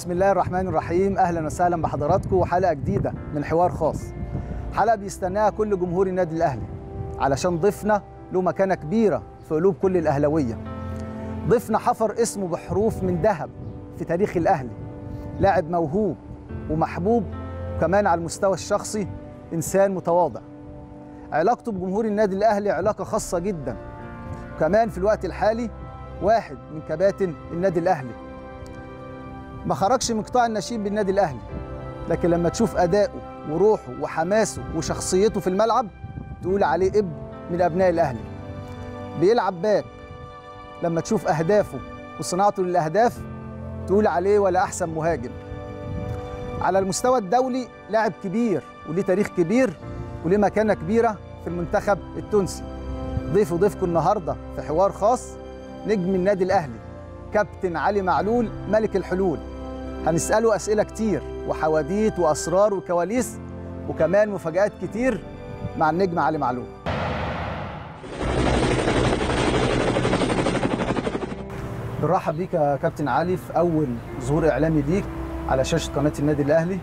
بسم الله الرحمن الرحيم اهلا وسهلا بحضراتكم وحلقه جديده من حوار خاص حلقه بيستناها كل جمهور النادي الاهلي علشان ضيفنا له مكانه كبيره في قلوب كل الاهلاويه ضيفنا حفر اسمه بحروف من ذهب في تاريخ الاهلي لاعب موهوب ومحبوب وكمان على المستوى الشخصي انسان متواضع علاقته بجمهور النادي الاهلي علاقه خاصه جدا وكمان في الوقت الحالي واحد من كباتن النادي الاهلي ما خرجش من قطاع الناشئين بالنادي الاهلي لكن لما تشوف اداؤه وروحه وحماسه وشخصيته في الملعب تقول عليه ابن من ابناء الاهلي بيلعب باك لما تشوف اهدافه وصناعته للاهداف تقول عليه ولا احسن مهاجم على المستوى الدولي لاعب كبير وليه تاريخ كبير وليه مكانه كبيره في المنتخب التونسي ضيفه ضيفكم النهارده في حوار خاص نجم النادي الاهلي كابتن علي معلول ملك الحلول هنساله اسئله كتير وحواديت واسرار وكواليس وكمان مفاجات كتير مع النجم علي معلول بنرحب بيك يا كابتن علي في اول ظهور اعلامي ليك على شاشه قناه النادي الاهلي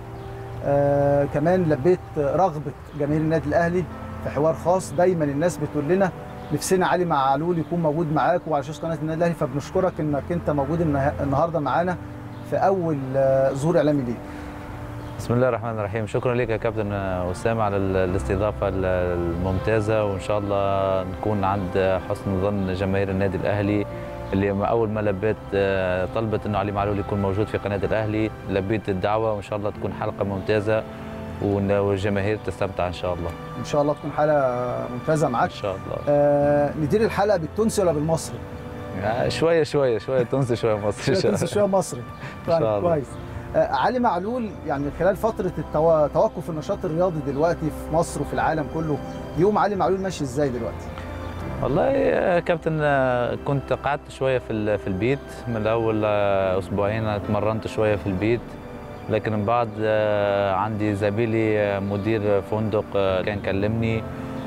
آه كمان لبيت رغبه جماهير النادي الاهلي في حوار خاص دايما الناس بتقول لنا نفسنا علي معلول يكون موجود معاك وعلى شاشه قناه النادي الاهلي فبنشكرك انك انت موجود النهارده معانا في اول ظهور اعلامي ليك بسم الله الرحمن الرحيم شكرا لك يا كابتن اسامه على الاستضافه الممتازه وان شاء الله نكون عند حسن ظن جماهير النادي الاهلي اللي اول ما لبيت طلبت انه علي معلول يكون موجود في قناه الاهلي لبيت الدعوه وان شاء الله تكون حلقه ممتازه والجماهير تستمتع ان شاء الله ان شاء الله تكون حلقه ممتازه معاك ان شاء الله آه ندير الحلقه بالتونسي ولا بالمصري شويه شويه شويه تونسي شويه مصري شويه تونسي شويه مصري ان شاء الله كويس آه علي معلول يعني خلال فتره التو... توقف النشاط الرياضي دلوقتي في مصر وفي العالم كله يوم علي معلول ماشي ازاي دلوقتي والله يا كابتن كنت قعدت شويه في في البيت من اول اسبوعين اتمرنت شويه في البيت لكن بعد عندي زميلي مدير فندق كان كلمني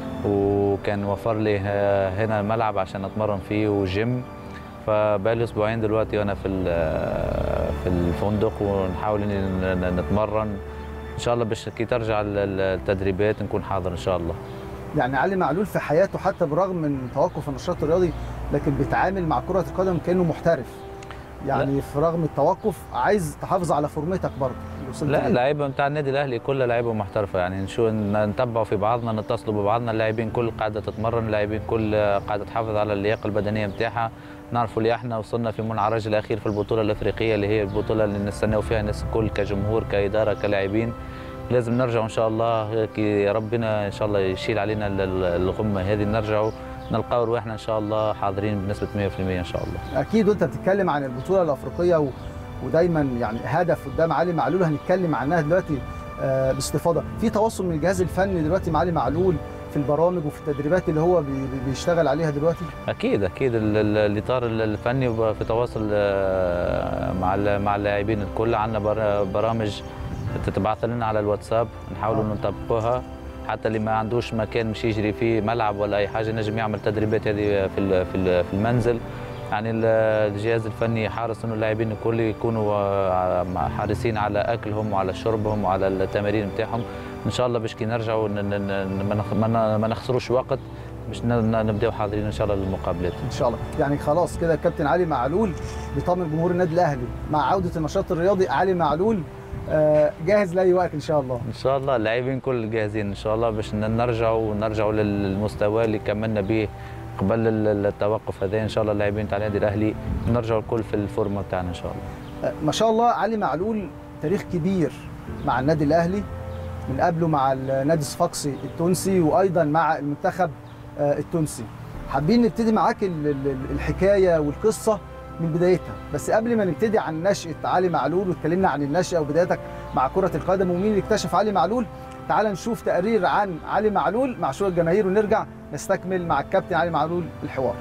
وكان وفر لي هنا الملعب عشان اتمرن فيه وجيم فبقالي اسبوعين دلوقتي وانا في في الفندق ونحاول ان نتمرن ان شاء الله باش كي ترجع التدريبات نكون حاضر ان شاء الله يعني علي معلول في حياته حتى بالرغم من توقف النشاط الرياضي لكن بيتعامل مع كرة القدم كأنه محترف يعني لا. في رغم التوقف عايز تحافظ على فورمتك برضه لا اللعيبه بتاع النادي الاهلي كلها لعيبه محترفه يعني نشوف نتبعوا في بعضنا نتصلوا ببعضنا اللاعبين كل قاعده تتمرن اللاعبين كل قاعده تحافظ على اللياقه البدنيه بتاعها نعرفوا اللي احنا وصلنا في منعرج الاخير في البطوله الافريقيه اللي هي البطوله اللي نستناو فيها الناس الكل كجمهور كاداره كلاعبين لازم نرجع ان شاء الله كي ربنا ان شاء الله يشيل علينا الغمه هذه نرجعوا نلقاو رواحنا ان شاء الله حاضرين بنسبه 100% ان شاء الله اكيد وانت بتتكلم عن البطوله الافريقيه و... ودايما يعني هدف قدام علي معلول هنتكلم عنها دلوقتي آه باستفاضه في تواصل من الجهاز الفني دلوقتي مع علي معلول في البرامج وفي التدريبات اللي هو بي... بيشتغل عليها دلوقتي اكيد اكيد الاطار الفني في تواصل مع مع اللاعبين الكل عندنا برامج تتبعث لنا على الواتساب نحاولوا آه. نطبقوها حتى اللي ما عندوش مكان مش يجري فيه ملعب ولا اي حاجه نجم يعمل تدريبات هذه في في المنزل يعني الجهاز الفني حارس انه اللاعبين الكل يكونوا حارسين على اكلهم وعلى شربهم وعلى التمارين بتاعهم ان شاء الله باش كي نرجعوا ما نخسروش وقت باش نبداو حاضرين ان شاء الله للمقابلات ان شاء الله يعني خلاص كده الكابتن علي معلول بيطمن جمهور النادي الاهلي مع عوده النشاط الرياضي علي معلول جاهز لاي وقت ان شاء الله ان شاء الله اللاعبين كل جاهزين ان شاء الله باش نرجعوا ونرجعوا للمستوى اللي كملنا به قبل التوقف هذا ان شاء الله اللاعبين تاع النادي الاهلي نرجعوا الكل في الفورمه بتاعنا ان شاء الله ما شاء الله علي معلول تاريخ كبير مع النادي الاهلي من قبله مع النادي الصفاقسي التونسي وايضا مع المنتخب التونسي حابين نبتدي معاك الحكايه والقصه من بدايتها بس قبل ما نبتدي عن نشأة علي معلول واتكلمنا عن النشأة وبدايتك مع كرة القدم ومين اللي اكتشف علي معلول تعال نشوف تقرير عن علي معلول مع شو الجماهير ونرجع نستكمل مع الكابتن علي معلول الحوار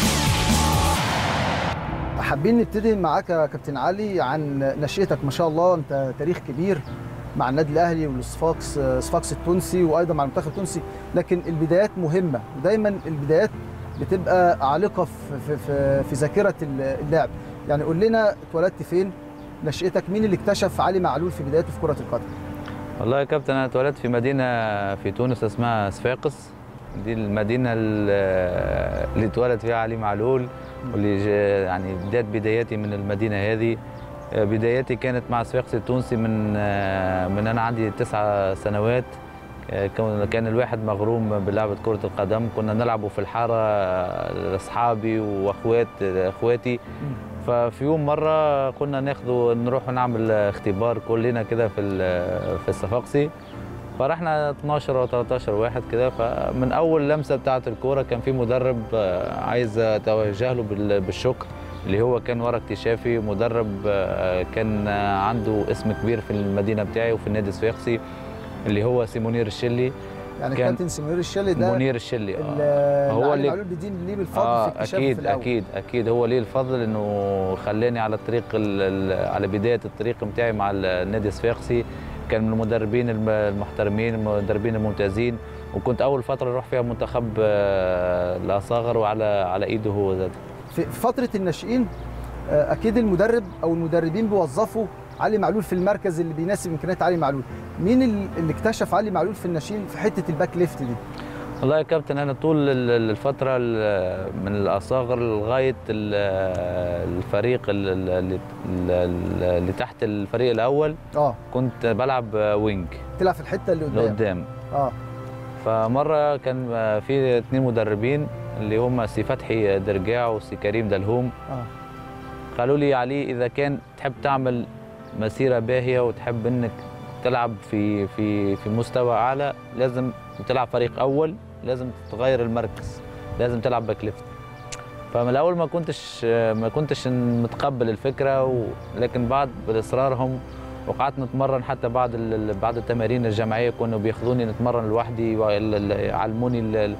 حابين نبتدي معاك يا كابتن علي عن نشأتك ما شاء الله انت تاريخ كبير مع النادي الاهلي والصفاقس صفاقس التونسي وايضا مع المنتخب التونسي لكن البدايات مهمه ودايما البدايات بتبقى عالقه في في في, في ذاكره اللاعب يعني قول لنا اتولدت فين نشأتك مين اللي اكتشف علي معلول في بدايته في كرة القدم والله يا كابتن انا اتولدت في مدينه في تونس اسمها صفاقس دي المدينه ال- اللي اتولد فيها علي معلول واللي جا- يعني بدات بداياتي من المدينه هذه آه، بداياتي كانت مع صفاقس التونسي من آه، من انا عندي تسعة سنوات آه، كون- كان الواحد مغروم بلعبه كره القدم كنا نلعبوا في الحاره آه، اصحابي واخوات اخواتي ففي يوم مره كنا ناخذوا نروح نعمل اختبار كلنا كده في ال- في الصفاقسي فرحنا 12 او 13 واحد كده فمن اول لمسه بتاعه الكوره كان في مدرب آه، عايز اتوجه له بال- بالشكر اللي هو كان ورا اكتشافي مدرب آه، كان آه، عنده اسم كبير في المدينه بتاعي وفي النادي الصفاقسي اللي هو سيمونير الشلي يعني كان كابتن سمير الشلي ده منير الشلي آه. اللي هو علي اللي- معلول بيدين ليه بالفضل آه في اكتشافه اكيد في الأول اكيد اكيد هو ليه الفضل انه خلاني على الطريق ال- ال- على بدايه الطريق بتاعي مع النادي الصفاقسي كان من المدربين الم- المحترمين المدربين الممتازين وكنت اول فتره اروح فيها منتخب آه، الاصاغر وعلى على ايده هو ذاته في في فترة الناشئين آه، أكيد المدرب أو المدربين بيوظفوا علي معلول في المركز اللي بيناسب إمكانيات علي معلول مين ال- اللي اكتشف علي معلول في الناشئين في حتة الباك ليفت دي والله يا كابتن انا طول ال- ال- الفتره ال- من الاصاغر لغايه ال- الفريق ال- ال- اللي ال- اللي تحت الفريق الاول اه كنت بلعب وينج تلعب في الحتة اللي قدام لقدام اه فمره كان في اثنين مدربين اللي هم سي فتحي درجاع وسي كريم دلهوم اه قالوا لي علي اذا كان تحب تعمل مسيره باهيه وتحب انك تلعب في في في مستوى اعلى لازم تلعب فريق اول لازم تغير المركز لازم تلعب باك ليفت فمن الاول ما كنتش ما كنتش متقبل الفكره و... لكن بعد باصرارهم وقعدت نتمرن حتى بعد ال... بعد التمارين الجماعيه كانوا بياخذوني نتمرن لوحدي ويعلموني ال...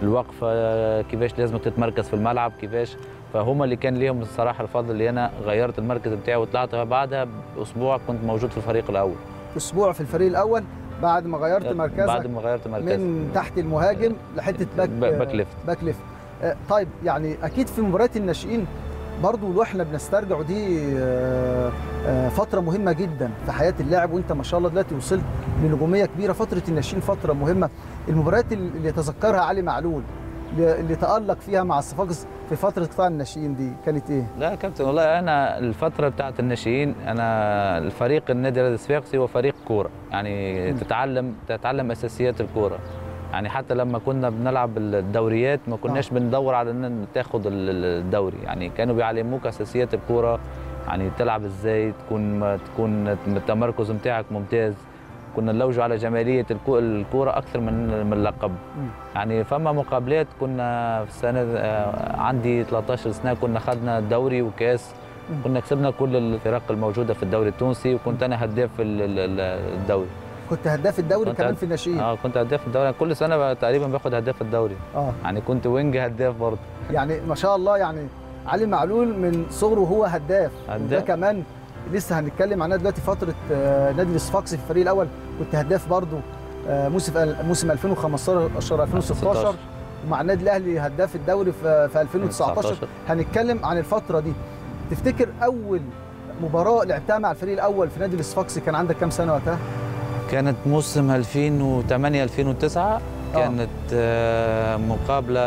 الوقفه كيفاش لازم تتمركز في الملعب كيفاش فهم اللي كان ليهم الصراحه الفضل اللي انا غيرت المركز بتاعي وطلعت بعدها باسبوع كنت موجود في الفريق الاول أسبوع في الفريق الأول بعد ما غيرت مركزك بعد ما غيرت مركزي من تحت المهاجم لحتة باك باك ليفت باك ليفت آه، طيب يعني أكيد في مباريات الناشئين برضو لو احنا بنسترجع دي آه، آه، فترة مهمة جدا في حياة اللاعب وانت ما شاء الله دلوقتي وصلت لنجومية كبيرة فترة الناشئين فترة مهمة المباريات اللي يتذكرها علي معلول اللي اللي تألق فيها مع الصفاقس في فترة قطاع الناشئين دي كانت ايه؟ لا يا كابتن والله انا الفتره بتاعت الناشئين انا الفريق النادي الصفاقسي هو فريق كوره يعني م. تتعلم تتعلم اساسيات الكوره يعني حتى لما كنا بنلعب الدوريات ما كناش بندور على ان تاخد ال- ال- الدوري يعني كانوا بيعلموك اساسيات الكوره يعني تلعب ازاي تكون ما تكون التمركز بتاعك ممتاز كنا نلوجوا على جماليه الكو- الكوره اكثر من من اللقب يعني فما مقابلات كنا في السنه آه، عندي 13 سنه كنا خدنا دوري وكاس مم. كنا كسبنا كل الفرق الموجوده في الدوري التونسي وكنت انا هداف ال- ال- ال- الدوري كنت هداف الدوري كنت كمان هد- في الناشئين اه كنت هداف الدوري كل سنه بقى تقريبا باخد هداف الدوري اه يعني كنت وينج هداف برضه يعني ما شاء الله يعني علي معلول من صغره هو هداف وده هداف. كمان لسه هنتكلم عنها دلوقتي فتره آه، نادي الصفاقسي في الفريق الاول كنت هداف برضو آه، موسم موسم 2015 2016 16. ومع النادي الاهلي هداف الدوري في في 2019 هنتكلم عن الفتره دي تفتكر اول مباراه لعبتها مع الفريق الاول في نادي الصفاقسي كان عندك كام سنه وقتها؟ كانت موسم 2008 2009 كانت آه، مقابله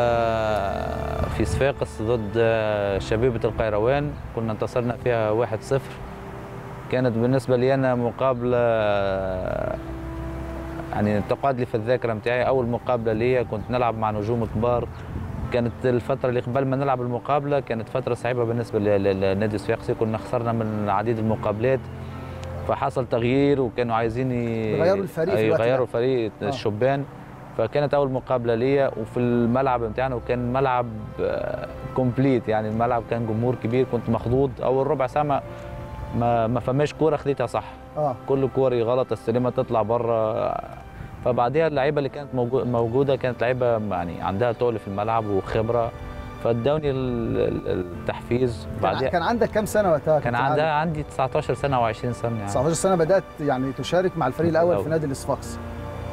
في صفاقس ضد آه، شبيبه القيروان كنا انتصرنا فيها 1-0 كانت بالنسبه لي انا مقابله آه، يعني تقعد لي في الذاكره متاعي اول مقابله ليا كنت نلعب مع نجوم كبار كانت الفترة اللي قبل ما نلعب المقابلة كانت فترة صعبة بالنسبة ل- ل- للنادي الصفاقسي كنا خسرنا من عديد المقابلات فحصل تغيير وكانوا عايزين ي- يغيروا الفريق في الوقت ده. يغيروا الفريق آه. الشبان فكانت اول مقابله ليا وفي الملعب بتاعنا وكان ملعب كومبليت يعني الملعب كان جمهور كبير كنت مخضوض اول ربع ساعه ما ما, ما فماش كوره خديتها صح اه كل كوري غلط السلمه تطلع بره فبعديها اللعيبه اللي كانت موجو- موجوده كانت لعيبه يعني عندها تقل في الملعب وخبره فادوني ال- ال- التحفيز كان, بعديها كان عندك كام سنه وقتها؟ كان كابتن علي؟ عندها عندي 19 سنه و20 سنه يعني 19 سنه بدات يعني تشارك مع الفريق الاول في الأول. نادي الصفاقسي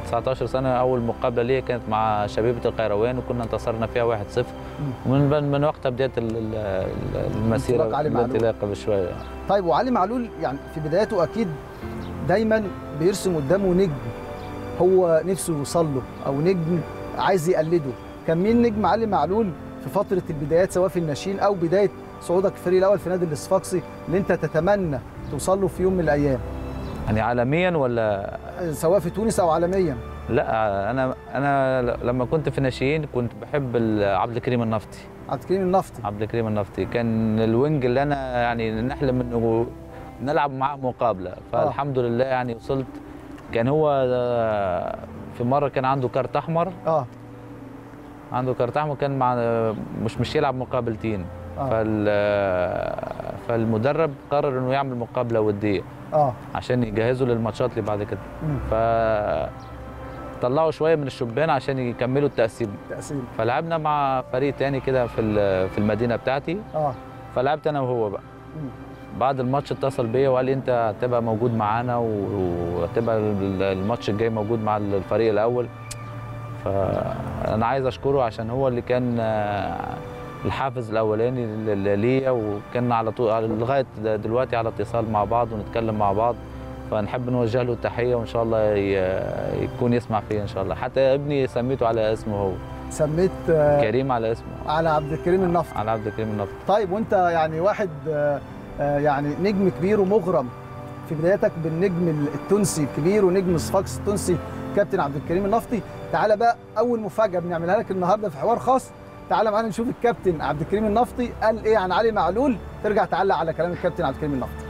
19 سنه اول مقابله ليا كانت مع شبيبه القيروان وكنا انتصرنا فيها 1-0 ومن من وقتها بدات ال- ال- ال- المسيره انطلاق علي معلول. الانطلاقه بشويه طيب وعلي معلول يعني في بداياته اكيد دايما بيرسم قدامه نجم هو نفسه يوصل له او نجم عايز يقلده كان مين نجم علي معلول في فتره البدايات سواء في الناشئين او بدايه صعودك الفريق الاول في نادي الصفاقسي اللي انت تتمنى توصل له في يوم من الايام يعني عالميا ولا سواء في تونس او عالميا لا انا انا لما كنت في ناشئين كنت بحب ال- عبد الكريم النفطي عبد الكريم النفطي عبد الكريم النفطي كان الوينج اللي انا يعني نحلم انه نلعب معاه مقابله فالحمد لله يعني وصلت كان هو آه، في مره كان عنده كارت احمر اه عنده كارت احمر كان مع مش مش يلعب مقابلتين اه فال فالمدرب قرر انه يعمل مقابله وديه اه عشان يجهزوا للماتشات اللي بعد كده مم. ف طلعوا شويه من الشبان عشان يكملوا التقسيم تقسيم فلعبنا مع فريق تاني كده في ال- في المدينه بتاعتي اه فلعبت انا وهو بقى مم. بعد الماتش اتصل بيا وقال لي انت هتبقى موجود معانا و- وهتبقى ال- الماتش الجاي موجود مع الفريق الاول فانا عايز اشكره عشان هو اللي كان آه، الحافز الاولاني ل- ل- ليا وكان على طول على- لغايه د- دلوقتي على اتصال مع بعض ونتكلم مع بعض فنحب نوجه له التحيه وان شاء الله ي- يكون يسمع فيا ان شاء الله حتى ابني سميته على اسمه هو سميت آه كريم على اسمه على عبد الكريم النفطي على عبد الكريم النفط طيب وانت يعني واحد آه، آه، يعني نجم كبير ومغرم في بدايتك بالنجم التونسي الكبير ونجم صفاقس التونسي كابتن عبد الكريم النفطي تعالى بقى اول مفاجاه بنعملها لك النهارده في حوار خاص تعالى معانا نشوف الكابتن عبد الكريم النفطي قال ايه عن علي معلول ترجع تعلق على كلام الكابتن عبد الكريم النفطي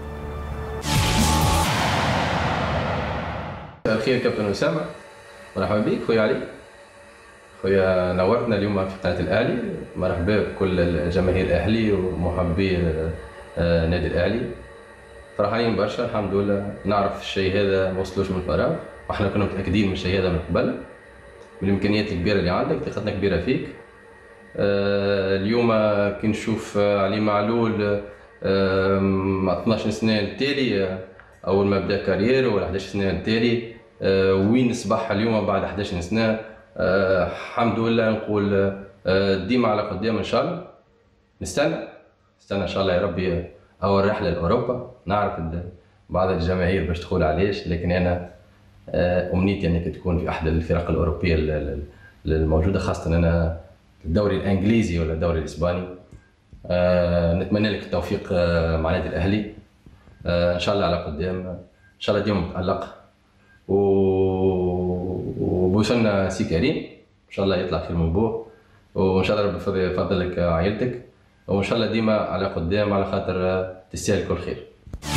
مساء الخير كابتن اسامه مرحبا بك خويا علي خويا نورتنا اليوم في قناه الاهلي مرحبا بكل الجماهير الاهلي ومحبي آه، نادي الاهلي فرحانين برشا الحمد لله نعرف الشيء هذا ما وصلوش من فراغ واحنا كنا متاكدين من الشيء هذا من قبل من الامكانيات الكبيره اللي عندك ثقتنا كبيره فيك آه، اليوم كي نشوف آه، علي معلول آه، مع 12 سنه التالي آه، اول ما بدا كارير ولا 11 سنه التالي آه، وين صبح اليوم بعد 11 سنه آه، الحمد لله نقول آه، ديما على قدام ان شاء الله نستنى نستنى ان شاء الله يا ربي اول رحله لاوروبا نعرف ال- بعض الجماهير باش تقول علاش لكن انا آه، امنيتي انك تكون في احد الفرق الاوروبيه ال- ال- الموجوده خاصه انا الدوري الانجليزي ولا الدوري الاسباني آه، نتمنى لك التوفيق آه، مع نادي الاهلي آه، ان شاء الله على قدام ان شاء الله ديما متالق و... وبوصلنا سي كريم ان شاء الله يطلع خير من بوه وان شاء الله ربي يفضل- يفضل لك عائلتك وان شاء الله ديما على قدام على خاطر آه، تستاهل كل خير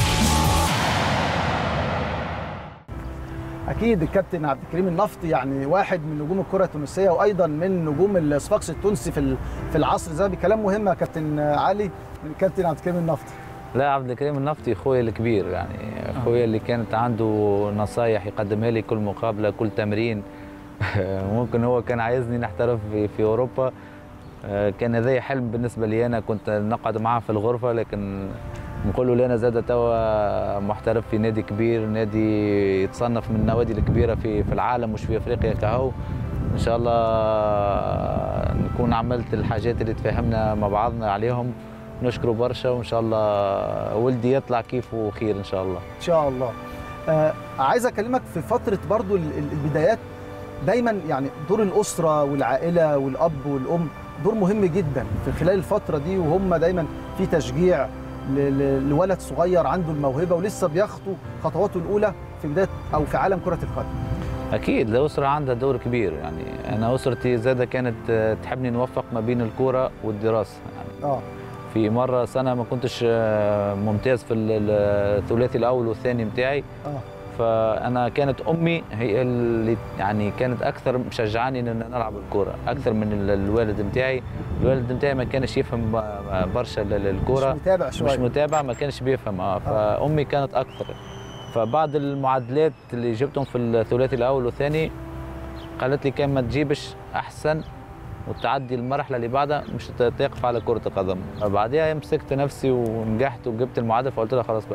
اكيد الكابتن عبد الكريم النفطي يعني واحد من نجوم الكره التونسيه وايضا من نجوم الصفاقس التونسي في ال- في العصر ده كلام مهم يا كابتن علي من الكابتن عبد الكريم النفطي لا عبد الكريم النفطي اخويا الكبير يعني اخويا اللي كانت عنده نصايح يقدمها لي كل مقابله كل تمرين ممكن هو كان عايزني نحترف في, في اوروبا آه، كان هذا حلم بالنسبه لي انا كنت نقعد معاه في الغرفه لكن نقول له انا زاد توا محترف في نادي كبير نادي يتصنف من النوادي الكبيره في في العالم مش في افريقيا كهو ان شاء الله نكون عملت الحاجات اللي تفاهمنا مع بعضنا عليهم نشكره برشا وان شاء الله ولدي يطلع كيفه خير ان شاء الله ان شاء الله آه عايز اكلمك في فتره برضو ال- ال- البدايات دايما يعني دور الاسره والعائله والاب والام دور مهم جدا في خلال الفتره دي وهم دايما في تشجيع ل- ل- لولد صغير عنده الموهبه ولسه بيخطو خطواته الاولى في بدايه او في عالم كره القدم اكيد الاسره عندها دور كبير يعني انا اسرتي زاده كانت آه، تحبني نوفق ما بين الكوره والدراسه يعني اه في مره سنه ما كنتش آه، ممتاز في ال- الثلاثي الاول والثاني بتاعي اه فانا كانت امي هي اللي يعني كانت اكثر مشجعاني ان أنا نلعب الكوره اكثر من ال- الوالد بتاعي الوالد بتاعي ما كانش يفهم ب- برشا ال- الكوره مش متابع شويه مش متابع ما كانش بيفهم اه فامي كانت اكثر فبعد المعادلات اللي جبتهم في الثلاثي الاول والثاني قالت لي كان ما تجيبش احسن وتعدي المرحله اللي بعدها مش تقف على كره القدم بعدها مسكت نفسي ونجحت وجبت المعادله فقلت لها خلاص بقى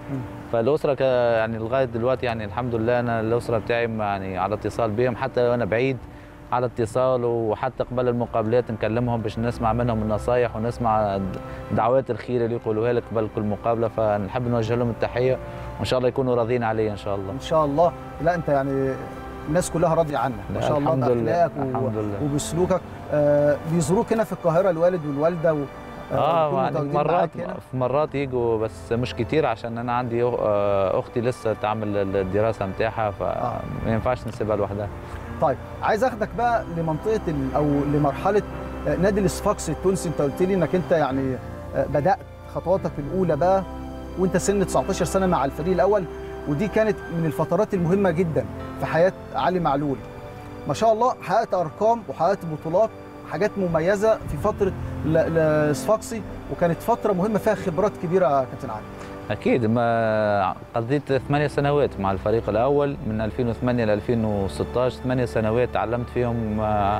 فالاسره ك... يعني لغايه دلوقتي يعني الحمد لله انا الاسره بتاعي يعني على اتصال بيهم حتى وانا بعيد على اتصال وحتى قبل المقابلات نكلمهم باش نسمع منهم النصايح ونسمع دعوات الخير اللي يقولوها لك قبل كل مقابله فنحب نوجه لهم التحيه وان شاء الله يكونوا راضيين علي ان شاء الله ان شاء الله لا انت يعني الناس كلها راضيه عنك ما شاء الله الحمد لله باخلاقك و- الحمد لله وبسلوكك آه بيزوروك هنا في القاهره الوالد والوالده و اه بيكونوا يعني متواجدين مرات معاك هنا؟ في مرات يجوا بس مش كتير عشان انا عندي أخ- آه، اختي لسه تعمل الدراسه نتاعها فما ينفعش نسيبها لوحدها طيب عايز اخدك بقى لمنطقه ال- او لمرحله آه، نادي الصفاقسي التونسي انت قلت لي انك انت يعني آه، بدات خطواتك الاولى بقى وانت سن 19 سنه مع الفريق الاول ودي كانت من الفترات المهمه جدا في حياه علي معلول ما شاء الله حققت ارقام وحققت بطولات حاجات مميزه في فتره ل- لصفاقسي وكانت فتره مهمه فيها خبرات كبيره يا كابتن علي اكيد ما قضيت ثمانية سنوات مع الفريق الاول من 2008 ل 2016 ثمانية سنوات تعلمت فيهم آه،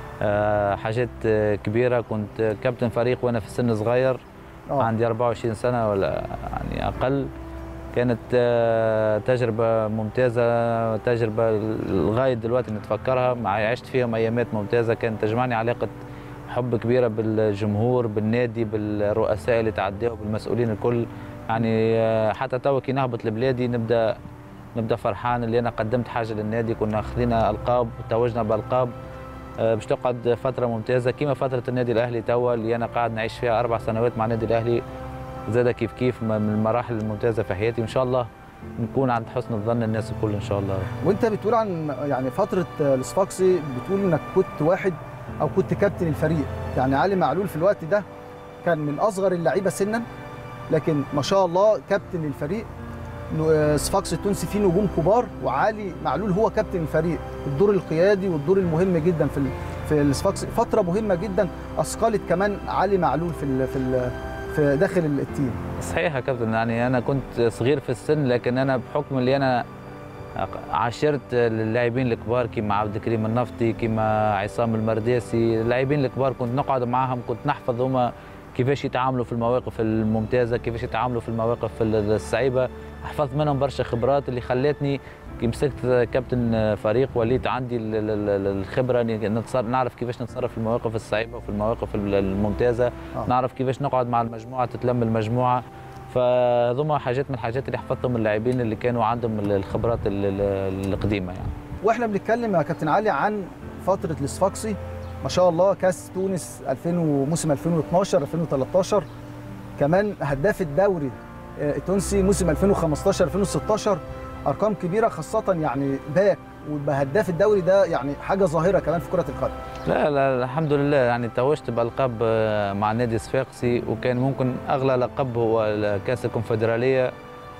آه، حاجات آه، كبيره كنت كابتن فريق وانا في سن صغير اه عندي 24 سنه ولا يعني اقل كانت آه، تجربه ممتازه تجربه لغايه دلوقتي نتفكرها مع عشت فيهم ايامات ممتازه كانت تجمعني علاقه حب كبيره بالجمهور بالنادي بالرؤساء اللي تعدوا بالمسؤولين الكل يعني آه، حتى تو كي نهبط لبلادي نبدا نبدا فرحان اللي انا قدمت حاجه للنادي كنا خذينا القاب وتوجنا بالقاب آه، باش تقعد فتره ممتازه كيما فتره النادي الاهلي توا اللي انا قاعد نعيش فيها اربع سنوات مع النادي الاهلي زاد كيف كيف من المراحل الممتازه في حياتي وان شاء الله نكون عند حسن الظن الناس الكل ان شاء الله وانت بتقول عن يعني فتره الصفاقسي بتقول انك كنت واحد او كنت كابتن الفريق يعني علي معلول في الوقت ده كان من اصغر اللعيبه سنا لكن ما شاء الله كابتن الفريق نو- صفاقسي التونسي فيه نجوم كبار وعلي معلول هو كابتن الفريق الدور القيادي والدور المهم جدا في ال- في الصفاقسي فتره مهمه جدا اثقلت كمان علي معلول في ال في ال في داخل التيم صحيح يا كابتن يعني انا كنت صغير في السن لكن انا بحكم اللي انا عاشرت اللاعبين الكبار كيما عبد الكريم النفطي كيما عصام المرداسي اللاعبين الكبار كنت نقعد معاهم كنت نحفظ هما كيفاش يتعاملوا في المواقف الممتازه كيفاش يتعاملوا في المواقف الصعيبه حفظت منهم برشا خبرات اللي خلتني كي مسكت كابتن فريق وليت عندي ال- ال- ال- الخبره اني نتصر- نعرف كيفاش نتصرف في المواقف الصعيبه وفي المواقف الممتازه آه. نعرف كيفاش نقعد مع المجموعه تتلم المجموعه فهذوما حاجات من الحاجات اللي حفظتهم من اللاعبين اللي كانوا عندهم الخبرات ال- ال- القديمه يعني واحنا بنتكلم يا كابتن علي عن فتره الصفاقسي ما شاء الله كاس تونس 2000 وموسم 2012 2013 كمان هداف الدوري آه، التونسي موسم 2015 2016 ارقام كبيره خاصه يعني باك ويبقى هداف الدوري ده يعني حاجه ظاهره كمان في كره القدم لا لا الحمد لله يعني توجت بالقاب آه، مع نادي الصفاقسي وكان ممكن اغلى لقب هو كاس الكونفدراليه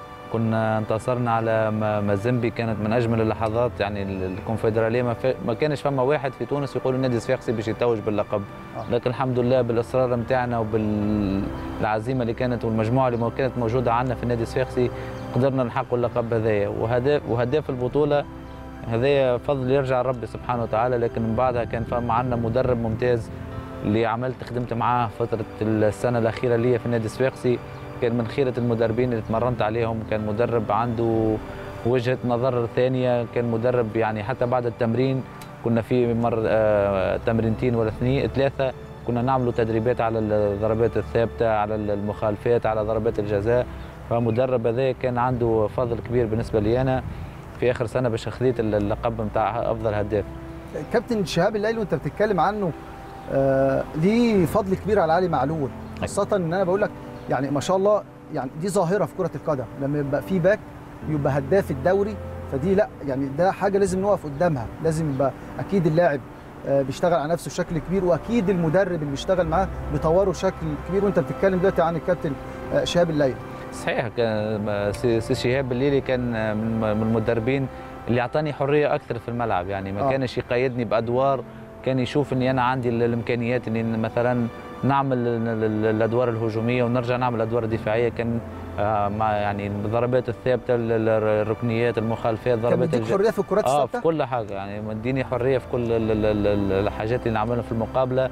كنا انتصرنا على م- مازيمبي كانت من اجمل اللحظات يعني ال- الكونفدراليه ما, في ما كانش فما واحد في تونس يقول النادي الصفاقسي باش يتوج باللقب آه. لكن الحمد لله بالاصرار نتاعنا وبالعزيمه اللي كانت والمجموعه اللي كانت موجوده عندنا في النادي الصفاقسي قدرنا نحققوا اللقب هذايا وهداف وهداف البطوله هذايا فضل يرجع ربي سبحانه وتعالى لكن من بعدها كان فما عندنا مدرب ممتاز اللي عملت خدمت معاه فتره السنه الاخيره ليا في النادي الصفاقسي كان من خيره المدربين اللي تمرنت عليهم كان مدرب عنده وجهه نظر ثانيه كان مدرب يعني حتى بعد التمرين كنا في مر آه تمرينتين ولا اثنين ثلاثه كنا نعملوا تدريبات على الضربات الثابته على المخالفات على ضربات الجزاء فمدرب هذا كان عنده فضل كبير بالنسبه لي انا في اخر سنه باش خذيت اللقب نتاع افضل هداف كابتن شهاب الليل وانت بتتكلم عنه آه ليه فضل كبير على علي معلول خاصه ان انا بقول لك يعني ما شاء الله يعني دي ظاهره في كره القدم لما يبقى في باك يبقى هداف الدوري فدي لا يعني ده حاجه لازم نقف قدامها لازم يبقى اكيد اللاعب آه، بيشتغل على نفسه بشكل كبير واكيد المدرب اللي بيشتغل معاه بيطوره بشكل كبير وانت بتتكلم دلوقتي عن الكابتن آه، شهاب الليل صحيح كان سي سي شهاب الليلي كان من من المدربين اللي اعطاني حريه اكثر في الملعب يعني ما آه. كانش يقيدني بادوار كان يشوف اني انا عندي ال- الامكانيات اني مثلا نعمل ال- ال- الادوار الهجوميه ونرجع نعمل الادوار الدفاعيه كان آه، مع يعني الضربات الثابته ال- ال- الركنيات المخالفات كان ضربات بيديك الج- حريه في الكرات اه في الثابته كل حاجه يعني مديني حريه في كل ال- ال- ال- الحاجات اللي نعملها في المقابله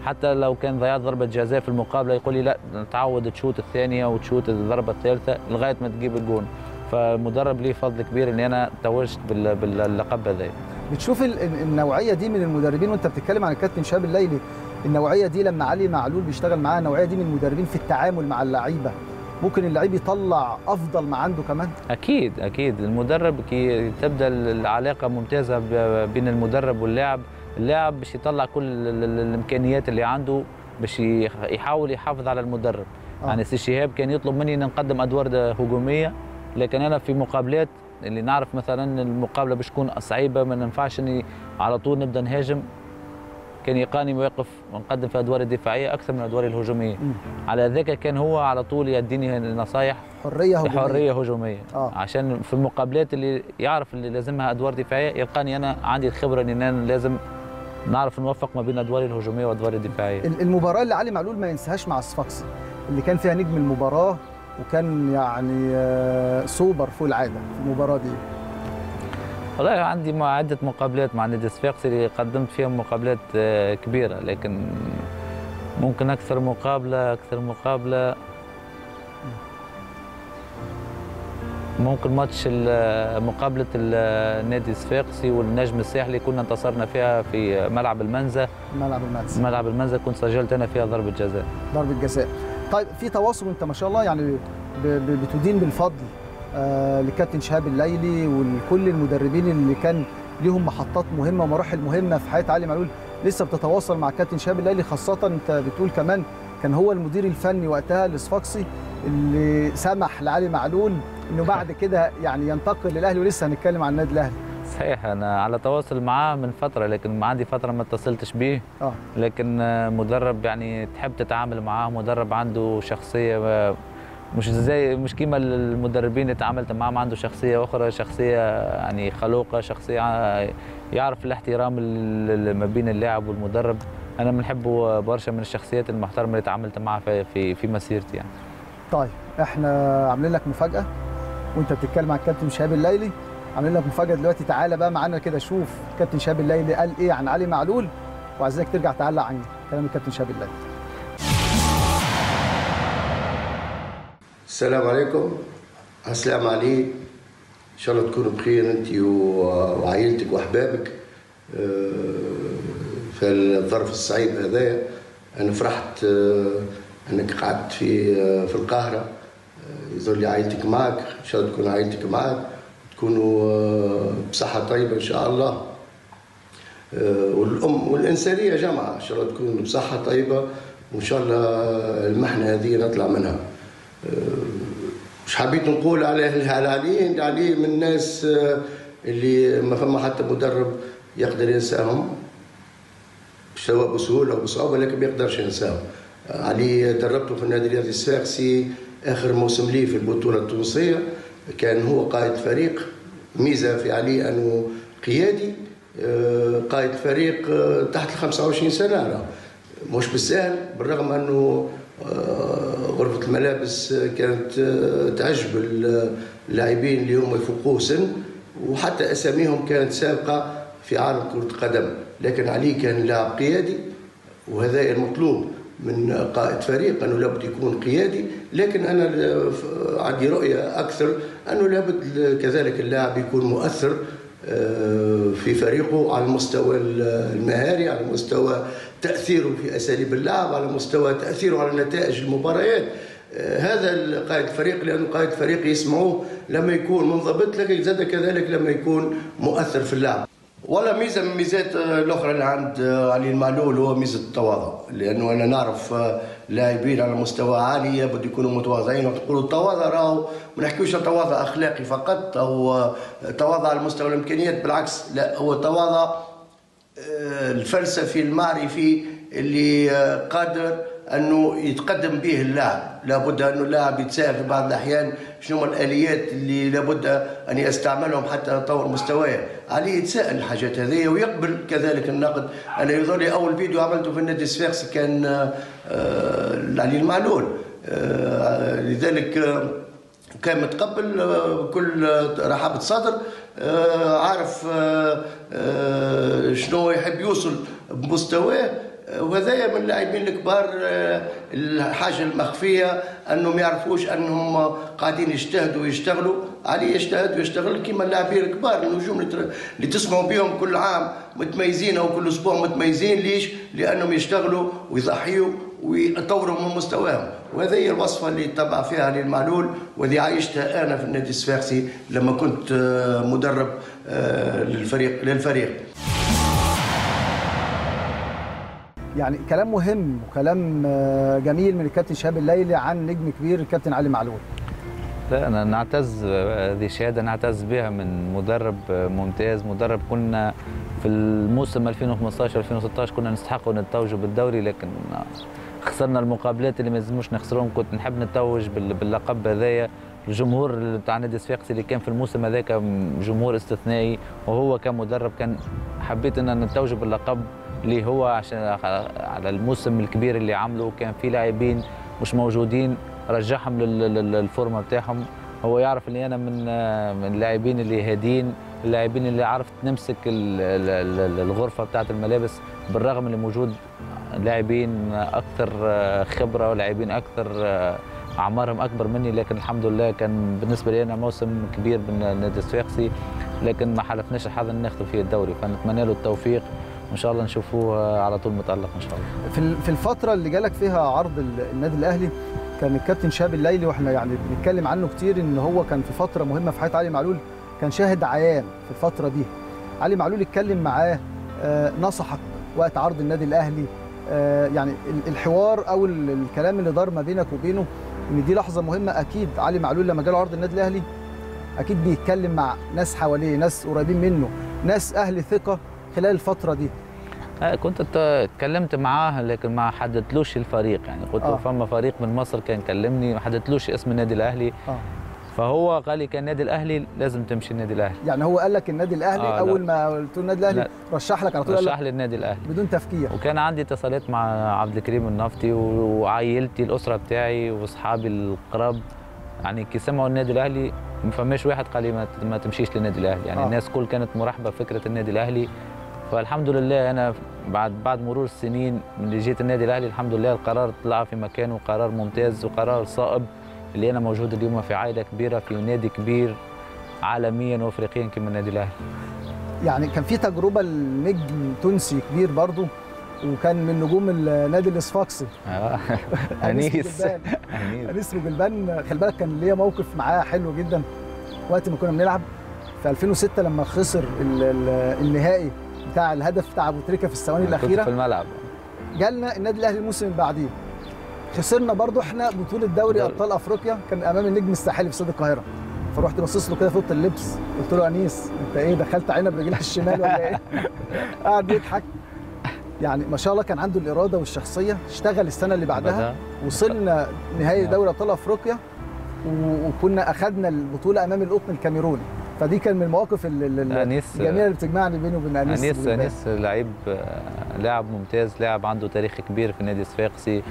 حتى لو كان ضيعت ضربه جزاء في المقابله يقول لي لا تعود تشوت الثانيه وتشوت الضربه الثالثه لغايه ما تجيب الجون فالمدرب ليه فضل كبير اني انا توجت بال- باللقب هذا بتشوف ال- ال- النوعيه دي من المدربين وانت بتتكلم عن الكابتن شهاب الليلي النوعيه دي لما علي معلول بيشتغل معاه النوعيه دي من المدربين في التعامل مع اللعيبه ممكن اللعيب يطلع افضل ما عنده كمان اكيد اكيد المدرب كي تبدا العلاقه ممتازه ب- بين المدرب واللاعب اللاعب باش يطلع كل ال- ال- الامكانيات اللي عنده باش يخ- يحاول يحافظ على المدرب آه. يعني سي شهاب كان يطلب مني ان نقدم ادوار ده هجوميه لكن انا في مقابلات اللي نعرف مثلا المقابله باش تكون صعيبه ما ننفعش اني على طول نبدا نهاجم كان يقاني مواقف ونقدم في ادوار الدفاعيه اكثر من الادوار الهجوميه مم. على ذاك كان هو على طول يديني نصايح حريه هجوميه حريه هجوميه آه. عشان في المقابلات اللي يعرف اللي لازمها ادوار دفاعيه يلقاني انا عندي الخبره ان انا لازم نعرف نوفق ما بين ادواري الهجوميه وادواري الدفاعيه ال- المباراه اللي علي معلول ما ينساهاش مع الصفاقسي اللي كان فيها نجم المباراه وكان يعني آه، سوبر فوق العاده في المباراه دي والله عندي مع عده مقابلات مع نادي صفاقسي اللي قدمت فيها مقابلات آه، كبيره لكن ممكن اكثر مقابله اكثر مقابله ممكن ماتش ال- مقابله النادي الصفاقسي والنجم الساحلي كنا انتصرنا فيها في ملعب المنزه ملعب الماتس ملعب المنزه كنت سجلت انا فيها ضربه جزاء ضربه جزاء طيب في تواصل انت ما شاء الله يعني ب- ب- بتدين بالفضل آه لكابتن شهاب الليلي ولكل المدربين اللي كان ليهم محطات مهمه ومراحل مهمه في حياه علي معلول لسه بتتواصل مع كابتن شهاب الليلي خاصه انت بتقول كمان كان هو المدير الفني وقتها لصفاقسي اللي سمح لعلي معلول انه بعد كده يعني ينتقل للاهلي ولسه هنتكلم عن النادي الاهلي صحيح انا على تواصل معاه من فتره لكن ما عندي فتره ما اتصلتش بيه اه لكن آه، مدرب يعني تحب تتعامل معاه مدرب عنده شخصيه آه، مش زي مش كيما المدربين اللي تعاملت معاهم عنده شخصيه اخرى شخصيه يعني خلوقه شخصيه آه، يعرف الاحترام ال- ال- ما بين اللاعب والمدرب انا بنحبه برشا من الشخصيات المحترمه اللي تعاملت معها في في, في مسيرتي يعني طيب احنا عاملين لك مفاجاه وانت بتتكلم عن الكابتن شهاب الليلي عاملين لك مفاجاه دلوقتي تعالى بقى معانا كده شوف كابتن شهاب الليلي قال ايه عن علي معلول وعايزينك ترجع تعلق عن كلام الكابتن شهاب الليلي السلام عليكم السلام عليك ان شاء الله تكونوا بخير انت و- وعائلتك واحبابك آه، في الظرف الصعيب هذا انا فرحت آه، انك قعدت في آه، في القاهره آه، يظل لي عائلتك معك ان شاء الله تكون عائلتك معك تكونوا آه، بصحه طيبه ان شاء الله آه، والام والانسانيه جمعه ان شاء الله تكون بصحه طيبه وان شاء الله المحنه هذه نطلع منها مش حبيت نقول على على علي علي من الناس آه، اللي ما فما حتى مدرب يقدر ينساهم سواء بسهوله او بصعوبه لكن ما يقدرش ينساهم آه، علي دربته في النادي الرياضي الصفاقسي اخر موسم لي في البطوله التونسيه كان هو قائد فريق ميزه في علي انه قيادي آه، قائد فريق آه، تحت ال 25 سنه راه. مش بالسهل بالرغم انه آه، غرفة الملابس كانت آه، تعجب اللاعبين اللي هم يفوقوه سن وحتى اساميهم كانت سابقة في عالم كرة القدم لكن علي كان لاعب قيادي وهذا المطلوب من قائد فريق انه لابد يكون قيادي لكن انا عندي رؤيه اكثر انه لابد كذلك اللاعب يكون مؤثر آه، في فريقه على المستوى المهاري على مستوى تاثيره في اساليب اللعب على مستوى تاثيره على نتائج المباريات آه، هذا قائد فريق لانه قائد فريق يسمعوه لما يكون منضبط لكن زاد كذلك لما يكون مؤثر في اللعب ولا ميزه من الميزات آه، الاخرى اللي عند آه، علي المعلول هو ميزه التواضع لانه انا نعرف آه، لاعبين على مستوى عالي لابد يكونوا متواضعين وتقولوا التواضع راهو ما نحكيوش عن تواضع اخلاقي فقط او آه، تواضع على مستوى الامكانيات بالعكس لا هو تواضع آه، الفلسفي المعرفي اللي آه، قادر انه يتقدم به اللاعب لابد انه اللاعب يتساءل في بعض الاحيان شنو هما الاليات اللي لابد ان يستعملهم حتى يطور مستواه عليه يتساءل الحاجات هذه ويقبل كذلك النقد انا يظهر لي اول فيديو عملته في النادي الصفاقسي كان آه، آه، علي المعلول آه، لذلك آه، كان متقبل آه، بكل آه، رحابة صدر آه، عارف آه، آه، شنو يحب يوصل بمستواه وهذايا من اللاعبين الكبار آه، الحاجه المخفيه انهم يعرفوش انهم قاعدين يجتهدوا ويشتغلوا عليه يجتهد ويشتغل كما اللاعبين الكبار النجوم اللي تر- اللي تسمعوا بهم كل عام متميزين او كل اسبوع متميزين ليش؟ لانهم يشتغلوا ويضحيوا ويطوروا من مستواهم وهذه هي الوصفه اللي تبع فيها علي المعلول واللي عايشتها انا في النادي الصفاقسي لما كنت آه، مدرب آه، للفريق للفريق يعني كلام مهم وكلام آه، جميل من الكابتن شهاب الليلي عن نجم كبير الكابتن علي معلول لا انا نعتز هذه شهاده نعتز بها من مدرب ممتاز مدرب كنا في الموسم 2015 2016 كنا نستحقوا نتوجوا بالدوري لكن خسرنا المقابلات اللي ما لازموش نخسرهم كنت نحب نتوج بال- باللقب هذايا الجمهور بتاع نادي صفاقسي اللي كان في الموسم هذاك جمهور استثنائي وهو كمدرب كان حبيت ان نتوج باللقب اللي هو عشان على الموسم الكبير اللي عمله كان في لاعبين مش موجودين رجعهم لل- لل- للفورمه بتاعهم هو يعرف اللي انا من من اللاعبين اللي هادين اللاعبين اللي عرفت نمسك ال- ال- ال- الغرفه بتاعت الملابس بالرغم اللي موجود لاعبين اكثر خبره ولاعبين اكثر اعمارهم اكبر مني لكن الحمد لله كان بالنسبه لي انا موسم كبير بالنادي الصفاقسي لكن ما حالفناش الحظ ان ناخذ فيه الدوري فنتمنى له التوفيق وان شاء الله نشوفوه على طول متالق ان شاء الله في ال- في الفتره اللي جالك فيها عرض ال- النادي الاهلي كان الكابتن شهاب الليلي واحنا يعني بنتكلم عنه كتير ان هو كان في فتره مهمه في حياه علي معلول كان شاهد عيان في الفتره دي علي معلول اتكلم معاه آه، نصحك وقت عرض النادي الاهلي آه، يعني ال- الحوار او ال- الكلام اللي دار ما بينك وبينه ان دي لحظه مهمه اكيد علي معلول لما جاله عرض النادي الاهلي اكيد بيتكلم مع ناس حواليه ناس قريبين منه ناس اهل ثقه خلال الفتره دي آه، كنت ات- اتكلمت معاه لكن ما حددتلوش الفريق يعني قلت له آه. فما فريق من مصر كان كلمني ما حددتلوش اسم النادي الاهلي اه فهو قال لي كان النادي الاهلي لازم تمشي النادي الاهلي يعني هو قال لك النادي الاهلي آه، لا. اول ما قلت له النادي الاهلي لا. رشح لك على طول قال رشح لك لي النادي الاهلي بدون تفكير وكان عندي اتصالات مع عبد الكريم النفطي وعائلتي الاسره بتاعي واصحابي القراب يعني كي سمعوا النادي الاهلي ما فماش واحد قال لي ما ت- ما تمشيش للنادي الاهلي يعني آه. آه. الناس كل كانت مرحبه بفكره النادي الاهلي فالحمد لله انا بعد بعد مرور السنين من اللي جيت النادي الاهلي الحمد لله القرار طلع في مكانه قرار ممتاز وقرار صائب اللي انا موجود اليوم في عائله كبيره في نادي كبير عالميا وافريقيا كما النادي الاهلي يعني كان في تجربه لنجم تونسي كبير برضو وكان من نجوم النادي الصفاقسي آه. أنيس انيس رجلبان. انيس انيس رجلبان خلي بالك كان ليا موقف معاه حلو جدا وقت ما كنا بنلعب في 2006 لما خسر ال- ال- النهائي بتاع الهدف بتاع ابو تريكه في الثواني كنت في الاخيره الملعب جالنا النادي الاهلي الموسم اللي بعديه خسرنا برضو احنا بطوله دوري دوري. ابطال افريقيا كان امام النجم الساحلي في استاد القاهره فرحت باصص له كده في اوضه اللبس قلت له انيس انت ايه دخلت عينه برجلها الشمال ولا ايه؟ قعد يضحك يعني ما شاء الله كان عنده الاراده والشخصيه اشتغل السنه اللي بعدها بعدها. وصلنا نهائي دوري ابطال افريقيا و- وكنا اخذنا البطوله امام القطن الكاميروني فدي كان من المواقف ال- ال- ال- أنيس- الجميله اللي بتجمعني بيني وبين انيس انيس بالبال. انيس لعيب آه، لاعب ممتاز لاعب عنده تاريخ كبير في النادي الصفاقسي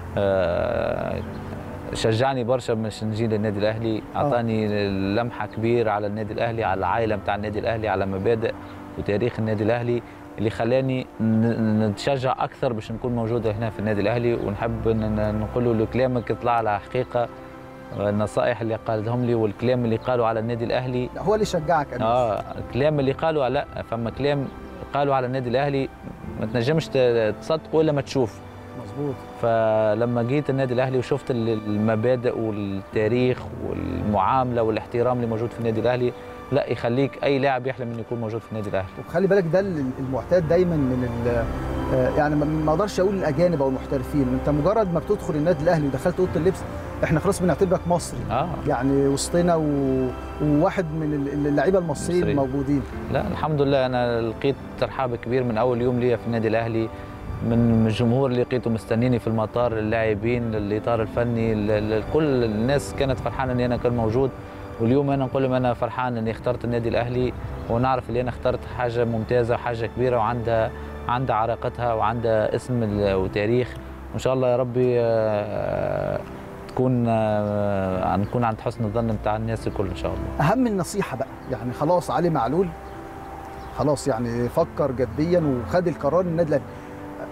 آه، شجعني برشا باش نجي للنادي الاهلي اعطاني لمحه كبيره على النادي الاهلي على العائله نتاع النادي الاهلي على مبادئ وتاريخ النادي الاهلي اللي خلاني ن- نتشجع اكثر باش نكون موجوده هنا في النادي الاهلي ونحب ن- نقول له كلامك يطلع على حقيقه النصائح اللي قالهم لي والكلام اللي قالوا على النادي الاهلي لا، هو اللي شجعك انيس اه الكلام اللي قالوا لا فما كلام قالوا على النادي الاهلي ما تنجمش ت- تصدقه الا ما تشوف مظبوط فلما جيت النادي الاهلي وشفت ال- المبادئ والتاريخ والمعامله والاحترام اللي موجود في النادي الاهلي لا يخليك اي لاعب يحلم انه يكون موجود في النادي الاهلي وخلي بالك ده ال- المعتاد دايما من ال- آه، يعني ما- ما اقدرش اقول الاجانب او المحترفين انت مجرد ما بتدخل النادي الاهلي ودخلت اوضه اللبس احنا خلاص بنعتبرك مصري اه يعني وسطنا و... وواحد من ال- اللعيبه المصريين مصري. الموجودين لا الحمد لله انا لقيت ترحاب كبير من اول يوم ليا في النادي الاهلي من من الجمهور اللي لقيته مستنيني في المطار اللاعبين الاطار الفني ال- ال- كل الناس كانت فرحانه اني انا كان موجود واليوم انا نقول لهم انا فرحان اني اخترت النادي الاهلي ونعرف اللي انا اخترت حاجه ممتازه وحاجه كبيره وعندها عندها عراقتها وعندها اسم ال- وتاريخ وان شاء الله يا ربي آه، تكون آه، نكون عند حسن الظن بتاع الناس الكل ان شاء الله اهم النصيحه بقى يعني خلاص علي معلول خلاص يعني فكر جديا وخد القرار النادي الاهلي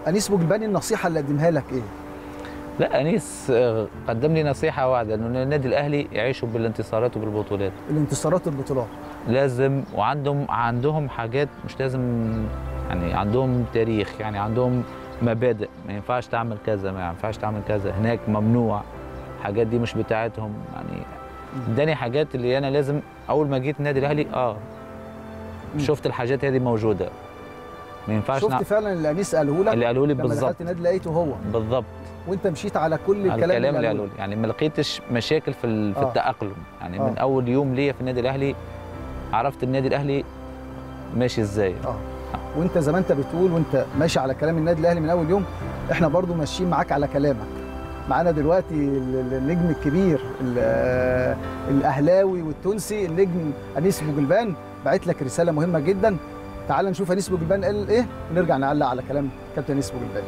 انيس بوجلباني النصيحه اللي قدمها لك ايه لا انيس آه، قدم لي نصيحه واحده انه النادي الاهلي يعيشوا بالانتصارات وبالبطولات الانتصارات والبطولات لازم وعندهم عندهم حاجات مش لازم يعني عندهم تاريخ يعني عندهم مبادئ ما ينفعش تعمل كذا ما ينفعش تعمل كذا هناك ممنوع الحاجات دي مش بتاعتهم يعني اداني حاجات اللي انا لازم اول ما جيت النادي الاهلي اه شفت الحاجات هذه موجوده ما ينفعش شفت نع- فعلا اللي انيس قاله لك اللي قالوا لي لما بالظبط دخلت النادي لقيته هو بالظبط وانت مشيت على كل على الكلام, الكلام اللي قاله قالوا لي يعني ما لقيتش مشاكل في ال- في آه. التاقلم يعني آه. من اول يوم ليا في النادي الاهلي عرفت النادي الاهلي ماشي ازاي اه وانت زي ما انت بتقول وانت ماشي على كلام النادي الاهلي من اول يوم احنا برضو ماشيين معاك على كلامك معانا دلوقتي ال- ال- النجم الكبير ال- آه، الاهلاوي والتونسي النجم انيس بوجلبان بعت لك رساله مهمه جدا تعال نشوف انيس بوجلبان قال ايه ونرجع نعلق على كلام كابتن انيس بوجلبان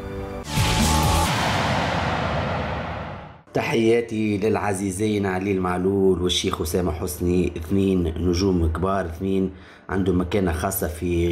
تحياتي للعزيزين علي المعلول والشيخ أسامة حسني اثنين نجوم كبار اثنين عندهم مكانة خاصة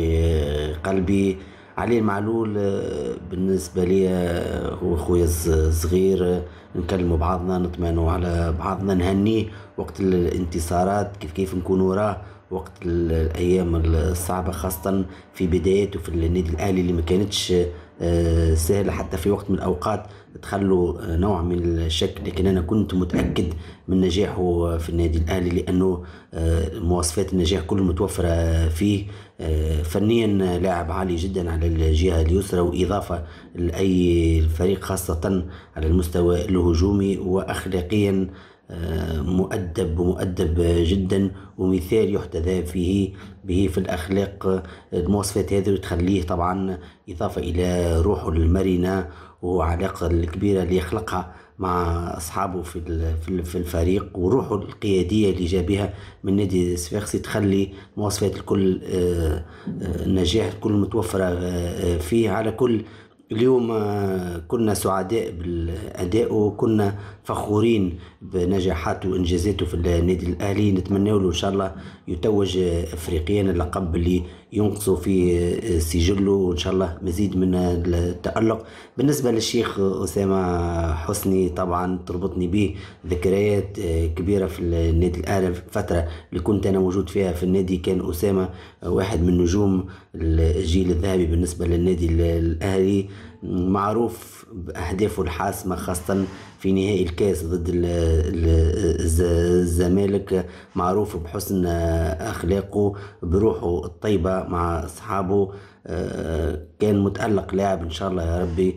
في قلبي علي المعلول آه، بالنسبة لي آه، هو خويا الص- صغير آه، نكلموا بعضنا نطمئنوا على بعضنا نهنيه وقت الانتصارات كيف كيف نكون وراه وقت ال- الايام الصعبه خاصه في بدايته في النادي الاهلي اللي ما كانتش آه، سهله حتى في وقت من الاوقات تخلوا آه، نوع من الشك لكن انا كنت متاكد من نجاحه في النادي الاهلي لانه آه، مواصفات النجاح كل متوفره فيه آه، فنيا لاعب عالي جدا على الجهه اليسرى واضافه لاي فريق خاصه على المستوى الهجومي واخلاقيا آه، مؤدب ومؤدب جدا ومثال يحتذى فيه به في الاخلاق آه، المواصفات هذه تخليه طبعا اضافه الى روحه المرنه وعلاقه الكبيره اللي يخلقها مع اصحابه في ال- في ال- في الفريق وروحه القياديه اللي جا بها من نادي الصفاقسي تخلي مواصفات الكل آه، آه، النجاح الكل متوفره آه، آه، فيه على كل اليوم آه، كنا سعداء بالاداء وكنا فخورين بنجاحاته وانجازاته في النادي الاهلي نتمنى له ان شاء الله يتوج آه، افريقيا اللقب اللي ينقصه في آه، سجله وان شاء الله مزيد من التالق بالنسبه للشيخ اسامه حسني طبعا تربطني به ذكريات آه، كبيره في النادي الاهلي في الفتره اللي كنت انا موجود فيها في النادي كان اسامه واحد من نجوم الجيل الذهبي بالنسبه للنادي الاهلي معروف باهدافه الحاسمه خاصه في نهائي الكاس ضد ال- ال- الز- الزمالك معروف بحسن اخلاقه بروحه الطيبه مع اصحابه آه، كان متالق لاعب ان شاء الله يا ربي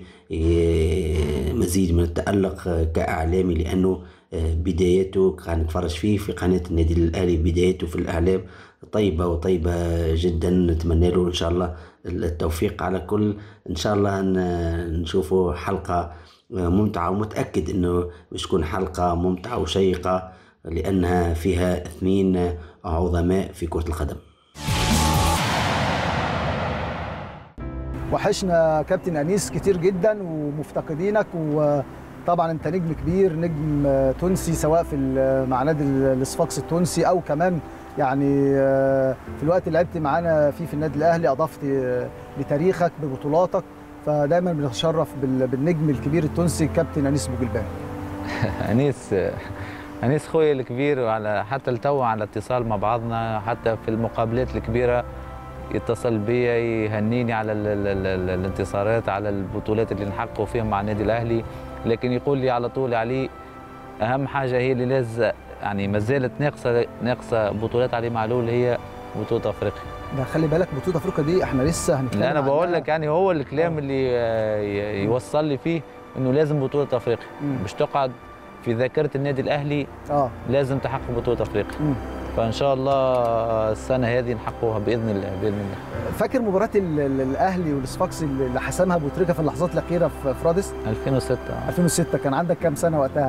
ي- مزيد من التالق كاعلامي لانه آه، بدايته كان نتفرج فيه في قناه النادي الاهلي بدايته في الاعلام طيبه وطيبه جدا نتمنى له ان شاء الله التوفيق على كل ان شاء الله ن- نشوفوا حلقه ممتعه ومتاكد انه مش تكون حلقه ممتعه وشيقه لانها فيها اثنين عظماء في كره القدم وحشنا كابتن انيس كتير جدا ومفتقدينك وطبعا انت نجم كبير نجم آه، تونسي سواء في ال- مع نادي ال- الصفاقس التونسي او كمان يعني آه، في الوقت اللي لعبت معانا فيه في النادي الاهلي اضفت آه، لتاريخك ببطولاتك فدايما بنتشرف بال- بالنجم الكبير التونسي كابتن انيس بوجلبان انيس انيس خويا الكبير وعلى حتى التو على اتصال مع بعضنا حتى في المقابلات الكبيره يتصل بيا يهنيني على ال ال ال ال الانتصارات على البطولات اللي نحققوا فيها مع النادي الاهلي لكن يقول لي على طول علي اهم حاجه هي اللي لازم يعني ما زالت ناقصه ناقصه بطولات علي معلول هي بطوله افريقيا ده خلي بالك بطوله افريقيا دي احنا لسه هنتكلم لا انا بقول عنها. لك يعني هو الكلام آه. اللي آه، ي- يوصل لي فيه انه لازم بطوله افريقيا مم. مش تقعد في ذاكره النادي الاهلي اه لازم تحقق بطوله افريقيا مم. فان شاء الله السنه هذه نحققها باذن الله باذن الله فاكر مباراه ال- ال- الاهلي والصفاقسي اللي حسمها ابو تريكه في اللحظات الاخيره في في رادس 2006 آه. 2006 كان عندك كام سنه وقتها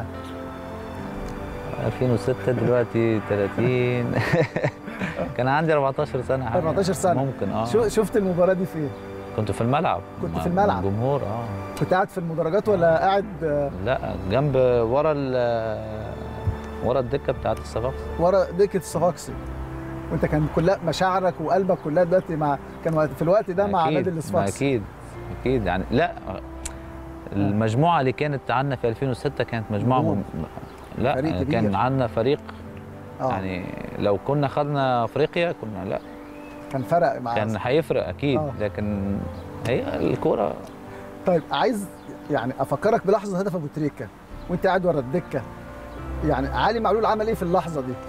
2006 دلوقتي 30 كان عندي 14 سنه حاجة. 14 سنة. ممكن اه شو شفت المباراه دي فين كنت في الملعب كنت مع- في الملعب. مع الجمهور اه كنت قاعد في المدرجات ولا قاعد آه، لا جنب ورا ال ورا الدكه بتاعت الصفاقس ورا دكه الصفاقسي وانت كان كلها مشاعرك وقلبك كلها دلوقتي مع كان وقت- في الوقت ده مع أكيد، نادي ما الصفاقسي اكيد اكيد يعني لا المجموعه اللي كانت عندنا في 2006 كانت مجموعه نجوم. مم... لا فريق كبير. كان عندنا فريق اه يعني لو كنا خدنا افريقيا كنا لا كان فرق مع كان هيفرق اكيد آه. لكن هي الكوره طيب عايز يعني افكرك بلحظه هدف ابو تريكه وانت قاعد ورا الدكه يعني علي معلول عمل ايه في اللحظه دي؟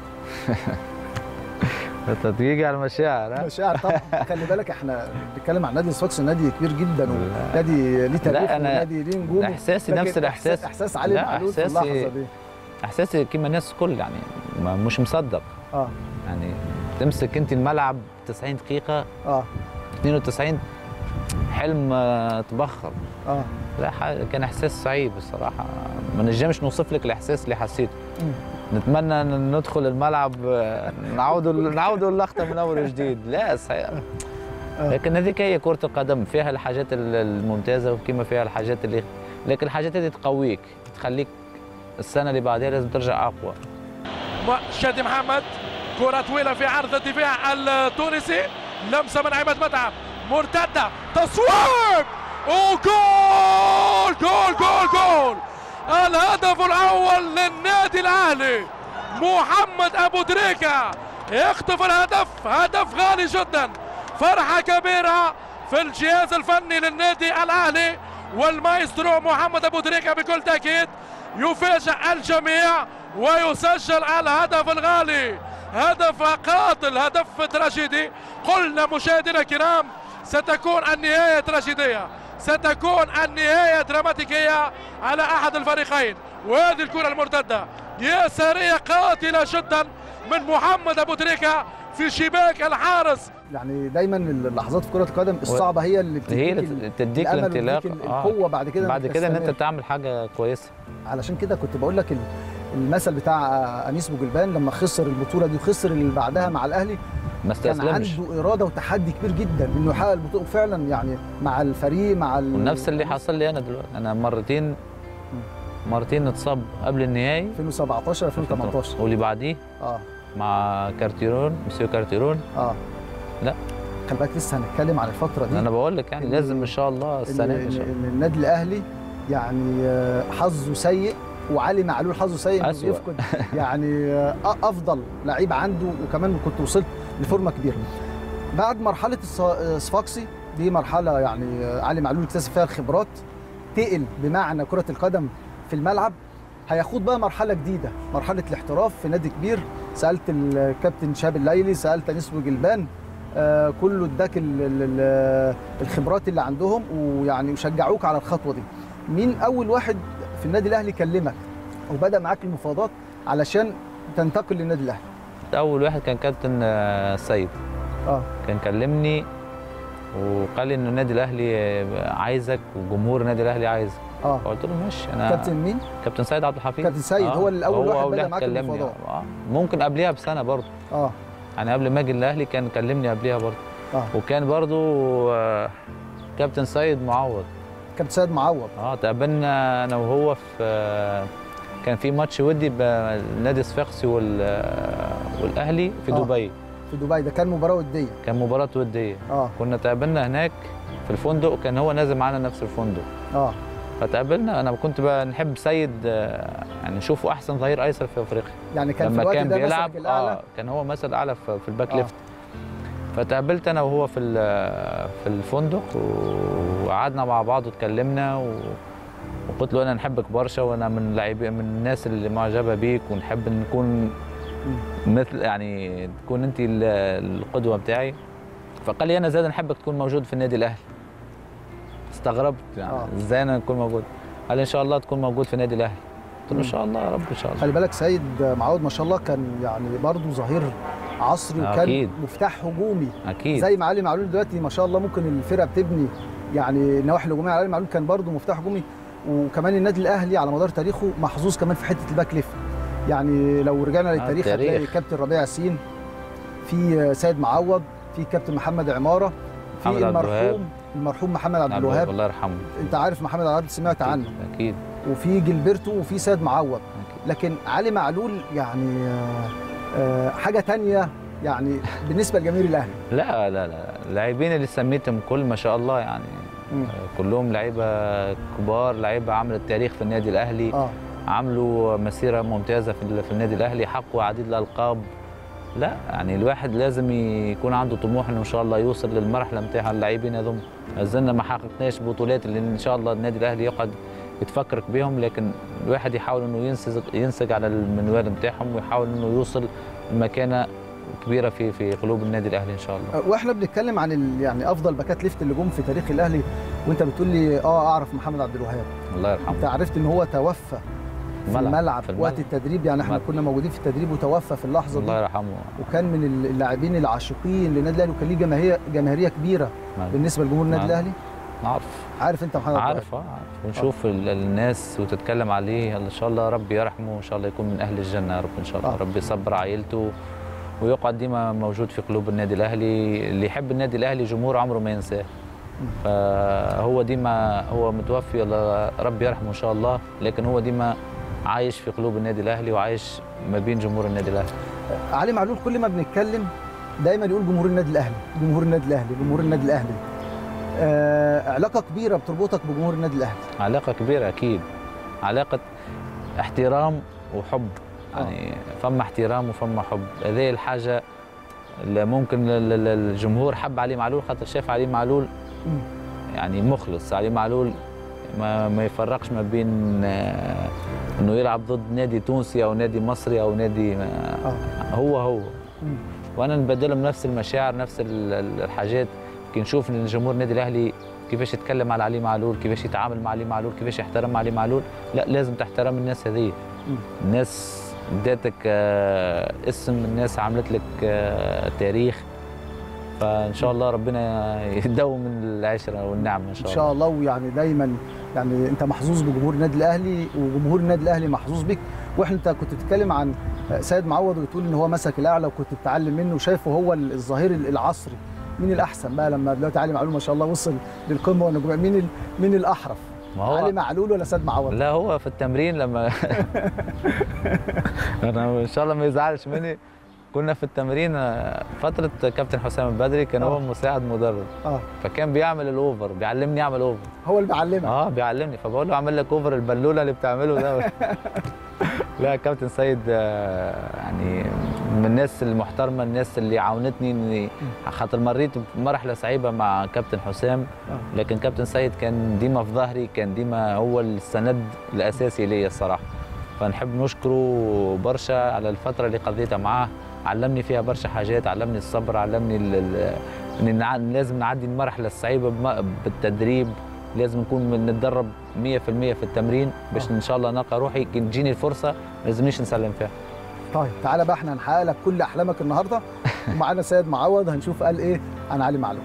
انت تيجي على المشاعر ها؟ مشاعر طبعا خلي بالك احنا بنتكلم عن نادي الصفاقس نادي كبير جدا ونادي ليه تاريخ لا، أنا ونادي ليه نجوم إحساسي لكن نفس الإحساس. احساس علي لا، معلول في إحساسي- اللحظه دي احساسي كما الناس الكل يعني ما مش مصدق اه يعني تمسك انت الملعب 90 دقيقه اه 92 حلم آه، تبخر اه لا ح- كان احساس صعيب الصراحه ما نجمش نوصف لك الاحساس اللي حسيته مم. نتمنى ان ندخل الملعب آه، نعودوا نعودوا اللقطه من اول وجديد لا صحيح آه. لكن هذيك هي كره القدم فيها الحاجات ال- الممتازه وكما فيها الحاجات اللي لكن الحاجات اللي تقويك تخليك السنه اللي بعدها لازم ترجع اقوى شادي محمد كرة طويلة في عرض الدفاع التونسي لمسة من عماد متعب مرتدة تصويب وجول جول جول جول الهدف الأول للنادي الأهلي محمد أبو تريكة يخطف الهدف هدف غالي جدا فرحة كبيرة في الجهاز الفني للنادي الأهلي والمايسترو محمد أبو تريكة بكل تأكيد يفاجئ الجميع ويسجل الهدف الغالي هدف قاتل هدف تراجيدي قلنا مشاهدينا الكرام ستكون النهاية تراجيدية ستكون النهاية دراماتيكية على أحد الفريقين وهذه الكرة المرتدة يسارية قاتلة جدا من محمد أبو تريكة في شباك الحارس يعني دايما اللحظات في كره القدم الصعبه هي اللي هي بتديك اللي ال- تديك الأمل الانطلاق وتديك ال- آه. القوه بعد كده بعد إنك كده ان انت تستمر. تعمل حاجه كويسه علشان كده كنت بقول لك ال- المثل بتاع انيس بوجلبان لما خسر البطوله دي وخسر اللي بعدها مع الاهلي ما كان استسلمش عنده اراده وتحدي كبير جدا انه يحقق البطوله وفعلا يعني مع الفريق مع ال... ونفس اللي حصل لي انا دلوقتي انا مرتين مرتين اتصاب قبل النهائي 2017 2018 واللي بعديه اه مع كارتيرون مسيو كارتيرون اه لا. خلي بالك لسه هنتكلم عن الفتره دي انا بقول لك يعني إن- لازم ان شاء الله إن, السنه دي ان إن, شاء الله إن النادي الاهلي يعني آه، حظه سيء وعلي معلول حظه سيء انه أسوأ. بيفقد يعني آه، افضل لعيب عنده وكمان كنت وصلت لفورمه كبيره بعد مرحله الص- الصفاقسي دي مرحله يعني آه، علي معلول اكتسب فيها الخبرات تقل بمعنى كره القدم في الملعب هيخوض بقى مرحله جديده مرحله الاحتراف في نادي كبير سالت الكابتن شهاب الليلي سالت انيس بوجلبان آه، كله اداك ال- ال- ال- الخبرات اللي عندهم ويعني وشجعوك على الخطوه دي مين اول واحد في النادي الاهلي كلمك وبدا معاك المفاوضات علشان تنتقل للنادي الاهلي اول واحد كان كابتن آه، السيد اه كان كلمني وقال لي ان النادي الاهلي آه، عايزك وجمهور النادي الاهلي عايزك اه فقلت له ماشي انا كابتن مين كابتن سيد عبد الحفيظ كابتن سيد هو اللي أول واحد بدأ معاك كلمني المفاوضات. آه. ممكن قبلها بسنه برضه اه يعني قبل ما اجي الاهلي كان كلمني قبلها برضه اه وكان برضه آه، كابتن سيد معوض كابتن سيد معوض اه تقابلنا انا وهو في آه، كان في ماتش ودي بنادي الصفاقسي وال آه، والاهلي في آه. دبي في دبي ده كان مباراه وديه كان مباراه وديه اه كنا تقابلنا هناك في الفندق وكان هو نازل معانا نفس الفندق اه فتقابلنا انا كنت بقى نحب سيد آه، يعني نشوفه احسن ظهير ايسر في افريقيا يعني كان في لما الوقت كان ده بيلعب مسك الاعلى اه كان هو مثل اعلى في في الباك آه. ليفت فتقابلت انا وهو في ال- في الفندق وقعدنا مع بعض واتكلمنا و... وقلت له انا نحبك برشا وانا من لاعبي من الناس اللي معجبه بيك ونحب نكون مثل يعني تكون انت ال- القدوه بتاعي فقال لي انا زاد نحبك تكون موجود في النادي الاهلي استغربت يعني آه. ازاي انا اكون موجود قال لي ان شاء الله تكون موجود في النادي الاهلي قلت له ان شاء الله يا رب ان شاء الله خلي بالك سيد معوض ما شاء الله كان يعني برضه ظهير عصري وكان أكيد. مفتاح هجومي اكيد زي ما علي معلول دلوقتي ما شاء الله ممكن الفرقه بتبني يعني النواحي الهجوميه علي معلول كان برضه مفتاح هجومي وكمان النادي الاهلي على مدار تاريخه محظوظ كمان في حته الباك ليفت يعني لو رجعنا للتاريخ التاريخ. هتلاقي كابتن ربيع ياسين في سيد معوض في كابتن محمد عماره في محمد عبد الوهاب. المرحوم المرحوم محمد عبد عبد الوهاب الله يرحمه انت عارف محمد عبد الوهاب سمعت عنه اكيد وفي جilberto وفي سيد معوض أكيد. لكن علي معلول يعني آه، آه، حاجه تانية يعني بالنسبه لجماهير الاهلي لا لا لا اللاعبين اللي سميتهم كل ما شاء الله يعني مم. آه، كلهم لعيبه كبار لعيبه عملت تاريخ في النادي الاهلي اه عملوا مسيره ممتازه في ال- في النادي الاهلي حققوا عديد الالقاب لا يعني الواحد لازم يكون عنده طموح انه ان شاء الله يوصل للمرحله نتاع اللاعبين هذوم ما زلنا ما حققناش بطولات اللي ان شاء الله النادي الاهلي يقعد يتفكرك بهم لكن الواحد يحاول انه ينسج ينسج على المنوال نتاعهم ويحاول انه يوصل لمكانه كبيره في في قلوب النادي الاهلي ان شاء الله واحنا بنتكلم عن ال... يعني افضل باكات ليفت اللي جم في تاريخ الاهلي وانت بتقول لي اه اعرف محمد عبد الوهاب الله انت يرحمه عرفت ان هو توفى في الملعب، الملعب في وقت الملعب. التدريب يعني احنا الملعب. كنا موجودين في التدريب وتوفى في اللحظه الله دي يرحمه وكان من اللاعبين العاشقين للنادي الاهلي وكان ليه جماهيريه جماهيريه كبيره نعم. بالنسبه لجمهور النادي نعم. الاهلي عارف عارف انت محمد عبد الوهاب عارف اه عارف ونشوف ال- الناس وتتكلم عليه ان شاء الله ربي يرحمه وان شاء الله يكون من اهل الجنه يا رب ان شاء الله آه. ربي يصبر عائلته ويقعد ديما موجود في قلوب النادي الاهلي اللي يحب النادي الاهلي جمهور عمره ما ينساه فهو ديما هو متوفي الله ربي يرحمه ان شاء الله لكن هو ديما عايش في قلوب النادي الاهلي وعايش ما بين جمهور النادي الاهلي علي معلول كل ما بنتكلم دايما يقول جمهور النادي الاهلي جمهور النادي الاهلي جمهور النادي الاهلي آه علاقه كبيره بتربطك بجمهور النادي الاهلي علاقة كبيرة أكيد علاقة احترام وحب يعني فما احترام وفما حب هذه الحاجة اللي ممكن ال- ال- الجمهور حب علي معلول خاطر شاف علي معلول مم. يعني مخلص علي معلول ما, ما يفرقش ما بين آه، انه يلعب ضد نادي تونسي او نادي مصري او نادي ما اه هو هو مم. وانا نبدلهم نفس المشاعر نفس ال- ال- الحاجات كي نشوف ان جمهور النادي الاهلي كيفاش يتكلم على علي معلول كيفاش يتعامل مع علي معلول كيفاش يحترم علي معلول لا لازم تحترم الناس هذه مم. الناس اداتك آه، اسم الناس عملت لك آه، تاريخ فان شاء الله ربنا يدوم من العشره والنعمه ان شاء ان الله شاء الله ويعني دايما يعني انت محظوظ بجمهور النادي الاهلي وجمهور النادي الاهلي محظوظ بيك واحنا انت كنت بتتكلم عن سيد معوض وتقول ان هو مسك الاعلى وكنت بتتعلم منه وشايفه هو الظهير العصري مين الاحسن بقى لما دلوقتي علي معلول ما شاء الله وصل للقمه والنجوم مين ال- مين الاحرف ما هو علي معلول ولا سيد معوض لا هو في التمرين لما انا ان شاء الله ما يزعلش مني كنا في التمرين آه، فتره كابتن حسام البدري كان هو آه. مساعد مدرب اه فكان بيعمل الاوفر بيعلمني اعمل اوفر هو اللي بيعلمك اه بيعلمني فبقول له اعمل لك اوفر البلوله اللي بتعمله ده لا كابتن سيد آه، يعني من الناس المحترمه الناس اللي عاونتني اني خاطر مريت بمرحله صعيبه مع كابتن حسام آه. لكن كابتن سيد كان ديما في ظهري كان ديما هو السند الاساسي ليا الصراحه فنحب نشكره برشا على الفتره اللي قضيتها معاه علمني فيها برشا حاجات علمني الصبر علمني ال- ال- ان نع- لازم نعدي المرحله الصعيبه بم- بالتدريب لازم نكون من- نتدرب 100% في التمرين باش ان شاء الله نلقى روحي كي تجيني الفرصه ما لازمنيش نسلم فيها طيب تعالى بقى احنا هنحقق لك كل احلامك النهارده ومعانا سيد معوض هنشوف قال ايه عن علي معلول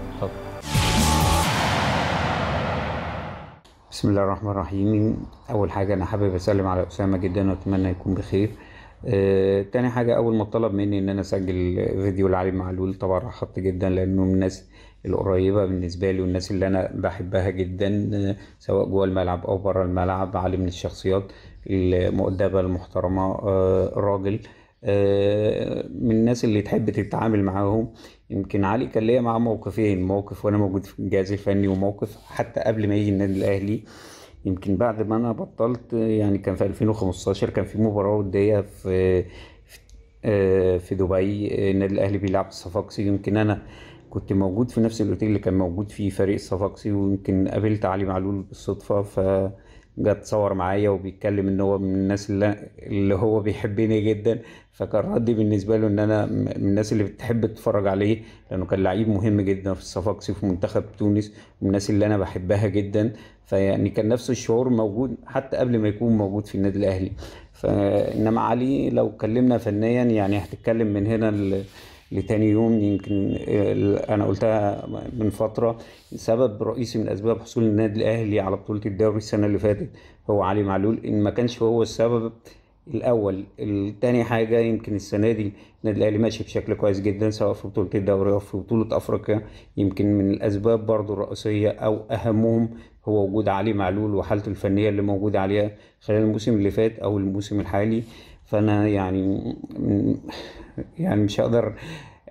بسم الله الرحمن الرحيم اول حاجه انا حابب اسلم على اسامه جدا واتمنى يكون بخير آه، تاني حاجه اول ما طلب مني ان انا اسجل فيديو لعلي معلول طبعا رحبت جدا لانه من الناس القريبه بالنسبه لي والناس اللي انا بحبها جدا آه، سواء جوه الملعب او بره الملعب علي من الشخصيات المؤدبه المحترمه آه، راجل آه، من الناس اللي تحب تتعامل معاهم يمكن علي كان ليا معاه موقفين موقف وانا موجود في الجهاز الفني وموقف حتى قبل ما يجي النادي الاهلي يمكن بعد ما انا بطلت يعني كان في 2015 كان في مباراة ودية في في- آه، في دبي آه، النادي الاهلي بيلعب الصفاقسي يمكن انا كنت موجود في نفس الاوتيل اللي كان موجود فيه فريق الصفاقسي ويمكن قابلت علي معلول بالصدفة ف جت صور معايا وبيتكلم ان هو من الناس اللي, اللي هو بيحبني جدا فكان ردي بالنسبه له ان انا م- من الناس اللي بتحب تتفرج عليه لانه كان لعيب مهم جدا في الصفاقسي في منتخب تونس ومن الناس اللي انا بحبها جدا فيعني كان نفس الشعور موجود حتى قبل ما يكون موجود في النادي الاهلي فانما علي لو اتكلمنا فنيا يعني هتتكلم من هنا ل... لتاني يوم يمكن آه، انا قلتها من فتره سبب رئيسي من اسباب حصول النادي الاهلي على بطوله الدوري السنه اللي فاتت هو علي معلول ان ما كانش هو السبب الاول التاني حاجه يمكن السنه دي النادي الاهلي ماشي بشكل كويس جدا سواء في بطوله الدوري او في بطوله افريقيا يمكن من الاسباب برضو الرئيسيه او اهمهم هو وجود علي معلول وحالته الفنيه اللي موجوده عليها خلال الموسم اللي فات او الموسم الحالي فانا يعني يعني مش هقدر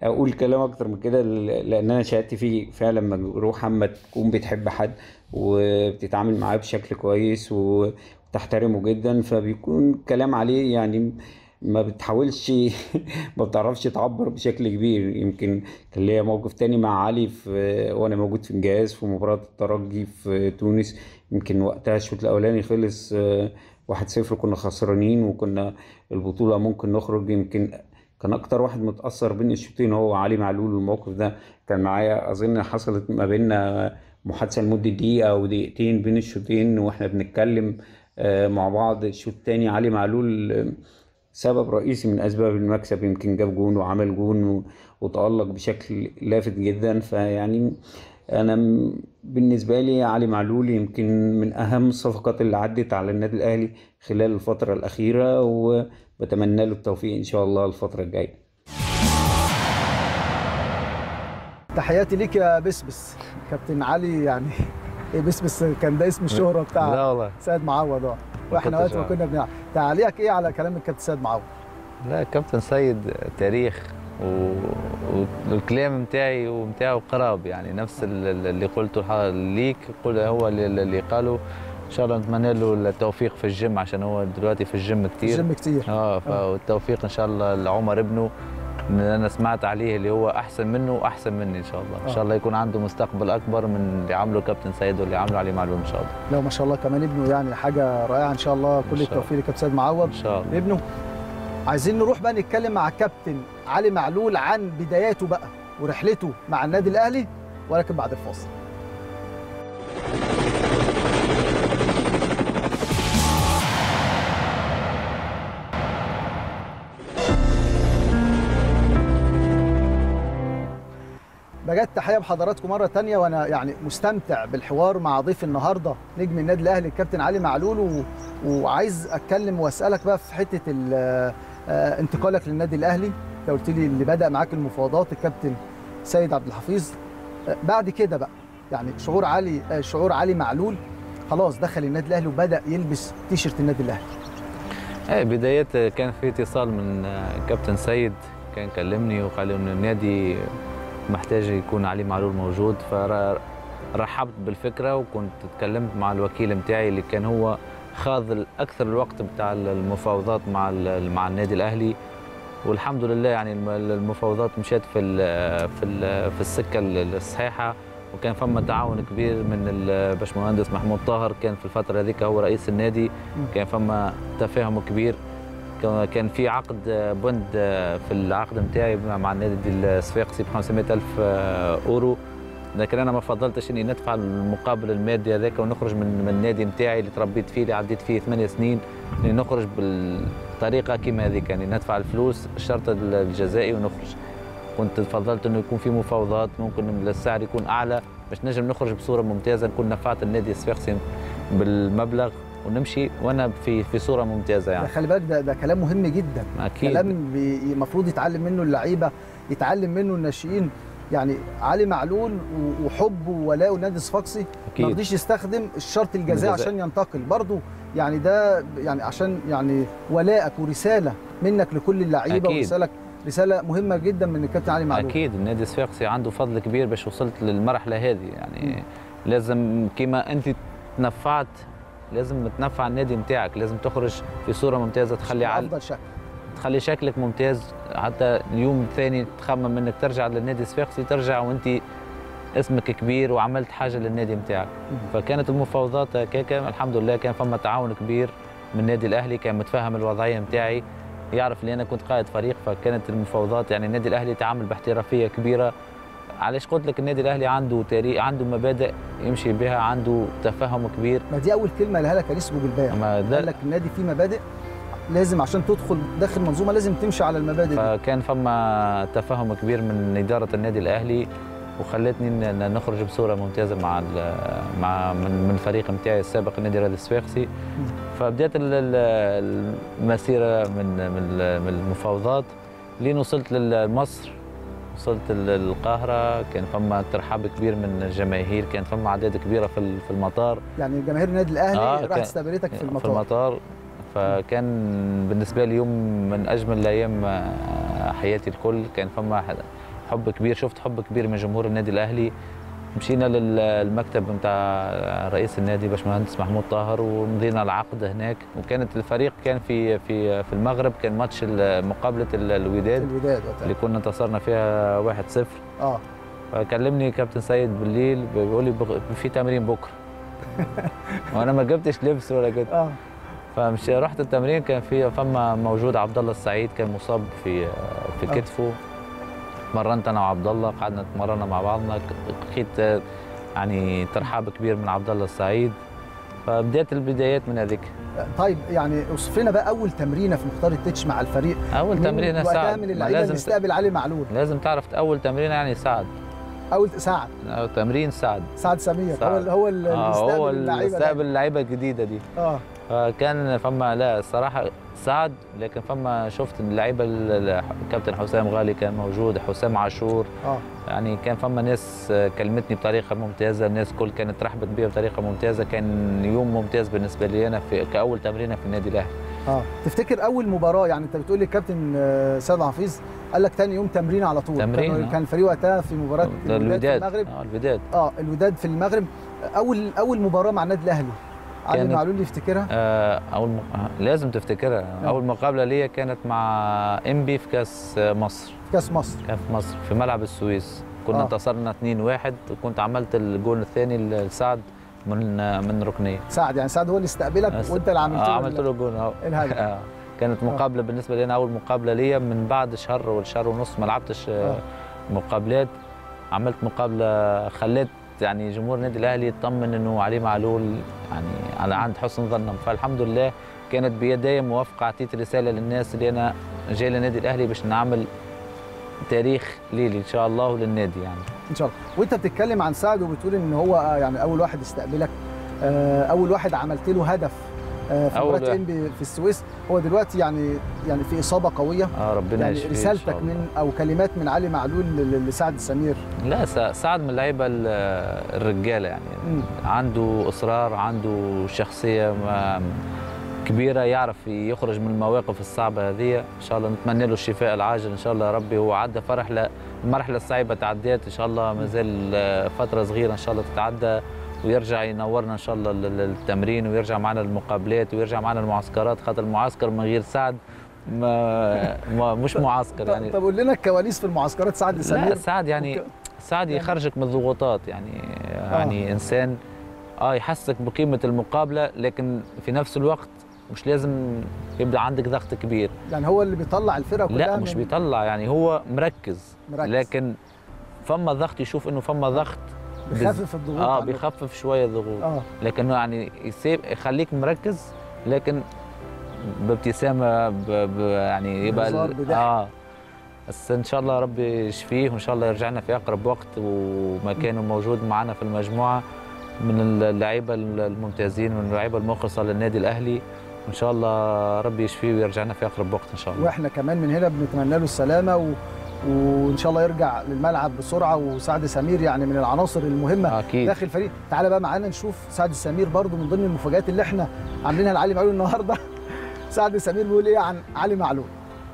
اقول كلام اكتر من كده ل- لان انا شهادتي فيه فعلا مجروحه اما تكون بتحب حد وبتتعامل معاه بشكل كويس وتحترمه جدا فبيكون كلام عليه يعني ما بتحاولش ما بتعرفش تعبر بشكل كبير يمكن كان ليا موقف تاني مع علي في وانا موجود في الجهاز في مباراة الترجي في تونس يمكن وقتها الشوط الاولاني خلص آه، واحد صفر كنا خسرانين وكنا البطولة ممكن نخرج يمكن كان اكتر واحد متأثر بين الشوطين هو علي معلول الموقف ده كان معايا اظن حصلت ما بيننا محادثة لمدة دقيقة او دقيقتين بين الشوطين واحنا بنتكلم آه، مع بعض الشوط التاني علي معلول آه، سبب رئيسي من اسباب المكسب يمكن جاب جون وعمل جون و- وتألق بشكل لافت جدا فيعني انا م- بالنسبه لي علي معلول يمكن من اهم الصفقات اللي عدت على النادي الاهلي خلال الفتره الاخيره وبتمنى له التوفيق ان شاء الله الفتره الجايه تحياتي ليك يا بسبس كابتن علي يعني ايه بسبس كان ده اسم الشهره بتاع لا والله سيد معوض اه واحنا كنتش وقت ما أعرف. كنا بنلعب تعليقك ايه على كلام الكابتن سيد معوض لا كابتن سيد تاريخ و... والكلام متاعي ومتاعه قراب يعني نفس ال- ال- اللي قلته الح- ليك قل هو اللي, اللي قاله ان شاء الله نتمنى له التوفيق في الجيم عشان هو دلوقتي في الجيم كتير الجيم كتير اه فالتوفيق ان شاء الله لعمر ابنه ان انا سمعت عليه اللي هو احسن منه واحسن مني ان شاء الله ان آه. شاء الله يكون عنده مستقبل اكبر من اللي عمله كابتن سيد واللي عمله علي معلول ان شاء الله لو ما شاء الله كمان ابنه يعني حاجه رائعه ان شاء الله كل إن شاء الله. التوفيق لكابتن سيد معوض ان شاء الله ابنه عايزين نروح بقى نتكلم مع الكابتن علي معلول عن بداياته بقى ورحلته مع النادي الاهلي ولكن بعد الفاصل بجد تحيه بحضراتكم مره تانية وانا يعني مستمتع بالحوار مع ضيف النهارده نجم النادي الاهلي الكابتن علي معلول و... وعايز اتكلم واسالك بقى في حته ال- آه، انتقالك للنادي الاهلي انت قلت لي اللي بدا معاك المفاوضات الكابتن سيد عبد الحفيظ آه، بعد كده بقى يعني شعور علي آه، شعور علي معلول خلاص دخل النادي الاهلي وبدا يلبس تيشرت النادي الاهلي ايه بدايات كان في اتصال من آه، كابتن سيد كان كلمني وقال لي ان النادي محتاج يكون علي معلول موجود فرحبت بالفكره وكنت اتكلمت مع الوكيل بتاعي اللي كان هو خاض اكثر الوقت بتاع المفاوضات مع ال- مع النادي الاهلي والحمد لله يعني الم- المفاوضات مشات في ال في ال في السكه الصحيحه وكان فما تعاون كبير من الباشمهندس محمود طاهر كان في الفتره هذيك هو رئيس النادي كان فما تفاهم كبير كان- كان في عقد بند في العقد نتاعي مع النادي الصفاقسي ب 500 ألف أورو لكن أنا ما فضلتش إني ندفع المقابل المادي هذاك ونخرج من من النادي نتاعي اللي تربيت فيه اللي عديت فيه ثمانية سنين إني نخرج بالطريقة كيما هذيك يعني ندفع الفلوس الشرط الجزائي ونخرج كنت فضلت انه يكون في مفاوضات ممكن السعر يكون اعلى باش نجم نخرج بصوره ممتازه نكون نفعت النادي الصفاقسي بالمبلغ ونمشي وانا في في صوره ممتازه ده يعني خلي بالك ده, ده كلام مهم جدا اكيد كلام بي- المفروض يتعلم منه اللعيبه يتعلم منه الناشئين يعني علي معلول و- وحبه وولاءه النادي الصفاقسي ما اكيد رضيش يستخدم الشرط الجزائي الجزاء. عشان ينتقل برضه يعني ده يعني عشان يعني ولائك ورساله منك لكل اللعيبه أكيد. ورسالك رساله مهمه جدا من الكابتن علي معلول اكيد النادي الصفاقسي عنده فضل كبير باش وصلت للمرحله هذه يعني لازم كيما انت تنفعت لازم تنفع النادي نتاعك لازم تخرج في صوره ممتازه تخلي عل... افضل شكل تخلي شكلك ممتاز حتى اليوم الثاني تخمم انك ترجع للنادي الصفاقسي ترجع وانت اسمك كبير وعملت حاجه للنادي نتاعك فكانت المفاوضات هكاكا الحمد لله كان فما تعاون كبير من النادي الاهلي كان متفهم الوضعيه نتاعي يعرف لي انا كنت قائد فريق فكانت المفاوضات يعني النادي الاهلي تعامل باحترافيه كبيره علاش قلت لك النادي الاهلي عنده تاريخ عنده مبادئ يمشي بها عنده تفهم كبير ما دي اول كلمه قالها لك انيس بالباع اما قال ده لك النادي فيه مبادئ لازم عشان تدخل داخل منظومه لازم تمشي على المبادئ دي فكان فما تفهم كبير من اداره النادي الاهلي وخلتني ان نخرج بصوره ممتازه مع ال- مع من من الفريق نتاعي السابق النادي الرياضي الصفاقسي فبدات ال- ال- المسيره من من من المفاوضات لين وصلت لمصر وصلت ال- القاهره كان فما ترحاب كبير من الجماهير كان فما اعداد كبيره في ال- في المطار يعني جماهير النادي الاهلي آه، راحت كان- استقبلتك في في المطار المطار فكان بالنسبه لي يوم من اجمل الايام آه، حياتي الكل كان فما حد- حب كبير شفت حب كبير من جمهور النادي الاهلي مشينا للمكتب بتاع رئيس النادي باشمهندس محمود طاهر ومضينا العقد هناك وكانت الفريق كان في في في المغرب كان ماتش ال- مقابله ال- الوداد الوداد وقتها اللي كنا انتصرنا فيها 1-0 اه فكلمني كابتن سيد بالليل بيقول لي بغ- في تمرين بكره وانا ما جبتش لبس ولا كده اه فمش رحت التمرين كان في فما موجود عبد الله السعيد كان مصاب في في آه. كتفه مرنت انا وعبد الله قعدنا اتمرنا مع بعضنا لقيت يعني ترحاب كبير من عبد الله السعيد فبديت البدايات من هذيك طيب يعني اوصف لنا بقى اول تمرينه في مختار التتش مع الفريق اول مين تمرينه وقتها سعد من ما اللعيبه اللي لازم استقبل علي معلول لازم تعرف اول تمرينه يعني سعد اول سعد أو تمرين سعد سعد سمير سعد. هو ال- هو اللي آه استقبل هو اللعيبه اللي ده. استقبل اللعيبه الجديده دي اه فكان فما لا الصراحه سعد لكن فما شفت اللعيبه ال- ال- الكابتن حسام غالي كان موجود حسام عاشور اه يعني كان فما ناس كلمتني بطريقه ممتازه الناس كل كانت رحبت بي بطريقه ممتازه كان يوم ممتاز بالنسبه لي انا في كاول تمرينه في النادي الاهلي اه تفتكر اول مباراه يعني انت بتقول لي الكابتن آه، سيد حفيظ قال لك تاني يوم تمرين على طول تمرين، كان, آه. كان الفريق وقتها في مباراه ده الوداد في الوداد المغرب اه الوداد اه الوداد في المغرب اول اول مباراه مع النادي الاهلي علي كانت- معلول يفتكرها آه اول م... آه، لازم تفتكرها اول مقابله ليا كانت مع انبي في كاس مصر في كاس مصر كان في مصر في ملعب السويس كنا آه. انتصرنا 2-1 وكنت عملت الجول الثاني لسعد من من ركنيه سعد يعني سعد هو اللي استقبلك بس- وانت اللي عملت آه له عملت له جول اهو الهدف. آه. كانت مقابله بالنسبه لي انا اول مقابله ليا من بعد شهر ولا شهر ونص ما لعبتش آه. آه. مقابلات عملت مقابله خليت يعني جمهور النادي الاهلي يطمن انه علي معلول يعني على عند حسن ظنهم فالحمد لله كانت بيدي موافقه اعطيت رساله للناس اللي انا جاي للنادي الاهلي باش نعمل تاريخ ليلي ان شاء الله وللنادي يعني ان شاء الله وانت بتتكلم عن سعد وبتقول ان هو آه، يعني اول واحد استقبلك آه، اول واحد عملت له هدف آه، في أول مباراه واحد. انبي في السويس هو دلوقتي يعني يعني في اصابه قويه اه ربنا يعني يشفيه إن رسالتك شاء الله. من او كلمات من علي معلول ل- لسعد سمير لا س- سعد من اللعيبه ال- الرجاله يعني مم. عنده اصرار عنده شخصيه ما- كبيره يعرف يخرج من المواقف الصعبه هذه ان شاء الله نتمنى له الشفاء العاجل ان شاء الله يا ربي هو عدى فرح المرحله الصعيبه تعديت ان شاء الله ما زال فتره صغيره ان شاء الله تتعدى ويرجع ينورنا ان شاء الله لل- للتمرين ويرجع معنا المقابلات ويرجع معنا المعسكرات خاطر المعسكر من غير سعد ما, ما مش معسكر يعني طب قول لنا الكواليس في المعسكرات سعد سمير لا سعد يعني وك- سعد يعني- يخرجك من الضغوطات يعني يعني انسان اه يحسسك بقيمه المقابله لكن في نفس الوقت مش لازم يبدا عندك ضغط كبير يعني هو اللي بيطلع الفرقه كلها لا مش من- بيطلع يعني هو مركز, مركز. لكن فما ضغط يشوف انه فما ضغط بز- بيخفف الضغوط اه عنه. بيخفف شويه الضغوط اه لكنه يعني يسيب يخليك مركز لكن بابتسامه ب... ب... يعني يبقى بهزار، ال- بضحك. اه بس ان شاء الله ربي يشفيه وان شاء الله يرجع لنا في اقرب وقت ومكانه موجود معنا في المجموعه من اللعيبه الممتازين من اللعيبه المخلصه للنادي الاهلي وان شاء الله ربي يشفيه ويرجع لنا في اقرب وقت ان شاء الله واحنا كمان من هنا بنتمنى له السلامه و... وان شاء الله يرجع للملعب بسرعه وسعد سمير يعني من العناصر المهمه اكيد داخل الفريق تعالى بقى معانا نشوف سعد سمير برضو من ضمن المفاجآت اللي احنا عاملينها لعلي معلول النهارده سعد سمير بيقول ايه عن علي معلول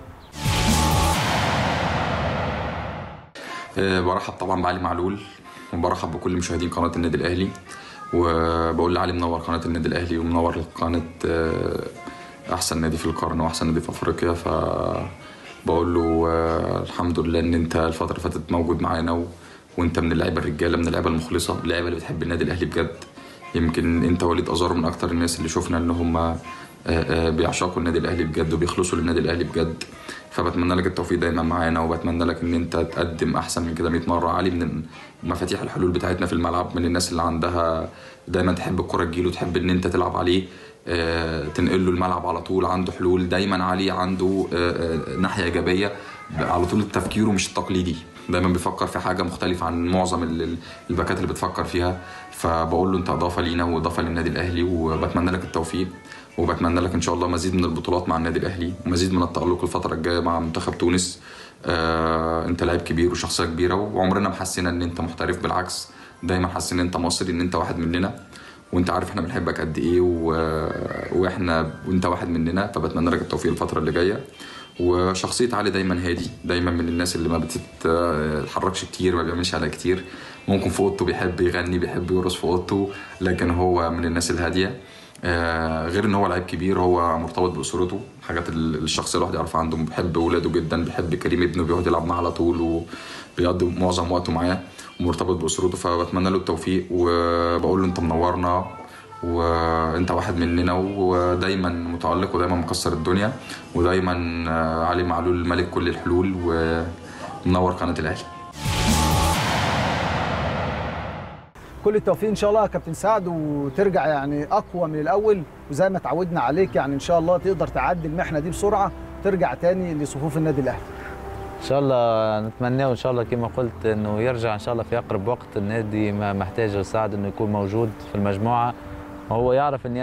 آه، برحب طبعا بعلي معلول وبرحب بكل مشاهدين قناة النادي الأهلي وبقول لعلي منور قناة النادي الأهلي ومنور قناة آه، أحسن نادي في القرن وأحسن نادي في أفريقيا فبقول له آه، الحمد لله إن أنت الفترة اللي فاتت موجود معانا و... وأنت من اللعيبة الرجالة من اللعيبة المخلصة اللعيبة اللي بتحب النادي الأهلي بجد يمكن أنت وليد أزارو من أكتر الناس اللي شفنا إن هم آه، آه، بيعشقوا النادي الأهلي بجد وبيخلصوا للنادي الأهلي بجد فبتمنى لك التوفيق دايما معانا وبتمنى لك ان انت تقدم احسن من كده 100 مره علي من مفاتيح الحلول بتاعتنا في الملعب من الناس اللي عندها دايما تحب الكره تجيله وتحب ان انت تلعب عليه آه، تنقل له الملعب على طول عنده حلول دايما علي عنده آه، آه، ناحيه ايجابيه على طول تفكيره مش التقليدي دايما بيفكر في حاجه مختلفه عن معظم ال- ال- الباكات اللي بتفكر فيها فبقول له انت اضافه لينا واضافه للنادي الاهلي وبتمنى لك التوفيق وبتمنى لك ان شاء الله مزيد من البطولات مع النادي الاهلي ومزيد من التالق الفتره الجايه مع منتخب تونس آه انت لاعب كبير وشخصيه كبيره وعمرنا ما حسينا ان انت محترف بالعكس دايما حاسين ان انت مصري ان انت واحد مننا وانت عارف احنا بنحبك قد ايه و... واحنا وانت واحد مننا فبتمنى لك التوفيق الفتره اللي جايه وشخصيه علي دايما هادي دايما من الناس اللي ما بتتحركش كتير ما بيعملش على كتير ممكن في اوضته بيحب يغني بيحب يرقص في اوضته لكن هو من الناس الهاديه آه، غير ان هو لعيب كبير هو مرتبط باسرته حاجات ال- الشخص الواحد يعرفها عنده بيحب ولاده جدا بيحب كريم ابنه بيقعد يلعب معاه على طول وبيقضي معظم وقته معاه ومرتبط باسرته فبتمنى له التوفيق وبقول له انت منورنا وانت واحد مننا ودايما متالق ودايما مكسر الدنيا ودايما آه، علي معلول ملك كل الحلول ومنور قناه الاهلي كل التوفيق ان شاء الله يا كابتن سعد وترجع يعني اقوى من الاول وزي ما اتعودنا عليك يعني ان شاء الله تقدر تعدي المحنه دي بسرعه وترجع تاني لصفوف النادي الاهلي ان شاء الله نتمناه ان شاء الله كما قلت انه يرجع ان شاء الله في اقرب وقت النادي ما محتاج لسعد انه يكون موجود في المجموعه وهو يعرف اني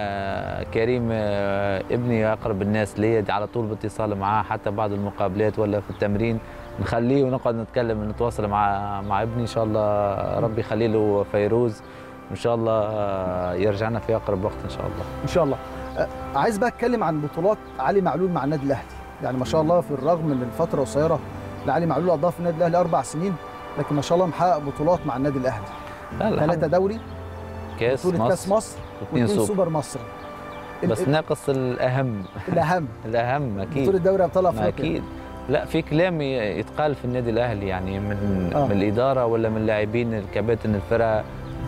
انا كريم آه، ابني اقرب الناس ليا على طول باتصال معاه حتى بعد المقابلات ولا في التمرين نخليه ونقعد نتكلم نتواصل مع مع ابني ان شاء الله ربي يخلي له فيروز ان شاء الله آه، يرجعنا في اقرب وقت ان شاء الله ان شاء الله أه، عايز بقى اتكلم عن بطولات علي معلول مع النادي الاهلي يعني ما شاء الله في الرغم من الفتره القصيره اللي علي معلول قضاها في النادي الاهلي اربع سنين لكن ما شاء الله محقق بطولات مع النادي الاهلي لا، الحمد ثلاثه دوري كاس بطوله كاس مصر مصر واثنين واثنين سوبر سوبر مصري ال- بس ال- ناقص الاهم الاهم الاهم اكيد بطوله دوري ابطال ما افريقيا اكيد لا في كلام ي- يتقال في النادي الاهلي يعني من آه. آه. من الاداره ولا من اللاعبين الكباتن الفرقه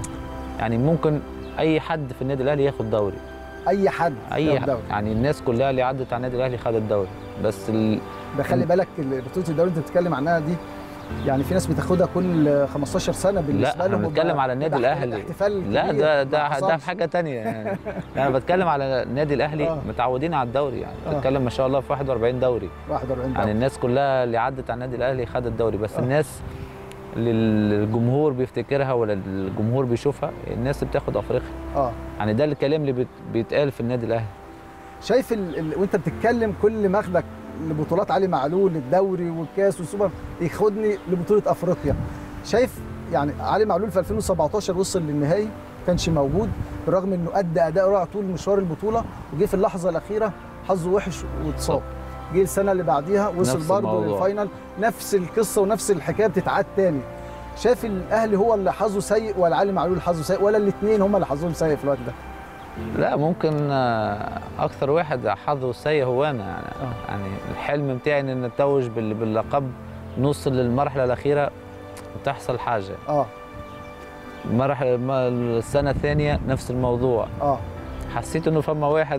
يعني ممكن اي حد في النادي الاهلي ياخد دوري اي حد اي ياخد حد دوري يعني الناس كلها اللي عدت على النادي الاهلي خدت دوري بس ال... ده خلي بالك ال- بطوله الدوري انت بتتكلم عنها دي يعني في ناس بتاخدها كل 15 سنه بالنسبه لا لهم احنا بنتكلم وبقى- على النادي وده الاهلي احتفال لا كبير ده ما ده ده حصلش. في حاجه تانية يعني انا بتكلم على النادي الاهلي آه. متعودين على الدوري يعني آه. بتتكلم ما شاء الله في 41 دوري 41 يعني دوري الناس كلها اللي عدت على النادي الاهلي خدت الدوري بس آه. الناس اللي الجمهور بيفتكرها ولا الجمهور بيشوفها الناس اللي بتاخد افريقيا اه يعني ده الكلام اللي بيت- بيتقال في النادي الاهلي شايف ال... ال... وانت بتتكلم كل ماخدك لبطولات علي معلول الدوري والكاس والسوبر ياخدني لبطوله افريقيا شايف يعني علي معلول في 2017 وصل للنهائي ما كانش موجود بالرغم انه ادى اداء رائع طول مشوار البطوله وجه في اللحظه الاخيره حظه وحش واتصاب جه السنه اللي بعديها وصل نفس برضه الموضوع. للفاينل نفس القصه ونفس الحكايه بتتعاد تاني شايف الاهلي هو اللي حظه سيء ولا علي معلول حظه سيء ولا الاثنين هم اللي حظهم سيء في الوقت ده لا ممكن آه، اكثر واحد حظه سيء هو انا يعني, آه. يعني الحلم بتاعي ان نتوج بال- باللقب نوصل للمرحله الاخيره وتحصل حاجه اه المرحله ما- السنه الثانيه نفس الموضوع اه حسيت انه فما واحد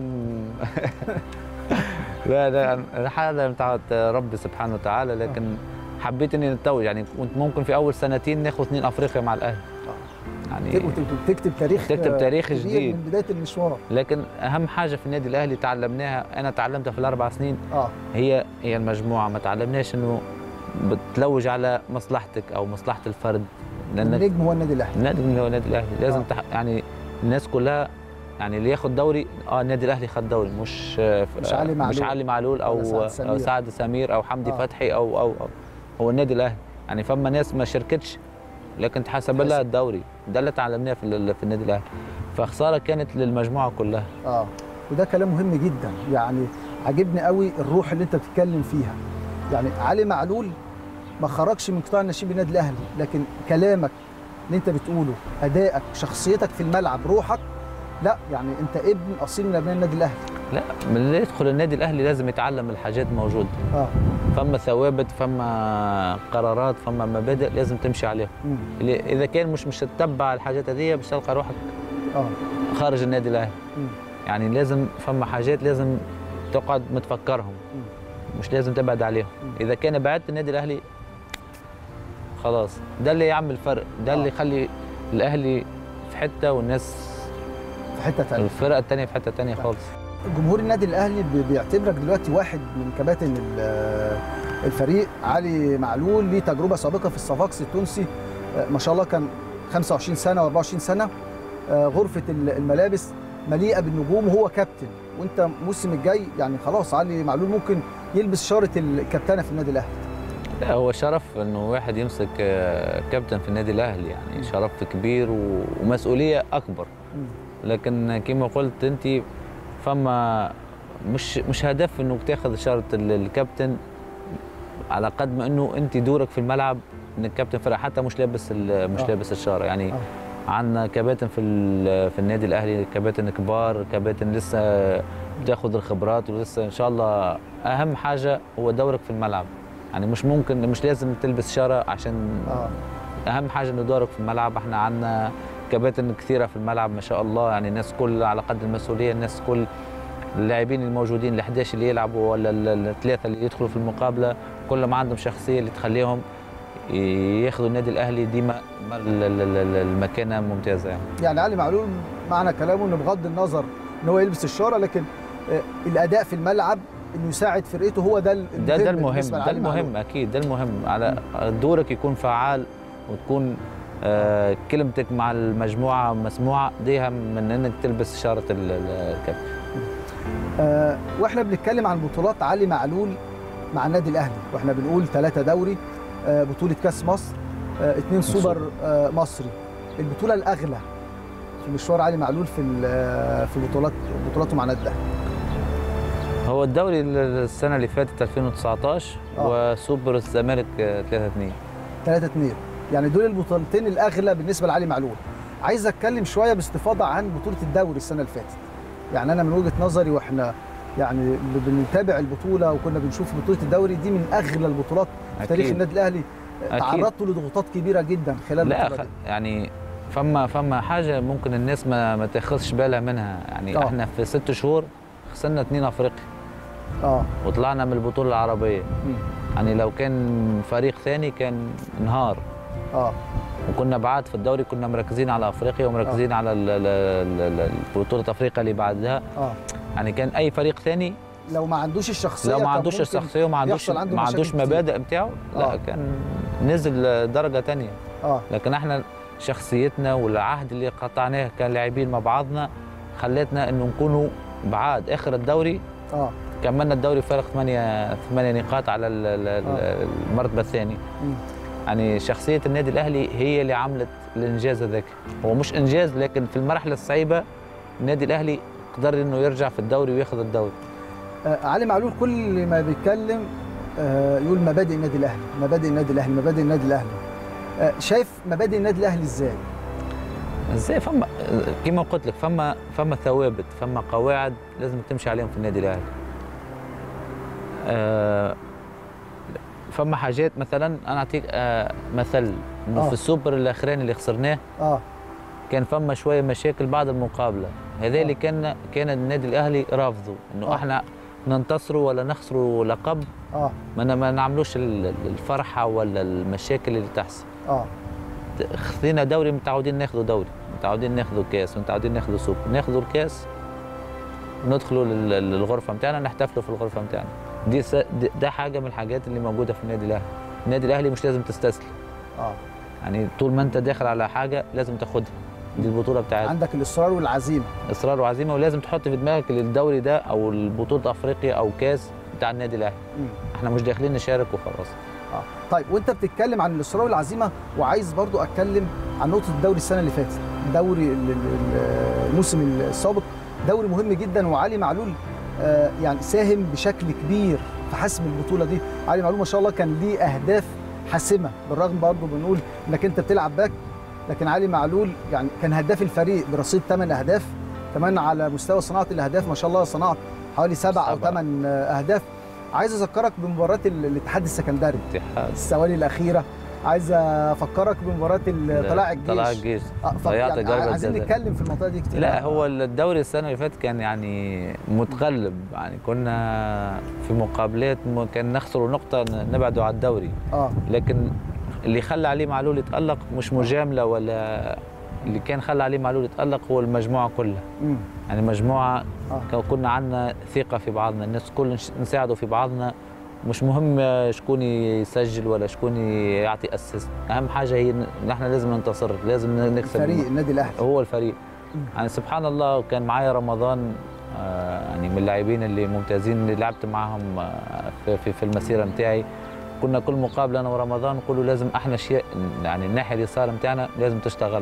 لا لا هذا بتاع ربي سبحانه وتعالى لكن حبيت اني نتوج يعني كنت ممكن في اول سنتين ناخذ اثنين افريقيا مع الاهلي يعني تكتب تكتب تاريخ تكتب تاريخ كبير جديد. من بدايه المشوار لكن اهم حاجه في النادي الاهلي تعلمناها انا تعلمتها في الاربع سنين اه هي هي المجموعه ما تعلمناش انه بتلوج على مصلحتك او مصلحه الفرد لانك النجم هو النادي الاهلي النادي هو النادي الاهلي لازم آه. تح... يعني الناس كلها يعني اللي ياخد دوري اه النادي الاهلي خد دوري مش مش علي معلول. مش علي معلول او ولا سعد سمير. أو سعد سمير او حمدي آه. فتحي أو, او او هو النادي الاهلي يعني فما ناس ما شاركتش لكن تحسب لها الدوري ده اللي تعلمناه في, ال- في النادي الاهلي فخساره كانت للمجموعه كلها اه وده كلام مهم جدا يعني عجبني قوي الروح اللي انت بتتكلم فيها يعني علي معلول ما خرجش من قطاع الناشئين بالنادي الاهلي لكن كلامك اللي انت بتقوله ادائك شخصيتك في الملعب روحك لا يعني انت ابن اصيل من ابناء النادي الاهلي لا من اللي يدخل النادي الاهلي لازم يتعلم الحاجات موجوده اه فما ثوابت فما قرارات فما مبادئ لازم تمشي عليها مم. اللي- اذا كان مش مش تتبع الحاجات هذه مش تلقى روحك اه خارج النادي الاهلي مم. يعني لازم فما حاجات لازم تقعد متفكرهم مش لازم تبعد عليهم اذا كان بعدت النادي الاهلي خلاص ده اللي يعمل فرق ده اللي يخلي الاهلي في حته والناس في حته ثانيه الفرقه الثانيه في حته ثانيه خالص جمهور النادي الاهلي بي- بيعتبرك دلوقتي واحد من كباتن ال- الفريق علي معلول ليه تجربه سابقه في الصفاقسي التونسي آه، ما شاء الله كان 25 سنه و24 سنه آه، غرفه ال- الملابس مليئه بالنجوم وهو كابتن وانت الموسم الجاي يعني خلاص علي معلول ممكن يلبس شاره الكابتنه في النادي الاهلي لا هو شرف انه واحد يمسك آه، كابتن في النادي الاهلي يعني شرف كبير و- ومسؤوليه اكبر لكن كما قلت انت فما مش مش هدف انه تاخذ اشاره ال- الكابتن على قد ما انه انت دورك في الملعب ان الكابتن فرق حتى مش لابس ال- مش آه. لابس الشاره يعني آه. عندنا كباتن في ال- في النادي الاهلي كباتن كبار كباتن لسه بتاخذ الخبرات ولسه ان شاء الله اهم حاجه هو دورك في الملعب يعني مش ممكن مش لازم تلبس شاره عشان اه اهم حاجه انه دورك في الملعب احنا عندنا كباتن كثيره في الملعب ما شاء الله يعني الناس كل على قد المسؤوليه الناس كل اللاعبين الموجودين ال 11 اللي يلعبوا ولا ال- الثلاثه اللي يدخلوا في المقابله كلهم عندهم شخصيه اللي تخليهم ياخذوا النادي الاهلي ديما ال- ال- ال- المكانه ممتازه يعني. يعني علي معلول معنى كلامه انه بغض النظر ان هو يلبس الشاره لكن آه، الاداء في الملعب انه يساعد فرقته هو ده المهم ده ده المهم بالنسبة ده لعلي معلول. المهم اكيد ده المهم على دورك يكون فعال وتكون آه كلمتك مع المجموعه مسموعه دي اهم من انك تلبس شاره ال- ال- الكابتن آه، واحنا بنتكلم عن بطولات علي معلول مع النادي الاهلي واحنا بنقول ثلاثة دوري آه، بطولة كاس مصر آه، اتنين سوبر آه، مصري البطولة الأغلى في مشوار علي معلول في ال- آه، في بطولات بطولاته مع النادي الاهلي هو الدوري السنه اللي فاتت 2019 آه. وسوبر الزمالك 3 2 3 2 يعني دول البطولتين الأغلى بالنسبة لعلي معلول عايز اتكلم شوية باستفاضة عن بطولة الدوري السنة اللي فاتت يعني أنا من وجهة نظري واحنا يعني اللي بنتابع البطولة وكنا بنشوف بطولة الدوري دي من أغلى البطولات في تاريخ أكيد. النادي الأهلي أكيد. تعرضتوا لضغوطات كبيرة جدا خلال لا البطولة خ... دي يعني فما فما حاجه ممكن الناس ما ما تاخذش بالها منها يعني آه. احنا في ست شهور خسرنا اثنين افريقيا اه وطلعنا من البطوله العربيه مم. يعني لو كان فريق ثاني كان انهار اه وكنا بعاد في الدوري كنا مركزين على افريقيا ومركزين على ال- ال- ال- ال- بطوله افريقيا اللي بعدها اه يعني كان اي فريق ثاني لو ما عندوش الشخصيه لو ما كان عندوش ممكن الشخصيه وما عندوش يحصل عنده ما مشاكل عندوش كتير. مبادئ بتاعه لا آه. كان نزل درجه ثانيه اه لكن احنا شخصيتنا والعهد اللي قطعناه كلاعبين مع بعضنا خلتنا انه نكونوا بعاد اخر الدوري اه كملنا الدوري فارق ثمانية ثمانية نقاط على ال- ال- ال- المرتبة الثانية مم. يعني شخصية النادي الأهلي هي اللي عملت الإنجاز هذاك هو مش إنجاز لكن في المرحلة الصعيبة النادي الأهلي قدر إنه يرجع في الدوري وياخذ الدوري آه، علي معلول كل ما بيتكلم آه، يقول مبادئ النادي الاهلي مبادئ النادي الاهلي مبادئ النادي الاهلي آه، شايف مبادئ النادي الاهلي ازاي ازاي فما كما قلت لك فما فما ثوابت فما قواعد لازم تمشي عليهم في النادي الاهلي آه، فما حاجات مثلا انا اعطيك آه، مثل انه آه. في السوبر الاخراني اللي خسرناه اه كان فما شويه مشاكل بعد المقابله هذا اللي كان كان النادي الاهلي رافضه انه آه. احنا ننتصروا ولا نخسروا لقب اه ما ن- ما نعملوش ال- الفرحه ولا المشاكل اللي تحصل اه خذينا دوري متعودين ناخذوا دوري متعودين ناخذوا كاس متعودين ناخذوا سوبر ناخذوا الكاس ندخلوا لل- للغرفه بتاعنا نحتفلوا في الغرفه بتاعنا دي س- دي- ده حاجه من الحاجات اللي موجوده في النادي الاهلي النادي الاهلي مش لازم تستسلم اه يعني طول ما انت داخل على حاجه لازم تاخدها دي البطوله بتاعتك عندك الاصرار والعزيمه اصرار وعزيمه ولازم تحط في دماغك إن الدوري ده او البطوله افريقيا او كاس بتاع النادي الاهلي مم. احنا مش داخلين نشارك وخلاص اه طيب وانت بتتكلم عن الاصرار والعزيمه وعايز برضو اتكلم عن نقطه الدوري السنه اللي فاتت دوري ال- ال- ال- الموسم السابق دوري مهم جدا وعلي معلول آه يعني ساهم بشكل كبير في حسم البطوله دي علي معلول ما شاء الله كان ليه اهداف حاسمه بالرغم برضو بنقول انك انت بتلعب باك لكن علي معلول يعني كان هداف الفريق برصيد 8 اهداف كمان على مستوى صناعه الاهداف ما شاء الله صنع حوالي سبع او سبعة. ثمان اهداف عايز اذكرك بمباراه ال- الاتحاد السكندري اتحاد الثواني الاخيره عايز افكرك بمباراه ال- طلائع الجيش طلائع الجيش آه، ف- ضيعت يعني ضربة عايزين جزاء. نتكلم في المنطقه دي كتير لا هو الدوري السنه اللي فاتت كان يعني متقلب يعني كنا في مقابلات م- كان نخسر نقطه ن- نبعدوا على الدوري اه لكن اللي خلى عليه معلول يتالق مش مجامله ولا اللي كان خلى عليه معلول يتالق هو المجموعه كلها مم. يعني مجموعه آه. كان- كنا عندنا ثقه في بعضنا الناس كل نش- نساعدوا في بعضنا مش مهم شكون يسجل ولا شكون يعطي اسيست اهم حاجه هي ان احنا لازم ننتصر لازم نكسب فريق النادي الاهلي هو الفريق يعني سبحان الله كان معايا رمضان آه، يعني من اللاعبين اللي ممتازين اللي لعبت معهم آه، في, في, في المسيره نتاعي كنا كل مقابله انا ورمضان نقول له لازم احنا شيء يعني الناحيه اليسار نتاعنا لازم تشتغل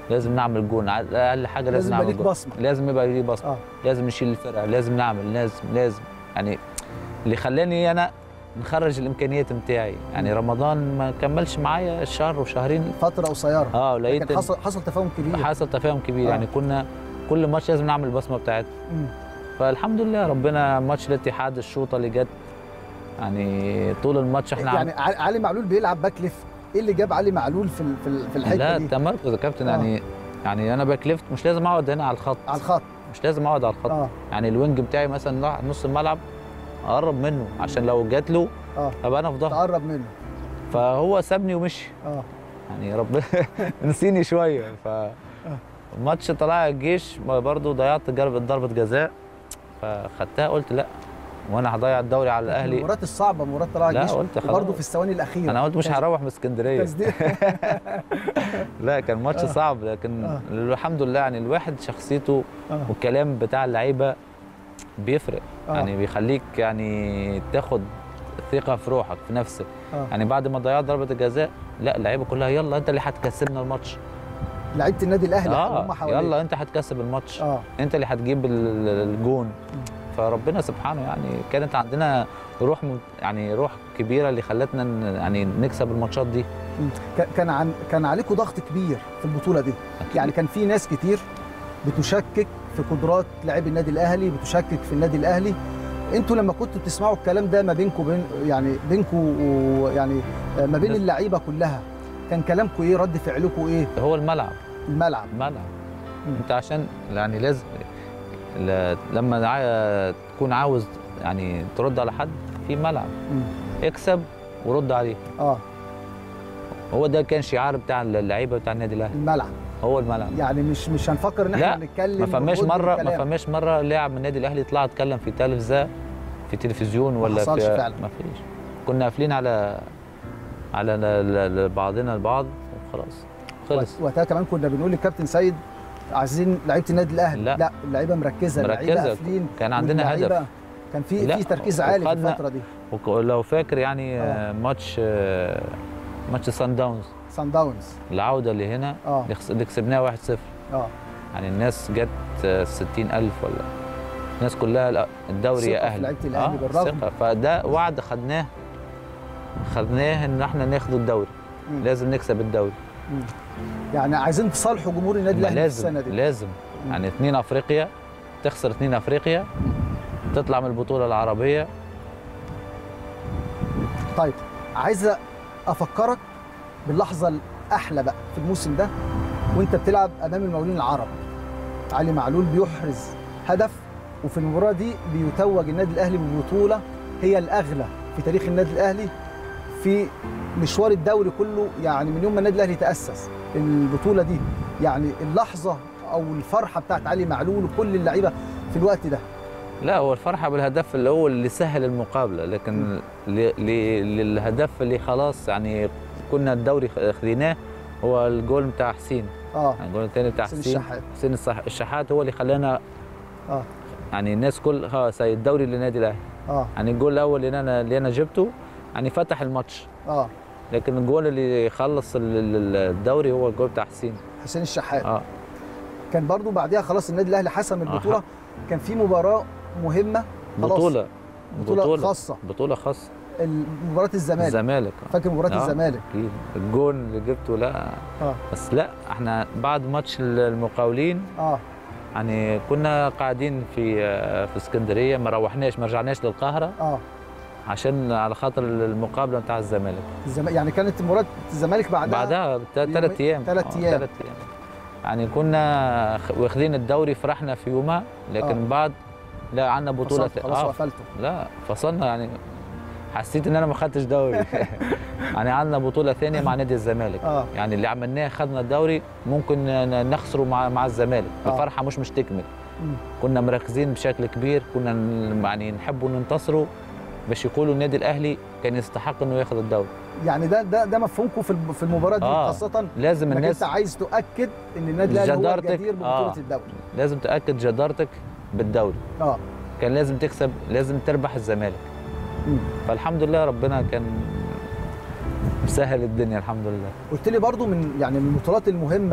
لازم نعمل جون ع- اقل حاجه لازم, لازم يبقى نعمل ليك جون بصمة. لازم يبقى ليه بصمه اه لازم نشيل الفرقه لازم نعمل لازم لازم يعني اللي خلاني انا نخرج الامكانيات بتاعي يعني رمضان ما كملش معايا الشهر وشهرين فتره قصيره اه لقيت لكن حصل حصل تفاهم كبير حصل تفاهم كبير آه. يعني كنا كل ماتش لازم نعمل البصمه بتاعتنا مم. فالحمد لله ربنا ماتش الاتحاد الشوطه اللي جت يعني طول الماتش احنا عم- يعني ع- علي معلول بيلعب باك ليفت ايه اللي جاب علي معلول في ال- في ال- في الحته لا دي التمركز يا كابتن آه. يعني يعني انا باك ليفت مش لازم اقعد هنا على الخط على الخط مش لازم اقعد على الخط اه يعني الوينج بتاعي مثلا راح نص الملعب اقرب منه عشان لو جات له اه ابقى انا في ظهره تقرب منه فهو سابني ومشي اه يعني ربنا نسيني شويه ف ماتش طلائع الجيش برضه ضيعت ضربه ضربه جزاء فخدتها قلت لا وانا هضيع الدوري على الاهلي المباريات الصعبه مباراه طلائع لا، الجيش قلت خلاص. وبرضه في الثواني الاخيره انا قلت مش تسديد- هروح من اسكندريه تسديد لا كان ماتش آه. صعب لكن آه. الحمد لله يعني الواحد شخصيته آه. والكلام بتاع اللعيبه بيفرق آه. يعني بيخليك يعني تاخد ثقه في روحك في نفسك آه. يعني بعد ما ضيعت ضربه الجزاء لا اللعيبه كلها يلا انت اللي هتكسبنا الماتش لعيبه النادي الاهلي اه هم حواليه يلا انت هتكسب الماتش اه انت اللي هتجيب ال- الجون فربنا سبحانه يعني كانت عندنا روح م- يعني روح كبيره اللي خلتنا ن- يعني نكسب الماتشات دي مم. ك- كان عن كان عليكم ضغط كبير في البطوله دي أكيد. يعني كان في ناس كتير بتشكك في قدرات لاعبي النادي الاهلي بتشكك في النادي الاهلي انتوا لما كنتوا بتسمعوا الكلام ده ما بينكم وبين يعني بينكم ويعني آه، ما بين بس- اللعيبه كلها كان كلامكم ايه رد فعلكم ايه هو الملعب الملعب الملعب مم. انت عشان يعني لازم ل- لما عا- تكون عاوز يعني ترد على حد في ملعب مم. اكسب ورد عليه اه هو ده كان شعار بتاع اللعيبه بتاع النادي الاهلي الملعب هو الملعب يعني مش مش هنفكر ان لا، احنا نتكلم ما فماش ونرد مره ما بالكلام. فماش مره لاعب من النادي الاهلي طلع اتكلم في تلفزه في تلفزيون ولا حصلش في فعلا. ما فيش كنا قافلين على على ل- ل- بعضنا البعض وخلاص خلص وقتها كمان كنا بنقول للكابتن سيد عايزين لعيبه النادي الاهلي لا. لا اللعيبه مركزه اللعيبه مركزة. قافلين كان عندنا واللعيبة- هدف كان في لا، في تركيز عالي في وخدنا- الفتره دي وك- ولو فاكر يعني آه. آه. ماتش آه، ماتش سان داونز سان داونز العوده اللي هنا اه اللي خس- اللي كسبناها 1-0 اه يعني الناس جت آه، 60000 ولا الناس كلها لا، الدوري ثقة يا في اهلي لعيبة الأهلي بالرغم. ثقة. فده وعد خدناه خدناه ان احنا ناخد الدوري مم. لازم نكسب الدوري يعني عايزين تصالحوا جمهور النادي ما الاهلي في لازم السنه دي لازم مم. يعني اثنين افريقيا تخسر اثنين افريقيا تطلع من البطوله العربيه طيب عايز افكرك باللحظه الاحلى بقى في الموسم ده وانت بتلعب امام المقاولين العرب علي معلول بيحرز هدف وفي المباراه دي بيتوج النادي الاهلي ببطوله هي الاغلى في تاريخ النادي الاهلي في مشوار الدوري كله يعني من يوم ما النادي الاهلي تاسس البطوله دي يعني اللحظه او الفرحه بتاعت علي معلول وكل اللعيبه في الوقت ده لا هو الفرحه بالهدف اللي هو اللي سهل المقابله لكن ل- ل- للهدف اللي خلاص يعني كنا الدوري خديناه هو الجول بتاع حسين اه يعني الجول الثاني بتاع حسين حسين الشحات. حسين الصح- الشحات هو اللي خلانا اه يعني الناس كل ها سي الدوري للنادي الاهلي اه يعني الجول الاول اللي انا اللي انا جبته يعني فتح الماتش اه لكن الجول اللي خلص ال- ال- الدوري هو الجول بتاع حسين حسين الشحات اه كان برضو بعديها خلاص النادي الاهلي حسم البطوله آه. كان في مباراه مهمه خلاص بطوله بطولة خاصة. بطوله خاصه مباراه الزمالك الزمالك فاكر مباراه آه. الزمالك اكيد الجون اللي جبته لا اه بس لا احنا بعد ماتش المقاولين اه يعني كنا قاعدين في في اسكندريه ما روحناش ما رجعناش للقاهره اه عشان على خاطر المقابله بتاع الزمالك الزم... يعني كانت مباراه الزمالك بعدها بعدها ثلاث ايام تلات آه، أيام. تلات ايام يعني كنا خ- واخدين الدوري فرحنا في يومها لكن آه. بعد لا عندنا بطوله فصلت خلاص آه، وقفلته لا فصلنا يعني حسيت ان انا ما خدتش دوري يعني عندنا بطوله ثانيه مع نادي الزمالك اه يعني اللي عملناه خدنا الدوري ممكن ن- نخسره مع مع الزمالك آه. الفرحه مش مش تكمل مم. كنا مركزين بشكل كبير كنا ن- يعني نحبوا ننتصروا باش يقولوا النادي الاهلي كان يستحق انه ياخذ الدوري يعني ده ده ده مفهومكم في الب- في المباراه دي آه. خاصه لازم انك الناس انت عايز تؤكد ان النادي الاهلي هو جدارتك، الجدير ببطوله آه. الدوري لازم تاكد جدارتك بالدوري اه كان لازم تكسب لازم تربح الزمالك مم. فالحمد لله ربنا كان مسهل الدنيا الحمد لله قلت لي برضو من يعني من البطولات المهمه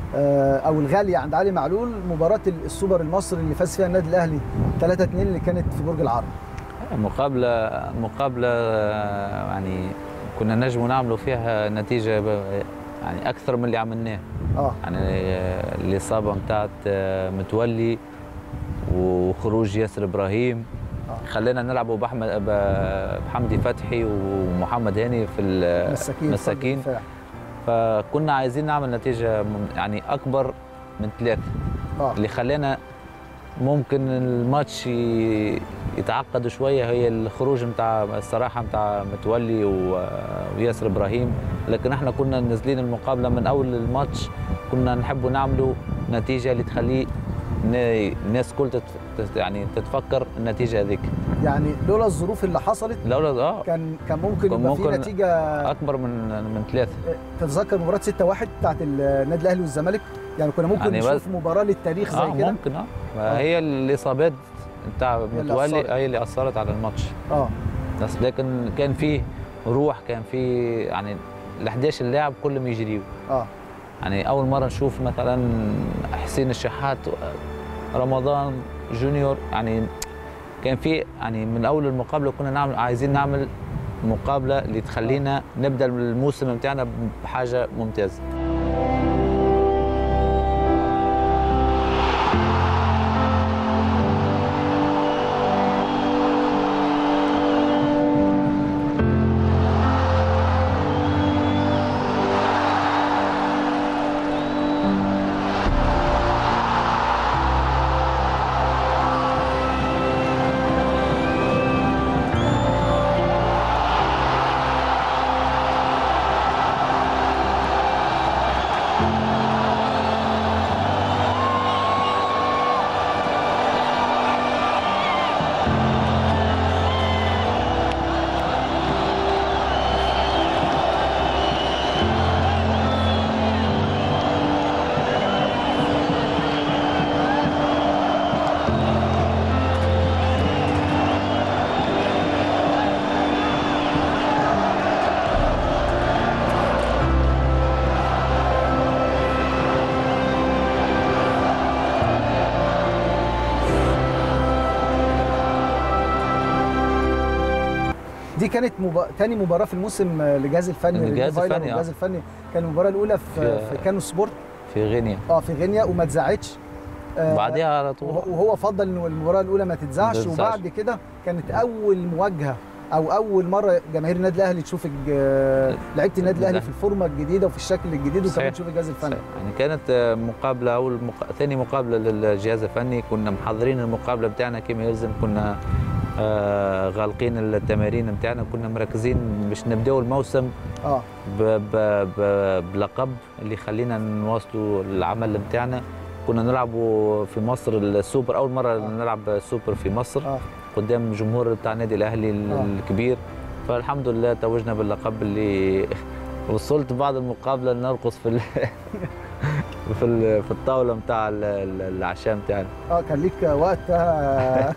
آه، او الغاليه عند علي معلول مباراه السوبر المصري اللي فاز فيها النادي الاهلي 3 2 اللي كانت في برج العرب مقابلة مقابلة آه، يعني كنا نجم نعملوا فيها نتيجة ب- يعني أكثر من اللي عملناه اه يعني آه، الإصابة متاعت آه، متولي وخروج ياسر إبراهيم آه. خلينا نلعبوا بأحمد ب- بحمدي فتحي ومحمد هاني في ال- مساكين مساكين دفاع. فكنا عايزين نعمل نتيجة من- يعني أكبر من ثلاثة اه اللي خلانا ممكن الماتش ي- يتعقد شويه هي الخروج نتاع الصراحه نتاع متولي و- وياسر ابراهيم لكن احنا كنا نازلين المقابله من اول الماتش كنا نحبوا نعملوا نتيجه اللي تخليه ن- الناس كل تتف... تت- يعني تتفكر النتيجه هذيك يعني لولا الظروف اللي حصلت لولا اه كان كان ممكن كان يبقى في ممكن نتيجه اكبر من من ثلاثه تتذكر مباراه 6 1 بتاعت النادي الاهلي والزمالك يعني كنا ممكن يعني نشوف مباراه للتاريخ زي اه كده ممكن اه فهي الاصابات بتاع اللي متولي أثرت. هي اللي اثرت على الماتش اه بس لكن كان فيه روح كان فيه يعني ال 11 لاعب كلهم يجريوا اه يعني اول مره نشوف مثلا حسين الشحات رمضان جونيور يعني كان في يعني من اول المقابله كنا نعمل عايزين نعمل مقابله اللي تخلينا نبدا الموسم بتاعنا بحاجه ممتازه دي كانت مب... تاني مباراه في الموسم آه، لجهاز الفني الجهاز ريني فايلر الفني، آه. والجهاز الفني كان المباراه الاولى في, في- في كانو سبورت في غينيا اه في غينيا وما اتذاعتش آه، بعدها على طول وهو وهو فضل ان المباراه الاولى ما تتذاعش ما تتذاعش. وبعد كده كانت اول مواجهه او اول مره جماهير النادي الاهلي تشوف الج- لعيبه النادي الاهلي في الفورمه الجديده وفي الشكل الجديد وكمان صحيح. تشوف الجهاز الفني يعني كانت آه، مقابله اول مق... ثاني مقابله للجهاز الفني كنا محضرين المقابله بتاعنا كما يلزم كنا آه غالقين التمارين بتاعنا كنا مركزين باش نبداو الموسم اه ب... ب... ب... بلقب اللي يخلينا نواصلوا العمل بتاعنا كنا نلعبوا في مصر السوبر اول مره آه. نلعب سوبر في مصر اه قدام جمهور بتاع النادي الاهلي آه. الكبير فالحمد لله توجنا باللقب اللي وصلت بعد المقابله نرقص في ال... في ال... في الطاوله بتاع ال- ال- العشاء بتاعنا اه كان ليك وقتها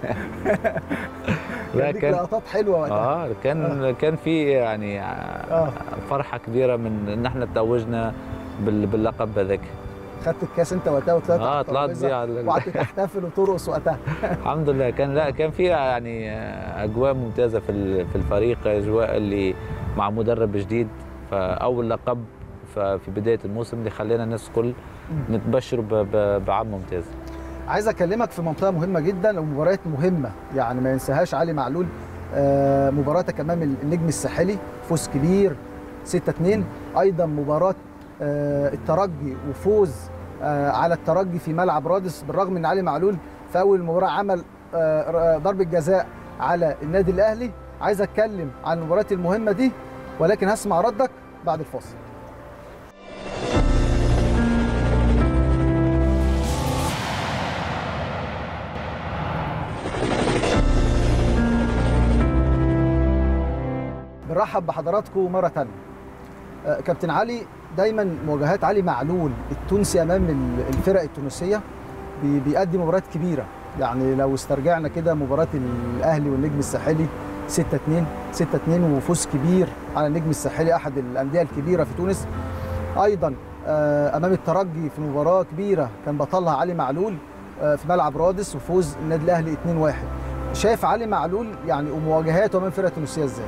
لا كان ليك كان لقطات حلوه وقتها اه كان كان في يعني آه. فرحه كبيره من ان احنا توجنا بال... باللقب هذاك خدت الكاس انت وقتها وطلعت اه على طلعت الترابيزة بيه على ال- وقعدت تحتفل وترقص وقتها الحمد لله كان لا كان في يعني اجواء ممتازه في ال- في الفريق اجواء اللي مع مدرب جديد فاول لقب ف- في بدايه الموسم اللي خلينا الناس الكل نتبشر ب- ب- بعام ممتاز عايز اكلمك في منطقه مهمه جدا ومباريات مهمه يعني ما ينساهاش علي معلول آه، مباراتك امام النجم الساحلي فوز كبير 6 2 ايضا مباراه آه، الترجي وفوز آه، على الترجي في ملعب رادس بالرغم ان علي معلول في اول مباراه عمل آه، ضربه جزاء على النادي الاهلي عايز اتكلم عن المباريات المهمه دي ولكن هسمع ردك بعد الفاصل بنرحب بحضراتكم مرة تانية آه، كابتن علي دايما مواجهات علي معلول التونسي أمام ال- الفرق التونسية بي- بيقدم مباريات كبيرة يعني لو استرجعنا كده مباراة الأهلي والنجم الساحلي 6 2 6 2 وفوز كبير على النجم الساحلي أحد الأندية الكبيرة في تونس أيضا آه، امام الترجي في مباراه كبيره كان بطلها علي معلول آه، في ملعب رادس وفوز النادي الاهلي 2-1 شايف علي معلول يعني ومواجهاته امام الفرقه التونسيه ازاي؟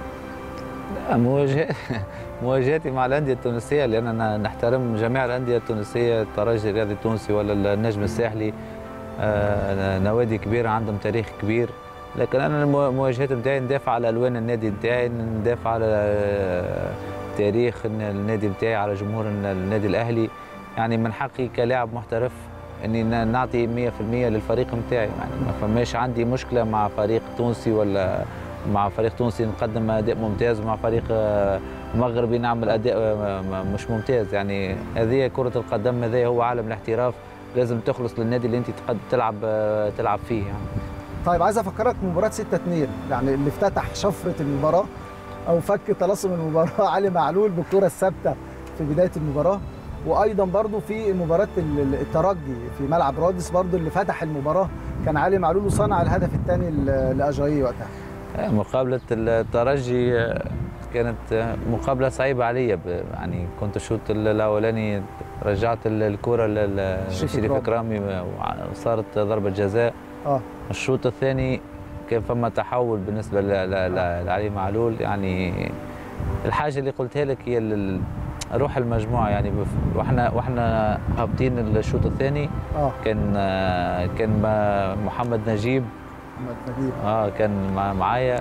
مواجهة مواجهتي مع الانديه التونسيه لاننا نحترم جميع الانديه التونسيه الترجي الرياضي التونسي ولا النجم الساحلي آه، نوادي كبيره عندهم تاريخ كبير لكن انا المو- مواجهات نتاعي ندافع على الوان النادي نتاعي ندافع على آه، تاريخ النادي نتاعي على جمهور النادي الاهلي يعني من حقي كلاعب محترف اني ن- نعطي 100% للفريق نتاعي يعني ما فماش عندي مشكله مع فريق تونسي ولا مع فريق تونسي نقدم اداء ممتاز ومع فريق آه، مغربي نعمل اداء آه، م- مش ممتاز يعني هذه كره القدم هذا هو عالم الاحتراف لازم تخلص للنادي اللي انت تقد تلعب آه، تلعب فيه يعني طيب عايز افكرك بمباراه 6 2 يعني اللي افتتح شفره المباراه او فك طلاسم المباراه علي معلول بالكره الثابته في بدايه المباراه وايضا برضو في مباراه ال- ال- الترجي في ملعب رادس برضو اللي فتح المباراه كان علي معلول وصنع الهدف الثاني لاجايي وقتها مقابلة الترجي آه، كانت آه، مقابلة صعيبة عليا ب- يعني كنت الشوط الأولاني رجعت ال- الكرة لل- شريف لشريف إكرامي. إكرامي وع- وصارت ضربة جزاء اه الشوط الثاني كان فما تحول بالنسبة ل- ل- ل- لعلي معلول يعني الحاجة اللي قلتها لك هي ال- ال- روح المجموعة يعني بف- واحنا واحنا هابطين الشوط الثاني اه كان آه، كان ما- محمد نجيب محمد نجيب اه كان مع معايا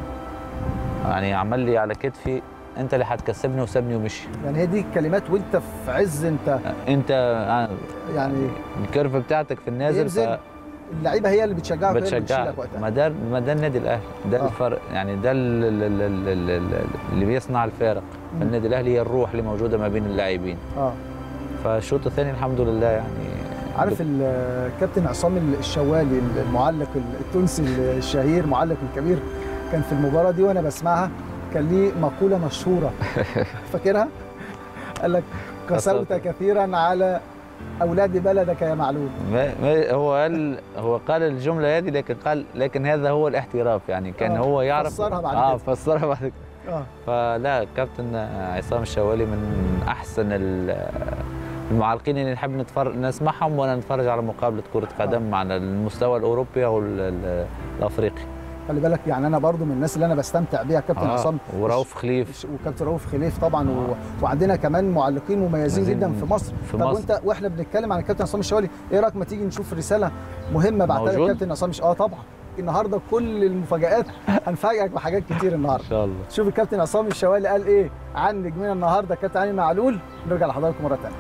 يعني عمل لي على كتفي انت اللي هتكسبني وسابني ومشي يعني هي دي الكلمات وانت في عز انت انت آه، يعني الكيرف بتاعتك في النازل بينزل اللعيبه هي اللي بتشجعك وهي اللي بتشجعك بتشيلك وقتها ما ده ما ده النادي الاهلي ده آه. الفرق يعني ده ال- ال- ال- ال- ال- ال- اللي بيصنع الفارق مم. النادي الاهلي هي الروح اللي موجوده ما بين اللاعبين اه فالشوط الثاني الحمد لله يعني عارف الكابتن عصام الشوالي المعلق التونسي الشهير معلق الكبير كان في المباراه دي وانا بسمعها كان ليه مقوله مشهوره فاكرها؟ قال لك كسوت كثيرا على اولاد بلدك يا معلول ما ما هو قال هو قال الجمله هذه لكن قال لكن هذا هو الاحتراف يعني كان آه، هو يعرف فسرها بعد اه كده. فسرها بعد كده اه فلا كابتن عصام الشوالي من احسن ال- المعلقين اللي نحب نتفرج نسمعهم وانا نتفرج على مقابله كره قدم على المستوى الاوروبي او ال- ال- الافريقي خلي بالك يعني انا برضو من الناس اللي انا بستمتع بيها كابتن آه، عصام ورؤوف خليف وكابتن رؤوف خليف طبعا و... وعندنا كمان معلقين مميزين مميزين جدا في مصر في طب مصر. وانت واحنا بنتكلم عن الكابتن عصام الشوالي ايه رايك ما تيجي نشوف رساله مهمه بعتها موجود؟ الكابتن عصام الش- اه طبعا النهارده كل المفاجآت هنفاجئك بحاجات كتير النهارده ان شاء الله شوف الكابتن عصام الشوالي قال ايه عن نجمنا النهارده كابتن علي معلول نرجع لحضراتكم مره ثانيه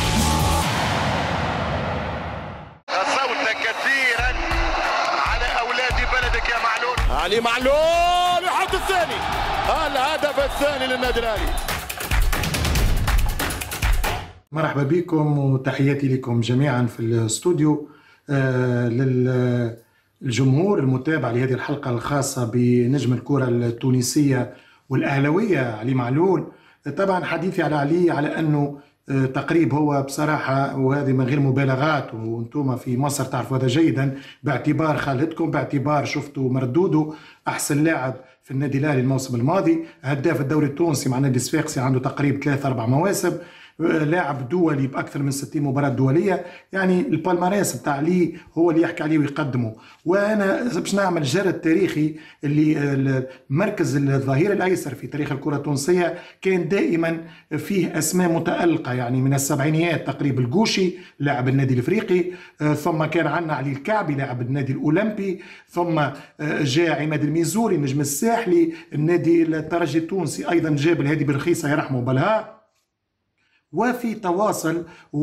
صوت كثيرا على اولاد بلدك يا معلول علي معلول يحط الثاني الهدف الثاني للنادي الاهلي مرحبا بكم وتحياتي لكم جميعا في الاستوديو آه، للجمهور المتابع لهذه الحلقة الخاصة بنجم الكرة التونسية والأهلوية علي معلول طبعا حديثي على علي على أنه آه، تقريب هو بصراحة وهذه من غير مبالغات وانتم في مصر تعرفوا هذا جيدا باعتبار خالدكم باعتبار شفتوا مردوده أحسن لاعب في النادي الأهلي الموسم الماضي هداف الدوري التونسي مع النادي الصفاقسي عنده تقريب ثلاث أربع مواسم لاعب دولي باكثر من 60 مباراه دوليه يعني البالماريس بتاع لي هو اللي يحكي عليه ويقدمه وانا باش نعمل جرد تاريخي اللي مركز الظهير الايسر في تاريخ الكره التونسيه كان دائما فيه اسماء متالقه يعني من السبعينيات تقريبا الجوشي لاعب النادي الافريقي آه، ثم كان عندنا علي الكعبي لاعب النادي الاولمبي ثم آه، جاء عماد الميزوري النجم الساحلي النادي الترجي التونسي ايضا جاب الهادي بالرخيصه يرحمه بالها وفي تواصل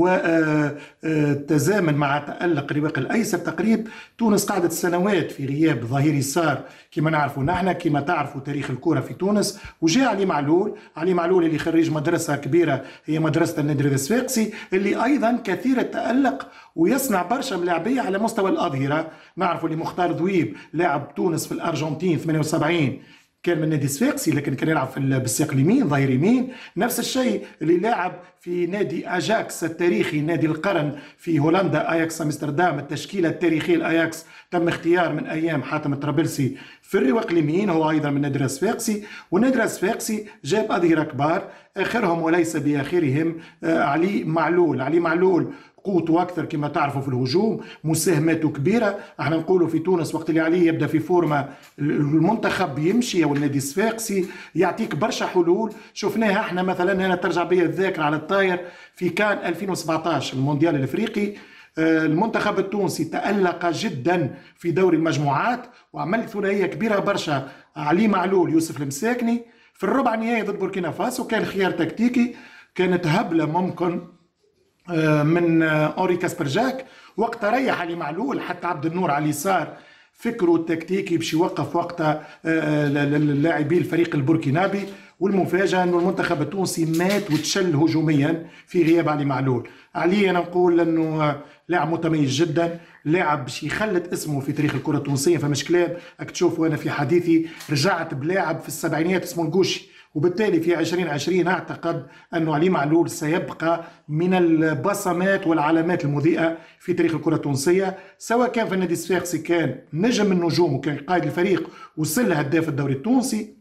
وتزامن مع تألق رواق الأيسر تقريب تونس قعدت سنوات في غياب ظهير يسار كما نعرفوا نحن كما تعرفوا تاريخ الكرة في تونس وجاء علي معلول علي معلول اللي خريج مدرسة كبيرة هي مدرسة النادي الصفاقسي اللي أيضا كثير التألق ويصنع برشا ملاعبية على مستوى الأظهرة نعرفوا اللي مختار ذويب لاعب تونس في الأرجنتين 78 كان من نادي صفاقسي لكن كان يلعب في ال- بالساق اليمين ظهير يمين نفس الشيء اللي لاعب في نادي اجاكس التاريخي نادي القرن في هولندا اياكس امستردام التشكيله التاريخيه الاياكس تم اختيار من ايام حاتم الطرابلسي في الرواق اليمين هو ايضا من نادي الصفاقسي ونادي الصفاقسي جاب اظهره كبار اخرهم وليس باخرهم آه، علي معلول علي معلول قوته اكثر كما تعرفوا في الهجوم مساهماته كبيره احنا نقولوا في تونس وقت اللي عليه يبدا في فورما المنتخب يمشي او النادي الصفاقسي يعطيك برشا حلول شفناها احنا مثلا هنا ترجع بيا الذاكره على الطاير في كان 2017 المونديال الافريقي آه، المنتخب التونسي تألق جدا في دوري المجموعات وعمل ثنائيه كبيره برشا علي معلول يوسف المساكني في الربع نهائي ضد بوركينا فاسو كان خيار تكتيكي كانت هبله ممكن آه، من آه، اوري كاسبرجاك وقت ريح علي معلول حتى عبد النور على اليسار فكره التكتيكي باش يوقف وقتها آه، ل- ل- لاعبي الفريق البوركينابي والمفاجاه انه المنتخب التونسي مات وتشل هجوميا في غياب علي معلول علي انا نقول انه آه، لاعب متميز جدا لاعب باش يخلد اسمه في تاريخ الكره التونسيه فمش كلام راك تشوفوا انا في حديثي رجعت بلاعب في السبعينيات اسمه القوشي وبالتالي في 2020 اعتقد انه علي معلول سيبقى من البصمات والعلامات المضيئه في تاريخ الكره التونسيه سواء كان في النادي الصفاقسي كان نجم النجوم وكان قائد الفريق وصل هداف الدوري التونسي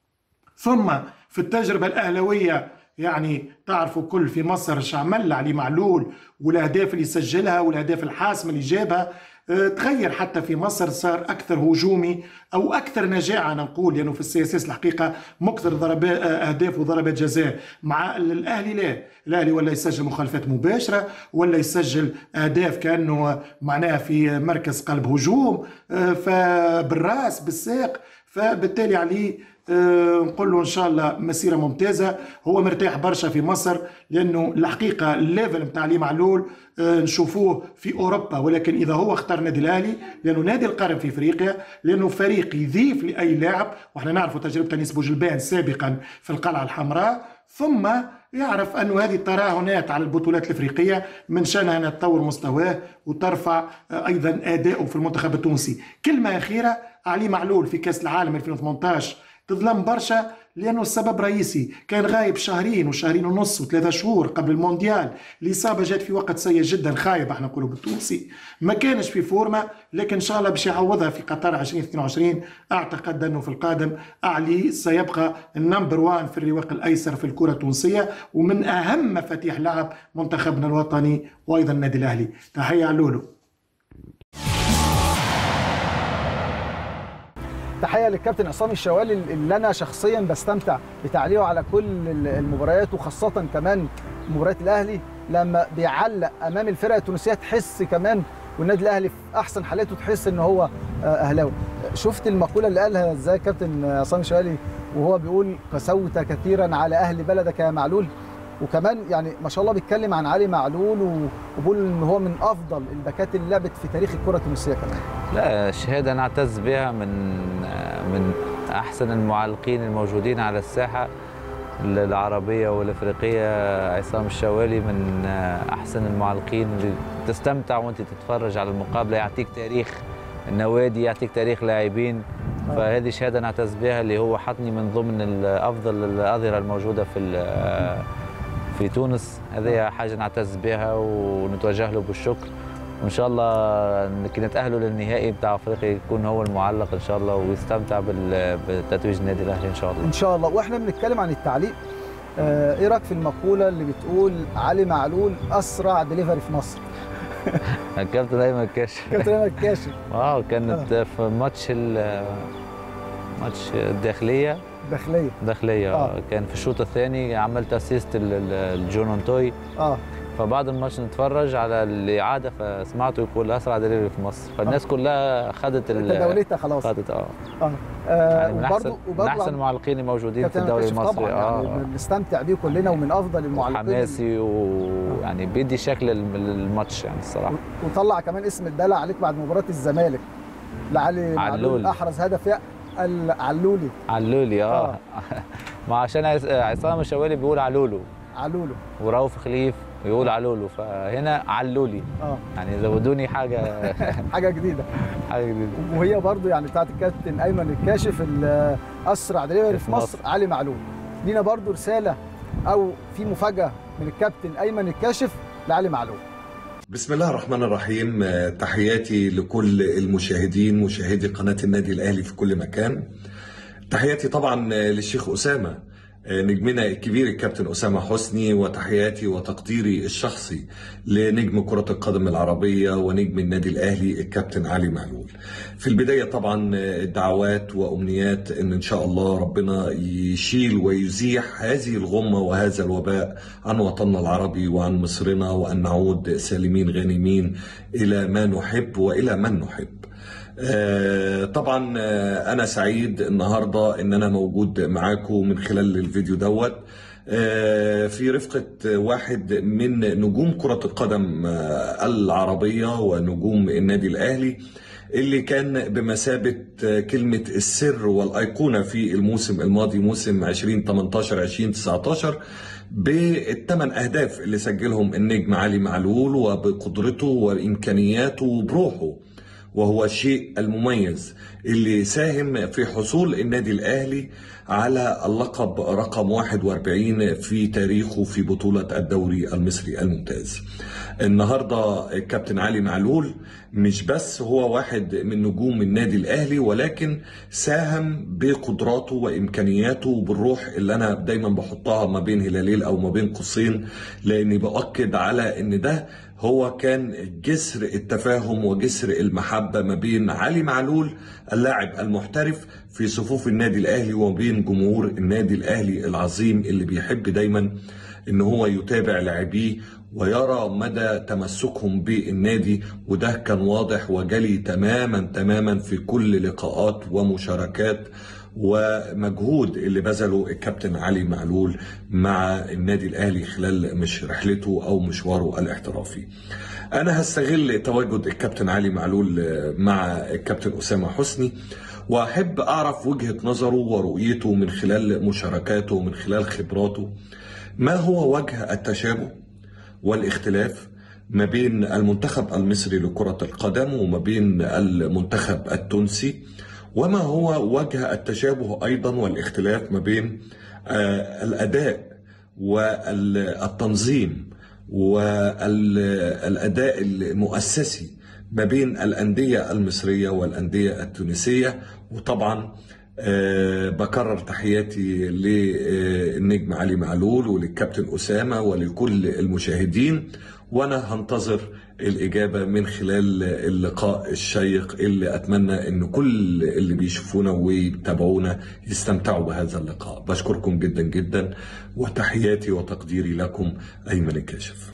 ثم في التجربه الاهلاويه يعني تعرفوا كل في مصر شعمل علي معلول والاهداف اللي سجلها والاهداف الحاسمه اللي جابها آه، تغير حتى في مصر صار اكثر هجومي او اكثر نجاعه انا نقول لانه في السياسات الحقيقه مكثر ضربات آه، اهداف وضربات جزاء مع ال- الاهلي لا الاهلي ولا يسجل مخالفات مباشره ولا يسجل اهداف كانه معناها في مركز قلب هجوم آه، فبالراس بالساق فبالتالي عليه آه، نقول له ان شاء الله مسيره ممتازه هو مرتاح برشا في مصر لانه الحقيقه الليفل نتاع علي معلول آه، نشوفوه في اوروبا ولكن اذا هو اختار نادي الاهلي لانه نادي القرن في افريقيا لانه فريق يضيف لاي لاعب واحنا نعرفوا تجربه انيس بوجلبان سابقا في القلعه الحمراء ثم يعرف أن هذه التراهنات على البطولات الإفريقية من شأنها أن تطور مستواه وترفع آه، أيضا أداؤه في المنتخب التونسي كلمة أخيرة علي معلول في كأس العالم 2018 تظلم برشا لانه السبب رئيسي كان غايب شهرين وشهرين ونص وثلاثة شهور قبل المونديال الاصابه جات في وقت سيء جدا خايب احنا نقولوا بالتونسي ما كانش في فورمه لكن ان شاء الله باش يعوضها في قطر 2022 اعتقد انه في القادم اعلي سيبقى النمبر وان في الرواق الايسر في الكره التونسيه ومن اهم مفاتيح لعب منتخبنا الوطني وايضا النادي الاهلي تحيه على لولو تحيه للكابتن عصام الشوالي اللي انا شخصيا بستمتع بتعليقه على كل المباريات وخاصه كمان مباريات الاهلي لما بيعلق امام الفرق التونسيه تحس كمان والنادي الاهلي في احسن حالاته تحس ان هو آه، اهلاوي شفت المقوله اللي قالها ازاي كابتن عصام الشوالي وهو بيقول قسوت كثيرا على اهل بلدك يا معلول وكمان يعني ما شاء الله بيتكلم عن علي معلول و- وبيقول ان هو من افضل الباكات اللي لعبت في تاريخ الكره التونسيه كمان لا شهاده نعتز بها من من احسن المعلقين الموجودين على الساحه العربيه والافريقيه عصام الشوالي من احسن المعلقين اللي تستمتع وانت تتفرج على المقابله يعطيك تاريخ النوادي يعطيك تاريخ لاعبين فهذه شهاده نعتز بها اللي هو حطني من ضمن افضل الاظهره الموجوده في ال- في تونس هذه حاجه نعتز بها ونتوجه له بالشكر وان شاء الله نك- نتاهلوا للنهائي بتاع افريقيا يكون هو المعلق ان شاء الله ويستمتع بال- بتتويج النادي الاهلي ان شاء الله ان شاء الله واحنا بنتكلم عن التعليق آه، ايه رايك في المقوله اللي بتقول علي معلول اسرع دليفري في مصر الكابتن ايمن كاش كابتن ايمن الكاشف اه كانت في ماتش ال- ماتش الداخليه داخليه داخليه آه. آه. كان في الشوط الثاني عملت اسيست الجون انتوي اه فبعد الماتش نتفرج على الاعاده فسمعته يقول اسرع دليفري في مصر فالناس كلها خدت ال- تداولتها خلاص خدت اه اه, آه يعني من احسن وبرضه من وبرضه احسن عن- المعلقين الموجودين في كابتن الدوري كاشف المصري طبعا اه يعني بنستمتع بيه كلنا ومن افضل المعلقين حماسي ويعني بيدي شكل الم- الماتش يعني الصراحه وطلع كمان اسم الدلع عليك بعد مباراه الزمالك لعلي معلول علول. احرز هدف يا العلولي علولي اه, آه. ما عشان عص- عصام الشوالي بيقول علولو علولو ورؤوف خليف ويقول علولو فهنا علولي اه يعني زودوني حاجه حاجه جديده حاجه جديده وهي برضو يعني بتاعت الكابتن ايمن الكاشف الاسرع دليفري في مصر علي معلول لينا برضو رساله او في مفاجاه من الكابتن ايمن الكاشف لعلي معلول بسم الله الرحمن الرحيم آه، تحياتي لكل المشاهدين مشاهدي قناة النادي الأهلي في كل مكان تحياتي طبعا آه، للشيخ أسامة آه، نجمنا الكبير الكابتن أسامة حسني وتحياتي وتقديري الشخصي لنجم كرة القدم العربية ونجم النادي الأهلي الكابتن علي معلول في البداية طبعا آه، الدعوات وأمنيات أن إن شاء الله ربنا يشيل ويزيح هذه الغمة وهذا الوباء عن وطننا العربي وعن مصرنا وأن نعود سالمين غانمين إلى ما نحب وإلى من نحب آه، طبعا آه، انا سعيد النهارده ان انا موجود معاكم من خلال الفيديو دوت آه، في رفقة واحد من نجوم كرة القدم آه، العربية ونجوم النادي الأهلي اللي كان بمثابة آه، كلمة السر والأيقونة في الموسم الماضي موسم 2018 2019 بالثمان أهداف اللي سجلهم النجم علي معلول وبقدرته وإمكانياته وبروحه وهو الشيء المميز اللي ساهم في حصول النادي الأهلي على اللقب رقم 41 في تاريخه في بطولة الدوري المصري الممتاز النهاردة الكابتن علي معلول مش بس هو واحد من نجوم النادي الأهلي ولكن ساهم بقدراته وإمكانياته وبالروح اللي أنا دايما بحطها ما بين هلالين أو ما بين قوسين لأني بأكد على إن ده هو كان جسر التفاهم وجسر المحبة ما بين علي معلول اللاعب المحترف في صفوف النادي الأهلي وبين جمهور النادي الأهلي العظيم اللي بيحب دايما ان هو يتابع لاعبيه ويرى مدى تمسكهم بالنادي وده كان واضح وجلي تماما تماما في كل لقاءات ومشاركات ومجهود اللي بذله الكابتن علي معلول مع النادي الاهلي خلال مش رحلته او مشواره الاحترافي. انا هستغل تواجد الكابتن علي معلول مع الكابتن اسامه حسني واحب اعرف وجهه نظره ورؤيته من خلال مشاركاته ومن خلال خبراته ما هو وجه التشابه والاختلاف ما بين المنتخب المصري لكرة القدم وما بين المنتخب التونسي وما هو وجه التشابه أيضا والاختلاف ما بين آه، الأداء والتنظيم والأداء المؤسسي ما بين الأندية المصرية والأندية التونسية وطبعا أه بكرر تحياتي للنجم علي معلول وللكابتن أسامة ولكل المشاهدين وأنا هنتظر الإجابة من خلال اللقاء الشيق اللي أتمنى أن كل اللي بيشوفونا ويتابعونا يستمتعوا بهذا اللقاء بشكركم جدا جدا وتحياتي وتقديري لكم أيمن الكاشف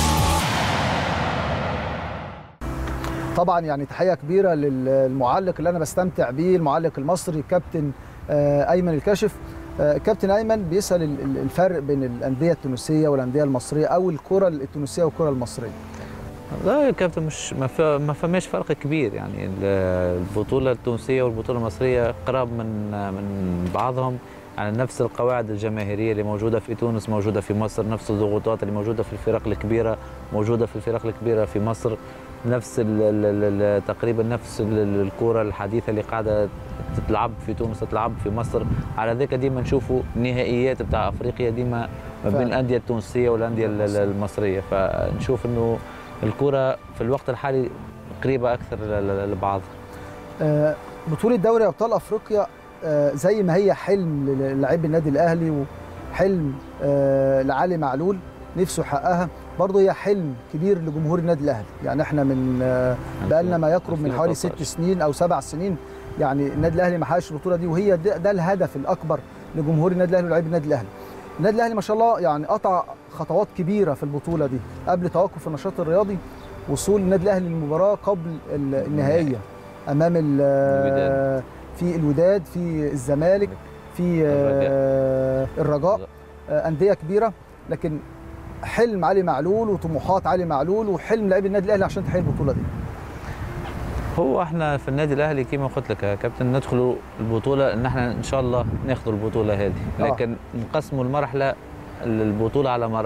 طبعا يعني تحيه كبيره للمعلق اللي انا بستمتع بيه المعلق المصري كابتن آه، ايمن الكاشف آه، كابتن ايمن بيسال ال- ال- الفرق بين الانديه التونسيه والانديه المصريه او الكره التونسيه والكره المصريه لا يا كابتن مش ما ف- ما فماش فرق كبير يعني ال- البطوله التونسيه والبطوله المصريه قراب من من بعضهم يعني نفس القواعد الجماهيريه اللي موجوده في تونس موجوده في مصر نفس الضغوطات اللي موجوده في الفرق الكبيره موجوده في الفرق الكبيره في مصر نفس ال ال ال تقريبا نفس ال- ال- الكره الحديثه اللي قاعده تتلعب في تونس تتلعب في مصر على ذلك ديما نشوفوا نهائيات بتاع افريقيا ديما ما بين فعلا. الانديه التونسيه والانديه ال- ال- المصريه فنشوف انه الكره في الوقت الحالي قريبه اكثر ل- ل- لبعض آه، بطوله دوري ابطال افريقيا آه، زي ما هي حلم للاعبي النادي الاهلي وحلم آه، لعلي معلول نفسه يحققها برضه هي حلم كبير لجمهور النادي الاهلي يعني احنا من آه، بقالنا ما يقرب من حوالي ست 2013. سنين او سبع سنين يعني النادي الاهلي ما حققش البطوله دي وهي ده, ده الهدف الاكبر لجمهور النادي الاهلي ولاعبي النادي الاهلي النادي الاهلي ما شاء الله يعني قطع خطوات كبيره في البطوله دي قبل توقف النشاط الرياضي وصول النادي الاهلي للمباراه قبل ال- النهائيه امام ال- الوداد. في الوداد في الزمالك في آه، الرجاء آه، انديه كبيره لكن حلم علي معلول وطموحات علي معلول وحلم لاعبي النادي الاهلي عشان تحقق البطوله دي هو احنا في النادي الاهلي كما قلت لك يا كابتن ندخلوا البطوله ان احنا ان شاء الله ناخذوا البطوله هذه آه. لكن نقسموا المرحله البطوله على مراحل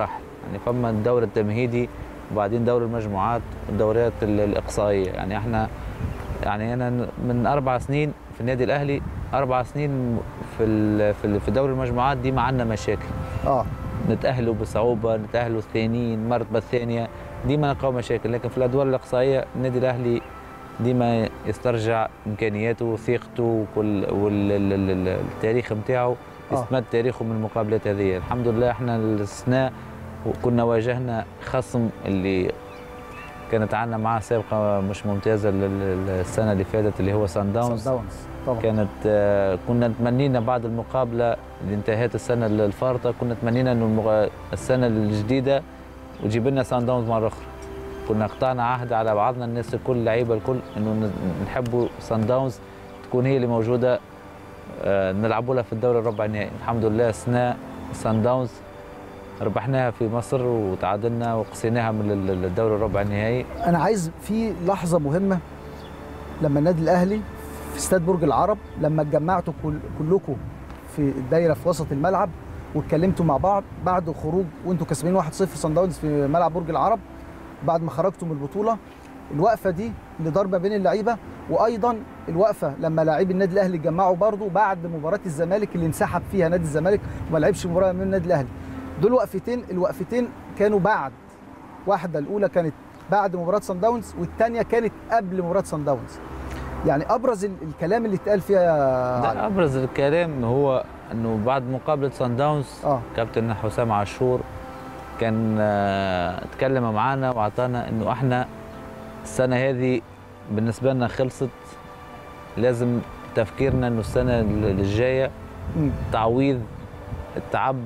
يعني فما الدور التمهيدي وبعدين دور المجموعات والدوريات ال- الاقصائيه يعني احنا يعني انا من اربع سنين في النادي الاهلي اربع سنين في ال- في ال- في دوري المجموعات دي ما عندنا مشاكل اه نتاهلوا بصعوبه نتاهلوا الثانيين المرتبه الثانيه ديما نلقاو مشاكل لكن في الادوار الاقصائيه النادي الاهلي ديما يسترجع امكانياته وثقته وكل والتاريخ نتاعو آه. يستمد تاريخه من المقابلات هذه الحمد لله احنا السنه كنا واجهنا خصم اللي كانت عندنا معاه سابقه مش ممتازه ال- ال- السنه اللي فاتت اللي هو سان داونز سان داونز طبعا كانت آه، كنا تمنينا بعد المقابله اللي انتهت السنه الفارطه كنا تمنينا انه المغ... السنه الجديده وتجيب لنا سان داونز مره اخرى كنا قطعنا عهد على بعضنا الناس الكل اللعيبه الكل انه ن- نحبوا سان داونز تكون هي اللي موجوده آه، نلعبوا لها في الدوري الربع النهائي الحمد لله سنا سان داونز ربحناها في مصر وتعادلنا وقصيناها من ال- الدوري الربع النهائي انا عايز في لحظه مهمه لما النادي الاهلي في استاد برج العرب لما اتجمعتوا كل كلكم في الدايره في وسط الملعب واتكلمتوا مع بعض بعد خروج وانتوا كسبانين 1-0 صن داونز في ملعب برج العرب بعد ما خرجتوا من البطوله الوقفه دي اللي ضربه بين اللعيبه وايضا الوقفه لما لاعبي النادي الاهلي اتجمعوا برضو بعد مباراه الزمالك اللي انسحب فيها نادي الزمالك وما لعبش مباراه من النادي الاهلي دول وقفتين الوقفتين كانوا بعد واحده الاولى كانت بعد مباراه سان داونز والثانيه كانت قبل مباراه سان داونز يعني ابرز ال- الكلام اللي اتقال فيها يا علي. ده ابرز الكلام هو انه بعد مقابله سان داونز اه كابتن حسام عاشور كان آه، اتكلم معانا واعطانا انه احنا السنه هذه بالنسبه لنا خلصت لازم تفكيرنا انه السنه الجايه مم. تعويض التعب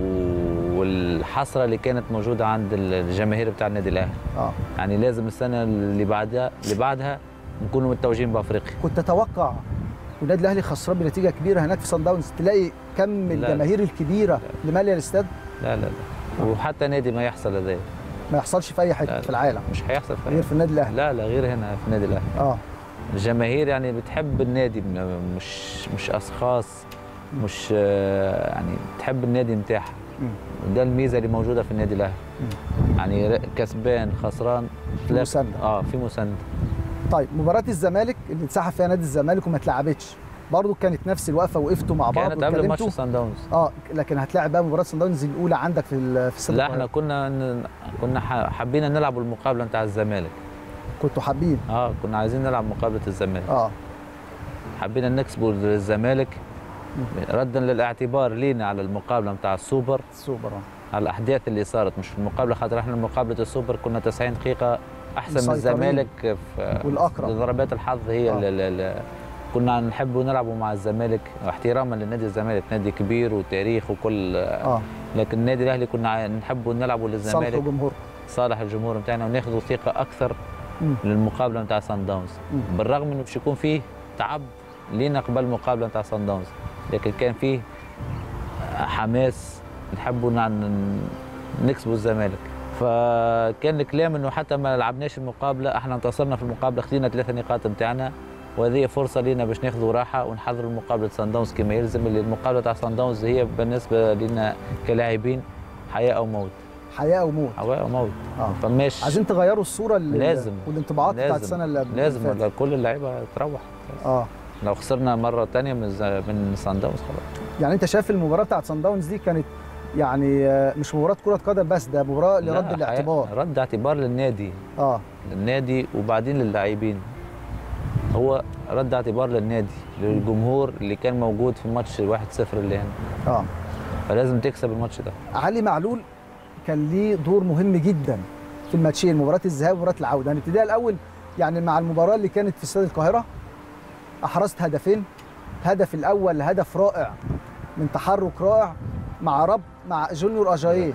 والحسره اللي كانت موجوده عند الجماهير بتاع النادي الاهلي اه يعني لازم السنه اللي بعدها اللي بعدها نكونوا متوجين بافريقيا كنت اتوقع والنادي الاهلي خسران بنتيجه كبيره هناك في سان داونز تلاقي كم لا. الجماهير الكبيره اللي ماليه الاستاد لا لا لا وحتى نادي ما يحصل هذا ما يحصلش في اي حته لا. في العالم مش هيحصل في غير في النادي الاهلي لا لا غير هنا في النادي الاهلي اه الجماهير يعني بتحب النادي م- مش مش اشخاص مش آه، يعني تحب النادي نتاعها مم. وده الميزه اللي موجوده في النادي الاهلي يعني ر- كسبان خسران تلاقي- مساندة. اه في مسانده طيب مباراه الزمالك اللي انسحب فيها نادي الزمالك وما اتلعبتش برضه كانت نفس الوقفه وقفتوا مع بعض كانت قبل ماتش واتكلمتوا سان داونز اه لكن هتلاعب بقى مباراه سان داونز الاولى عندك في ال- في استاد لا القاهرة. احنا كنا ن- كنا ح- حابين نلعب المقابله بتاع الزمالك كنتوا حابين اه كنا عايزين نلعب مقابله الزمالك اه حبينا نكسبوا الزمالك ردا للاعتبار لينا على المقابله بتاع السوبر السوبر اه على الاحداث اللي صارت مش في المقابله خاطر احنا مقابله السوبر كنا 90 دقيقه احسن من مسيطرين. الزمالك في والأقرب. ضربات الحظ هي آه. اللي اللي كنا نحب نلعبوا مع الزمالك احتراما لنادي الزمالك نادي كبير وتاريخ وكل اه لكن النادي الاهلي كنا ع- نحب نلعبوا صالحوا للزمالك جمهور صالح الجمهور بتاعنا وناخذوا ثقه اكثر مم. للمقابله بتاع سان داونز مم. بالرغم انه باش يكون فيه تعب لينا قبل المقابله بتاع سان داونز لكن كان فيه حماس نحبوا نع- ن- نكسبوا الزمالك فكان الكلام انه حتى ما لعبناش المقابله احنا انتصرنا في المقابله خدينا ثلاثه نقاط نتاعنا وهذه فرصه لينا باش ناخذوا راحه ونحضروا مقابله سان داونز كما يلزم اللي المقابله تاع سان داونز هي بالنسبه لنا كلاعبين حياه او موت حياه وموت حياه او موت اه ما فماش عايزين تغيروا الصوره اللي لازم. والانطباعات بتاعت لازم. السنه اللي قبل لازم اللي فاتت. ولا كل اللعيبه تروح اه لو خسرنا مره ثانيه من ز- من سان داونز خلاص يعني انت شايف المباراه بتاعت سان داونز دي كانت يعني آه، مش مباراه كره قدم بس ده مباراه لا، لرد حقيقة الاعتبار رد اعتبار للنادي اه للنادي وبعدين للاعبين هو رد اعتبار للنادي للجمهور اللي كان موجود في ماتش 1-0 اللي هنا اه فلازم تكسب الماتش ده علي معلول كان ليه دور مهم جدا في الماتشين مباراه الذهاب ومباراه العوده هنبتديها الاول يعني مع المباراه اللي كانت في استاد القاهره احرزت هدفين الهدف الاول هدف رائع من تحرك رائع مع رب مع جونيور اجاييه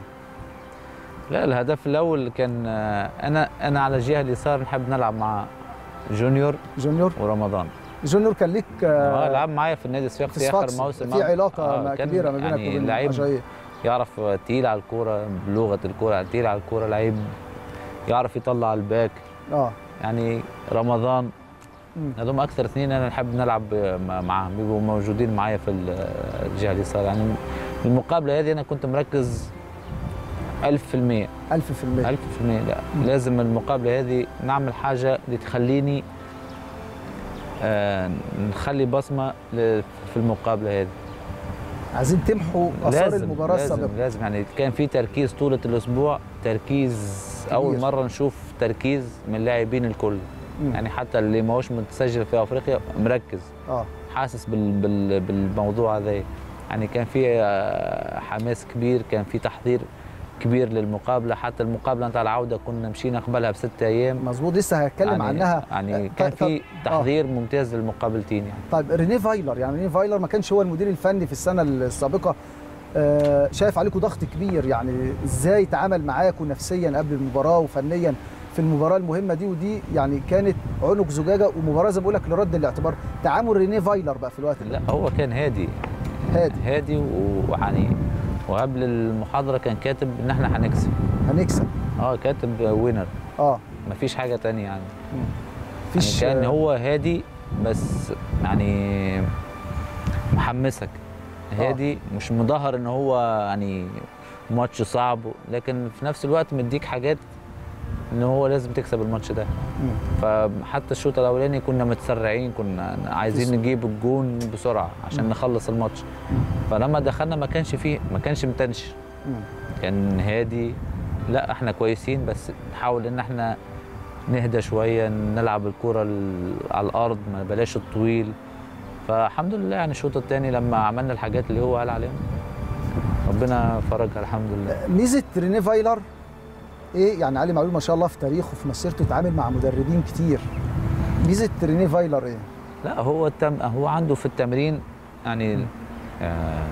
لا الهدف الاول كان آه، انا انا على الجهه اليسار نحب نلعب مع جونيور جونيور ورمضان جونيور كان ليك اه آه لعب معايا في النادي الصفاقسي في اخر صفاقسي. موسم في علاقه ما كان كبيره ما بينك يعني وبين لعيب اجاييه يعرف تقيل على الكوره بلغه الكوره تقيل على الكوره لعيب يعرف يطلع الباك اه يعني رمضان مم. هذول اكثر اثنين انا نحب نلعب مع- معاهم بيبقوا موجودين معايا في ال- الجهه اليسار يعني المقابله هذه انا كنت مركز 1000% 1000% 1000% لا لازم المقابله هذه نعمل حاجه اللي تخليني آه نخلي بصمه ل- في المقابله هذه عايزين تمحوا اثار لازم المباراه لازم السابقه لازم يعني كان في تركيز طولة الاسبوع تركيز اول كبير. مره نشوف تركيز من اللاعبين الكل مم. يعني حتى اللي ما هوش متسجل في افريقيا مركز اه حاسس بال بال بالموضوع هذا يعني كان في آه، حماس كبير كان في تحضير كبير للمقابله حتى المقابله نتاع العوده كنا مشينا قبلها بستة ايام مظبوط لسه هتكلم يعني عنها يعني آه، كان طب- في طب- تحضير ممتاز للمقابلتين يعني طيب رينيه فايلر يعني رينيه فايلر ما كانش هو المدير الفني في السنه السابقه آه، شايف عليكم ضغط كبير يعني ازاي تعامل معاكم نفسيا قبل المباراه وفنيا في المباراه المهمه دي ودي يعني كانت عنق زجاجه ومباراه زي ما بقول لك لرد الاعتبار تعامل رينيه فايلر بقى في الوقت ده لا هو كان هادي هادي هادي ويعني وقبل المحاضره كان كاتب ان احنا هنكسب هنكسب اه كاتب وينر اه مفيش حاجه تانية يعني مفيش- يعني كان هو هادي بس يعني محمسك هادي مش مظهر ان هو يعني ماتش صعب لكن في نفس الوقت مديك حاجات ان هو لازم تكسب الماتش ده فحتى الشوط الاولاني كنا متسرعين كنا عايزين نجيب الجون بسرعه عشان نخلص الماتش فلما دخلنا ما كانش فيه ما كانش متنشن كان هادي لا احنا كويسين بس نحاول ان احنا نهدى شويه نلعب الكره ال- على الارض ما بلاش الطويل فالحمد لله يعني الشوط الثاني لما عملنا الحاجات اللي هو قال عليها ربنا فرجها الحمد لله ميزه رينيه فايلر ايه يعني علي معلول ما شاء الله في تاريخه في مسيرته اتعامل مع مدربين كتير ميزه رينيه فايلر ايه لا هو التم هو عنده في التمرين يعني آه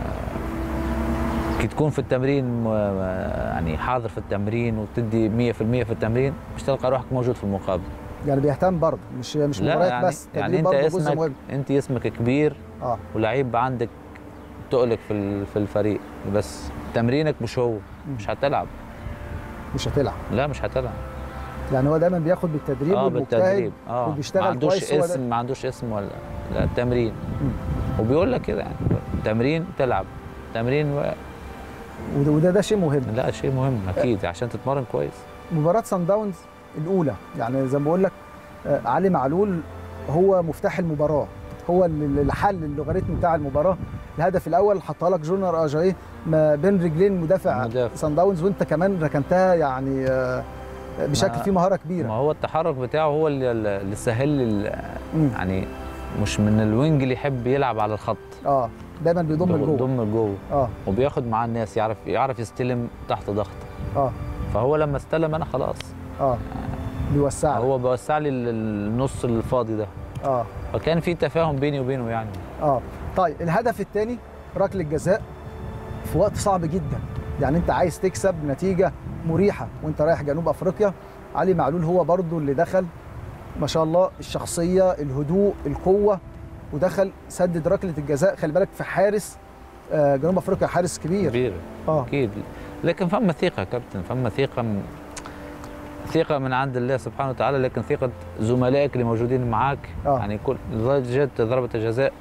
كي تكون في التمرين م- يعني حاضر في التمرين وتدي 100% في التمرين مش تلقى روحك موجود في المقابله يعني بيهتم برضه مش مش لا مباريات يعني بس يعني تدريب انت برضه جزء اسمك مهم انت اسمك كبير اه ولعيب عندك تقلك في ال- في الفريق بس تمرينك مش هو مش هتلعب مش هتلعب لا مش هتلعب يعني هو دايما بياخد بالتدريب اه والمجتهد بالتدريب اه وبيشتغل ما عندوش كويس هو ده. اسم ما عندوش اسم ولا لا التمرين وبيقول لك كده يعني تمرين تلعب تمرين و... وده, وده ده شيء مهم لا شيء مهم اكيد عشان تتمرن كويس مباراه سان داونز الاولى يعني زي ما بقول لك آه، علي معلول هو مفتاح المباراه هو اللي اللي حل اللوغاريتم بتاع المباراه الهدف الاول حطها لك جونر اجاي ما بين رجلين مدافع, مدافع. سان داونز وانت كمان ركنتها يعني آه، بشكل ما- فيه مهاره كبيره ما هو التحرك بتاعه هو اللي, اللي سهل لي ال- يعني مش من الوينج اللي يحب يلعب على الخط اه دايما بيضم لجوه بيضم لجوه اه وبياخد معاه الناس يعرف يعرف يستلم تحت ضغط اه فهو لما استلم انا خلاص اه بيوسع هو بيوسع لي ال- النص الفاضي ده اه فكان في تفاهم بيني وبينه يعني اه طيب الهدف الثاني ركله جزاء في وقت صعب جدا يعني انت عايز تكسب نتيجه مريحه وانت رايح جنوب افريقيا علي معلول هو برضو اللي دخل ما شاء الله الشخصيه الهدوء القوه ودخل سدد ركله الجزاء خلي بالك في حارس آه، جنوب افريقيا حارس كبير كبير اه اكيد لكن فما ثقه يا كابتن فما ثقه من ثقه من عند الله سبحانه وتعالى لكن ثقه زملائك اللي موجودين معاك آه. يعني كل لدرجه جت ضربه الجزاء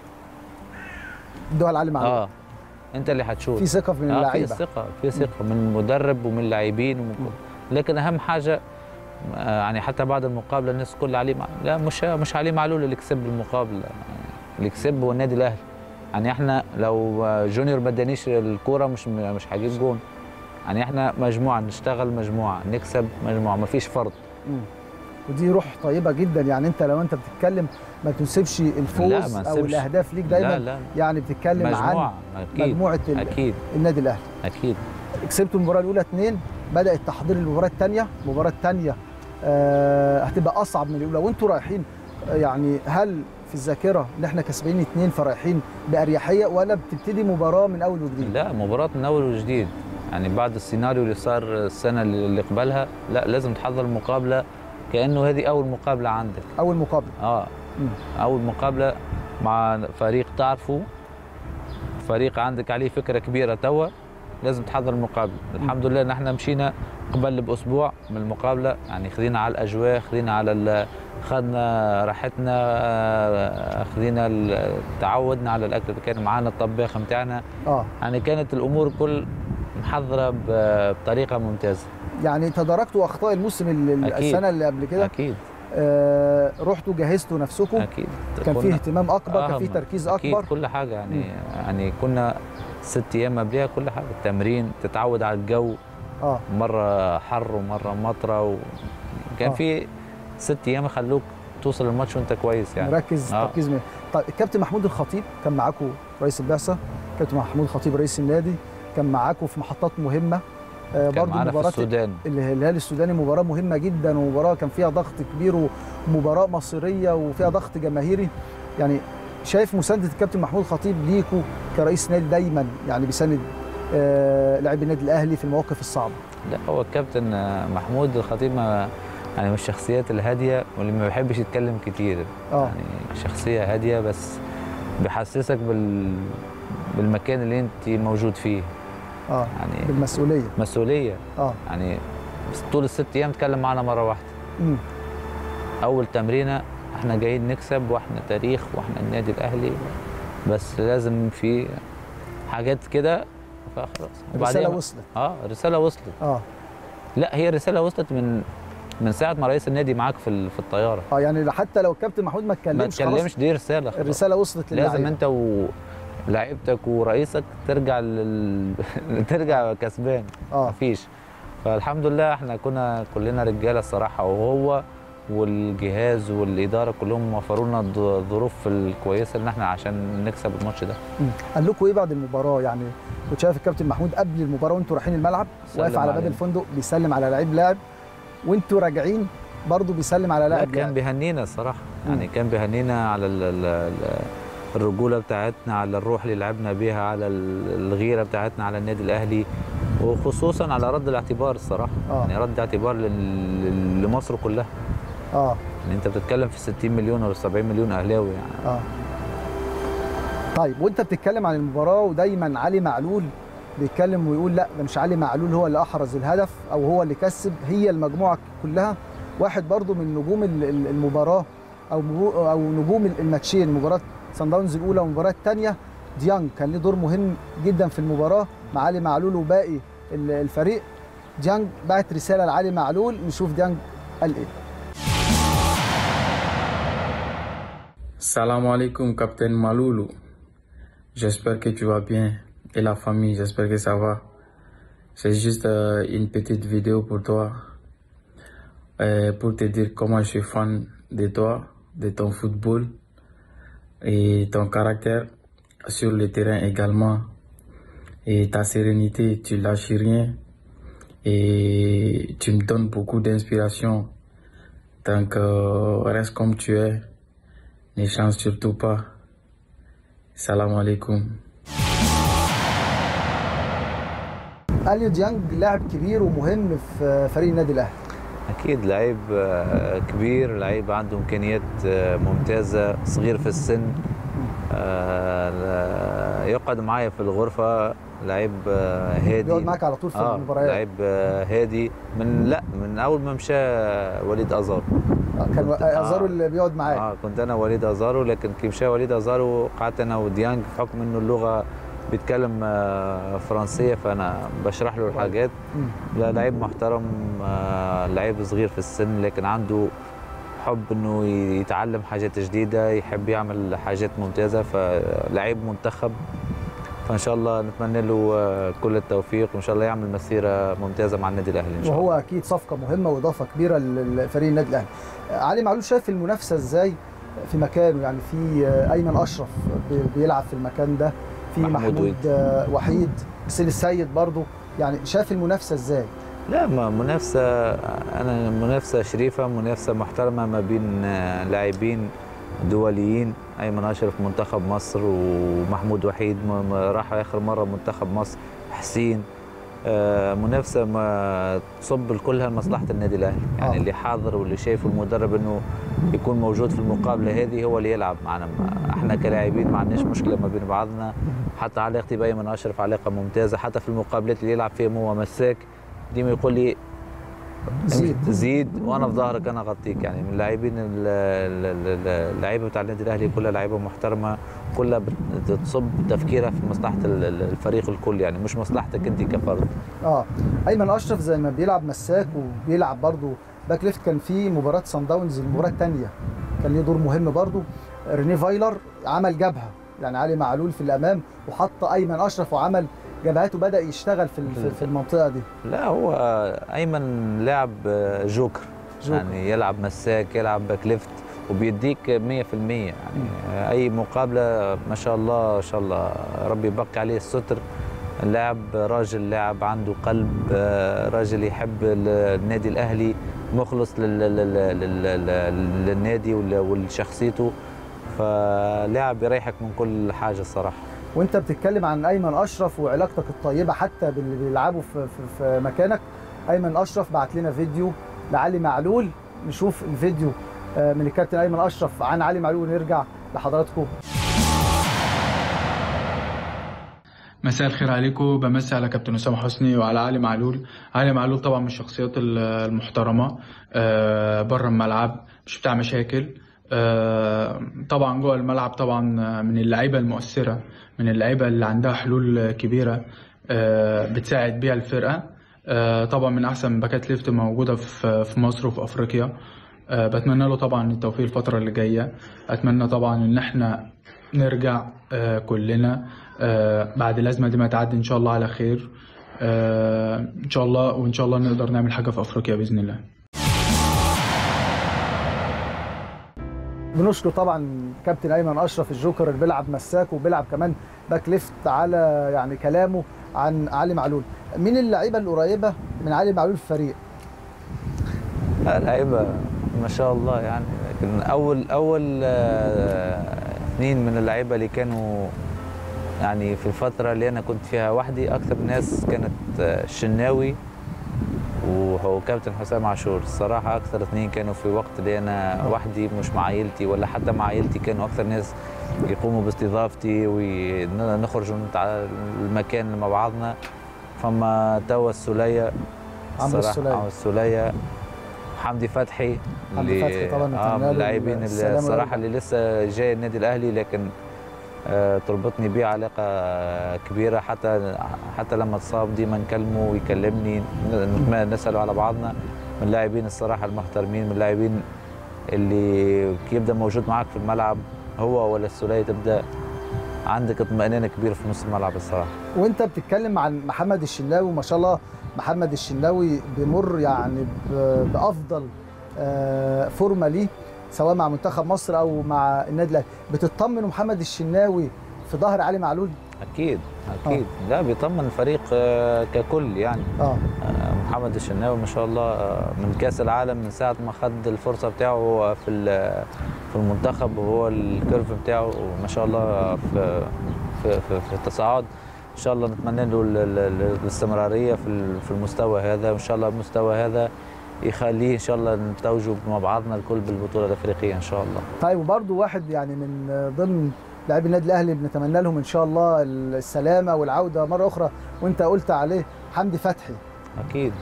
دول علي معلول اه انت اللي هتشوف في ثقة من آه اللعيبة. في ثقه في ثقه من المدرب ومن اللاعبين ومن كل لكن اهم حاجه آه، يعني حتى بعد المقابله الناس كل علي مع... لا مش مش علي معلول اللي كسب المقابله اللي كسب هو النادي الاهلي يعني احنا لو آه، جونيور ما ادانيش الكوره مش مش هجيب جون يعني احنا مجموعه نشتغل مجموعه نكسب مجموعه ما فيش فرد مم. ودي روح طيبه جدا يعني انت لو انت بتتكلم ما تنسبش الفوز لا، ما او نسيبش. الاهداف ليك دايما لا، لا. يعني بتتكلم مجموعة، عن أكيد، مجموعه ال- أكيد. النادي الاهلي اكيد كسبتوا المباراه الاولى اثنين بدا التحضير للمباراه الثانيه المباراه الثانيه آه هتبقى اصعب من الاولى وانتوا رايحين آه، يعني هل في الذاكره ان احنا كسبانين اثنين فرايحين باريحيه ولا بتبتدي مباراه من اول وجديد؟ لا مباراة من أول وجديد يعني بعد السيناريو اللي صار السنة اللي اللي قبلها لا لازم تحضر المقابلة كأنه هذه أول مقابلة عندك اول مقابله اه أول مقابلة مع فريق تعرفه فريق عندك عليه فكرة كبيرة توا لازم تحضر المقابلة الحمد لله ان احنا مشينا قبل بأسبوع من المقابلة يعني خذينا على الأجواء خذينا على ال- خدنا راحتنا آه، خذينا ال- تعودنا على الأكل اللي كان معانا الطباخ متاعنا اه يعني كانت الامور كل محضره ب- بطريقه ممتازه يعني تداركتوا اخطاء الموسم ال- أكيد. السنه اللي قبل كده اكيد آه رحتوا جهزتوا نفسكم اكيد كان فيه كنا- اهتمام اكبر كان آه، فيه تركيز أكيد اكبر كل حاجه يعني يعني كنا ست ايام قبلها كل حاجه التمرين تتعود على الجو اه مره حر ومره مطره و... كان آه. في ست ايام يخلوك توصل الماتش وانت كويس يعني مركز آه. تركيز مية. طيب الكابتن محمود الخطيب كان معاكم رئيس البعثه كابتن محمود الخطيب رئيس النادي كان معاكم في محطات مهمه آه كان برضو معانا في مباراه السودان الهلال السوداني مباراه مهمه جدا ومباراه كان فيها ضغط كبير ومباراه مصيريه وفيها ضغط جماهيري يعني شايف مسانده الكابتن محمود الخطيب ليكوا كرئيس نادي دايما يعني بيساند آه لاعبي النادي الاهلي في المواقف الصعبه لا هو الكابتن آه، محمود الخطيب ما يعني من الشخصيات الهاديه واللي ما بيحبش يتكلم كتير اه يعني شخصيه هاديه بس بيحسسك بال بالمكان اللي انت موجود فيه اه يعني بالمسؤوليه مسؤوليه اه يعني بس طول الست ايام تكلم معنا مره واحده مم. اول تمرينه احنا جايين نكسب واحنا تاريخ واحنا النادي الاهلي بس لازم في حاجات كده فخلاص الرساله وبعدين- وصلت اه الرساله وصلت اه لا هي الرساله وصلت من من ساعه ما رئيس النادي معاك في ال- في الطياره اه يعني حتى لو الكابتن محمود ما اتكلمش ما خلاص تكلمش دي رساله خلاص. الرساله وصلت لازم للعيبة. انت ولاعيبتك ورئيسك ترجع لل... ترجع كسبان اه مفيش فالحمد لله احنا كنا كلنا رجاله الصراحه وهو والجهاز والاداره كلهم وفروا لنا الظ- الظروف الكويسه ان احنا عشان نكسب الماتش ده مم. قال لكم ايه بعد المباراه يعني كنت شايف الكابتن محمود قبل المباراه وانتوا رايحين الملعب سلم واقف على باب علينا. الفندق بيسلم على لعيب لاعب وانتوا راجعين برضه بيسلم على لا لاعب كان لاعب بيهنينا الصراحه يعني كان بيهنينا على ال ال ال الرجوله بتاعتنا على الروح اللي لعبنا بيها على ال- الغيره بتاعتنا على النادي الاهلي وخصوصا على رد الاعتبار الصراحه آه. يعني رد اعتبار لل- لمصر كلها اه يعني انت بتتكلم في 60 مليون ولا 70 مليون اهلاوي يعني اه طيب وانت بتتكلم عن المباراه ودايما علي معلول بيتكلم ويقول لا ده مش علي معلول هو اللي احرز الهدف او هو اللي كسب هي المجموعه كلها واحد برضو من نجوم ال- ال- المباراه او مبو- او نجوم الماتشين مباراه سان داونز الاولى والمباراه الثانيه ديانج كان له دور مهم جدا في المباراه مع علي معلول وباقي ال- الفريق ديانج بعت رساله لعلي معلول نشوف ديانج قال ايه Salam alaikum, capitaine Maloulou. J'espère que tu vas bien. Et la famille, j'espère que ça va. C'est juste euh, une petite vidéo pour toi. euh, pour te dire comment je suis fan de toi, de ton football et ton caractère sur le terrain également. Et ta sérénité, tu lâches rien. Et tu me donnes beaucoup d'inspiration. Donc, euh, reste comme tu es. Ne change surtout pas. Salam alaikum. اليو ديانج لاعب كبير ومهم في فريق النادي الاهلي اكيد لعيب آه، كبير لعيب عنده امكانيات آه، ممتازه صغير في السن آه، لا- يقعد معايا في الغرفه لعيب آه، هادي بيقعد معاك على طول في آه المباريات. لعيب آه، هادي من لا من اول ما مشى وليد ازار كان كنت- ازارو اللي بيقعد معاك اه كنت انا وليد ازارو لكن كي مشى وليد ازارو قعدت انا وديانج بحكم انه اللغه بيتكلم آه، فرنسيه فانا بشرح له الحاجات لا لعيب محترم آه، لعيب صغير في السن لكن عنده حب انه يتعلم حاجات جديده يحب يعمل حاجات ممتازه فلعيب منتخب فان شاء الله نتمنى له آه، كل التوفيق وان شاء الله يعمل مسيره ممتازه مع النادي الاهلي ان شاء الله وهو اكيد صفقه مهمه واضافه كبيره لفريق النادي الاهلي علي معلول شايف المنافسه ازاي في مكانه يعني في ايمن اشرف بي- بيلعب في المكان ده في محمود محمود وحيد. آه، وحيد حسين السيد برضو يعني شايف المنافسه ازاي لا ما منافسة أنا منافسة شريفة منافسة محترمة ما بين آه، لاعبين دوليين أيمن أشرف منتخب مصر ومحمود وحيد م- م- راح آخر مرة منتخب مصر حسين آه، منافسة ما تصب كلها لمصلحة النادي الأهلي يعني آه. اللي حاضر واللي شايفه المدرب إنه يكون موجود في المقابلة هذه هو اللي يلعب معنا ما- احنا كلاعبين ما عندناش مشكلة ما بين بعضنا حتى علاقتي بأيمن أشرف علاقة ممتازة حتى في المقابلات اللي يلعب فيهم هو مساك ديما يقول لي زيد. زيد وانا في ظهرك انا اغطيك يعني من اللاعبين ال- ال- ال- اللعيبه بتاع النادي الاهلي كلها لعيبه محترمه كلها بتصب تفكيرها في مصلحه ال- ال- الفريق الكل يعني مش مصلحتك انت كفرد اه ايمن اشرف زي ما بيلعب مساك وبيلعب برضه باك ليفت كان في مباراه سان داونز المباراه الثانيه كان ليه دور مهم برضه ريني فايلر عمل جبهه يعني علي معلول في الامام وحط ايمن اشرف وعمل جبهات وبدا يشتغل في ال- في- في المنطقه دي لا هو ايمن لاعب جوكر, جوكر. يعني يلعب مساك يلعب باك ليفت وبيديك 100% يعني اي مقابله ما شاء الله ما شاء الله ربي يبقي عليه الستر لاعب راجل لاعب عنده قلب آه، راجل يحب ال- النادي الاهلي مخلص لل- لل- لل- لل- للنادي ول- ولشخصيته فلاعب يريحك من كل حاجه الصراحه وانت بتتكلم عن ايمن اشرف وعلاقتك الطيبه حتى باللي بيلعبوا في, في, في مكانك ايمن اشرف بعت لنا فيديو لعلي معلول نشوف الفيديو آه، من الكابتن ايمن اشرف عن علي معلول ونرجع لحضراتكم مساء الخير عليكم بمسي على كابتن اسامه حسني وعلى علي معلول علي معلول طبعا من الشخصيات ال- المحترمه آه، بره الملعب مش بتاع مشاكل آه، طبعا جوه الملعب طبعا من اللعيبه المؤثره من اللعيبه اللي عندها حلول كبيره آه، بتساعد بيها الفرقه آه، طبعا من احسن باكات ليفت موجوده في في مصر وفي افريقيا آه، بتمنى له طبعا التوفيق الفتره اللي جايه اتمنى طبعا ان احنا نرجع آه، كلنا آه، بعد الازمه دي ما تعدي ان شاء الله على خير آه، ان شاء الله وان شاء الله نقدر نعمل حاجه في افريقيا باذن الله بنشكر طبعا كابتن ايمن اشرف الجوكر اللي بيلعب مساك وبيلعب كمان باك ليفت على يعني كلامه عن علي معلول مين اللعيبه القريبه من علي معلول في الفريق لا، لعيبه ما شاء الله يعني لكن اول اول آه، اثنين من اللعيبه اللي كانوا يعني في الفتره اللي انا كنت فيها وحدي اكثر ناس كانت آه، الشناوي وهو كابتن حسام عاشور الصراحه اكثر اثنين كانوا في وقت اللي انا وحدي مش مع عائلتي ولا حتى مع عائلتي كانوا اكثر ناس يقوموا باستضافتي ونخرج نتع- المكان مع بعضنا فما توا السوليه عمرو الصراحة السولية. عمرو السوليه حمدي فتحي حمدي فتحي طبعاً اه نتمنى من له اللاعبين اللي السلامة الصراحه والرضا. اللي لسه جاي النادي الاهلي لكن آه تربطني بيه علاقه كبيره حتى حتى لما اتصاب ديما نكلمه ويكلمني ن- نساله على بعضنا من اللاعبين الصراحه المحترمين من اللاعبين اللي يبدا موجود معاك في الملعب هو ولا السوليه تبدا عندك اطمئنان كبير في نص الملعب الصراحه وانت بتتكلم عن محمد الشناوي ما شاء الله محمد الشناوي بيمر يعني ب- بافضل آه، فورمه ليه سواء مع منتخب مصر او مع النادي الاهلي بتطمن محمد الشناوي في ظهر علي معلول اكيد اكيد لا بيطمن الفريق آه، ككل يعني اه آه، محمد الشناوي ما شاء الله آه، من كاس العالم من ساعه ما خد الفرصه بتاعه هو في ال- في المنتخب وهو الكيرف بتاعه ما شاء الله في في في, في التصاعد ان شاء الله نتمنى له ال- ال- ال- الاستمراريه في ال- في المستوى هذا وان شاء الله المستوى هذا يخليه ان شاء الله نتوجوا مع بعضنا الكل بالبطوله الافريقيه ان شاء الله طيب وبرده واحد يعني من ضمن لاعبي النادي الاهلي بنتمنى لهم ان شاء الله السلامه والعوده مره اخرى وانت قلت عليه حمدي فتحي اكيد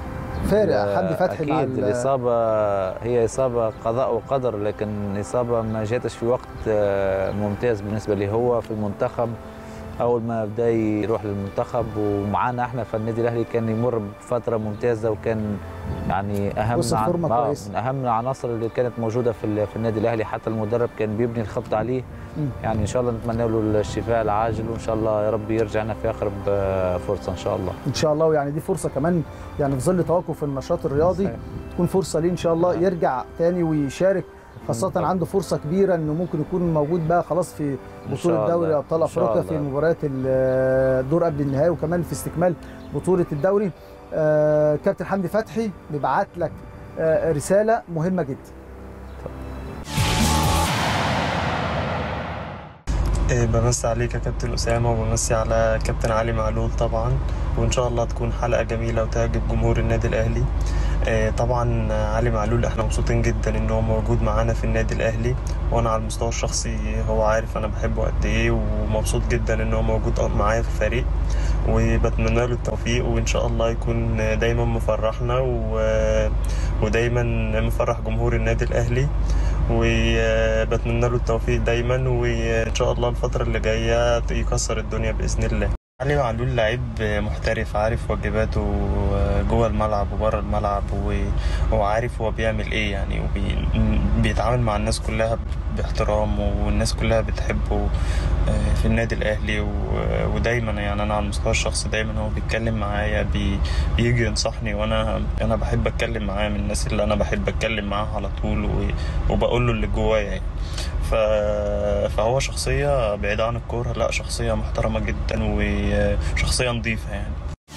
فارق حمدي فتحي مع اكيد ال- الاصابه هي اصابه قضاء وقدر لكن اصابه ما جاتش في وقت آه، ممتاز بالنسبه لي هو في المنتخب اول ما بدا يروح للمنتخب ومعانا احنا في النادي الاهلي كان يمر بفتره ممتازه وكان يعني اهم وصل عن- فورمة آه، كويسة. من اهم العناصر اللي كانت موجوده في ال- في النادي الاهلي حتى المدرب كان بيبني الخطه عليه مم. يعني ان شاء الله نتمنى له الشفاء العاجل وان شاء الله يا رب يرجعنا في اقرب آه، فرصه ان شاء الله ان شاء الله ويعني دي فرصه كمان يعني في ظل توقف النشاط الرياضي صحيح. تكون فرصه ليه ان شاا الله يرجع تاني ويشارك خاصة عنده فرصة كبيرة انه ممكن يكون موجود بقى خلاص في إن شاء بطولة دوري الله. ابطال إن شاء افريقيا في الله. مباريات ال- الدور قبل النهائي وكمان في استكمال بطولة الدوري آه، كابتن حمدي فتحي بيبعت لك آه، رسالة مهمة جدا إيه، بمسي عليك يا كابتن أسامة وبمسي على كابتن علي معلول طبعا وإن شاء الله تكون حلقة جميلة وتعجب جمهور النادي الأهلي إيه، طبعا علي معلول احنا مبسوطين جدا ان هو موجود معانا في النادي الاهلي وانا على المستوى الشخصي هو عارف انا بحبه قد ايه ومبسوط جدا ان هو موجود معايا في الفريق وبتمنى له التوفيق وان شاء الله يكون دايما مفرحنا و... ودايما مفرح جمهور النادي الاهلي وبتمنى له التوفيق دايما وان شاء الله الفتره اللي جايه يكسر الدنيا باذن الله علي معلول لعيب محترف عارف واجباته جوه الملعب وبره الملعب وعارف هو بيعمل ايه يعني وبيتعامل مع الناس كلها باحترام والناس كلها بتحبه في النادي الاهلي ودايما يعني انا على المستوى الشخصي دايما هو بيتكلم معايا بيجي ينصحني وانا انا بحب اتكلم معاه من الناس اللي انا بحب اتكلم معاها على طول وبقول له اللي جوايا يعني فهو شخصية بعيدة عن الكورة لا شخصية محترمة جدا وشخصية نظيفة يعني